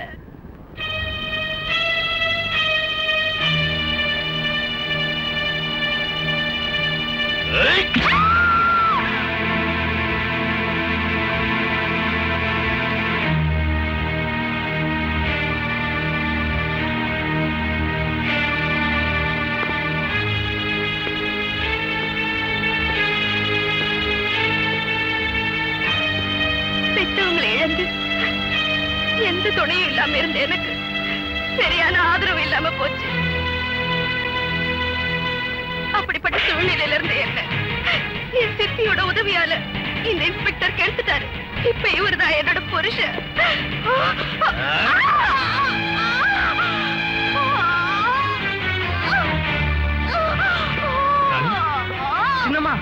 பெற்றவங்களை இழந்து எந்த துணையும் இல்லாம இருந்த எனக்கு சரியான ஆதரவு இல்லாம போச்சு அப்படிப்பட்ட சூழ்நிலையில இருந்த என்ன என் சித்தியோட உதவியால இந்த இன்ஸ்பெக்டர் கெடுத்துட்டாரு இப்ப இவர்தான் என்னோட புருஷன் சின்னம்மா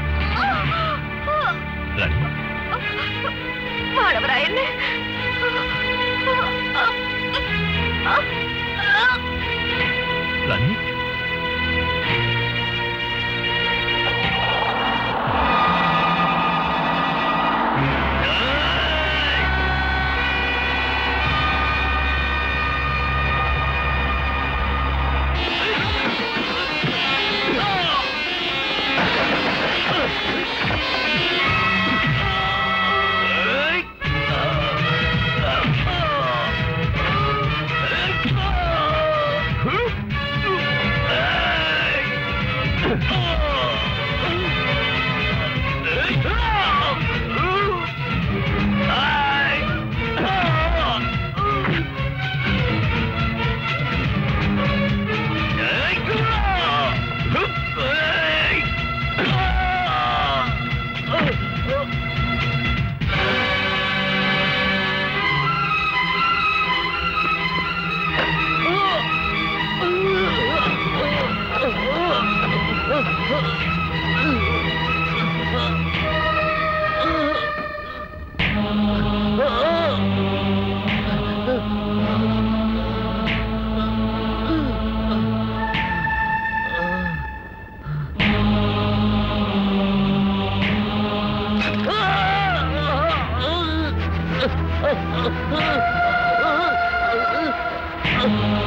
மாணவரா என்ன Oh,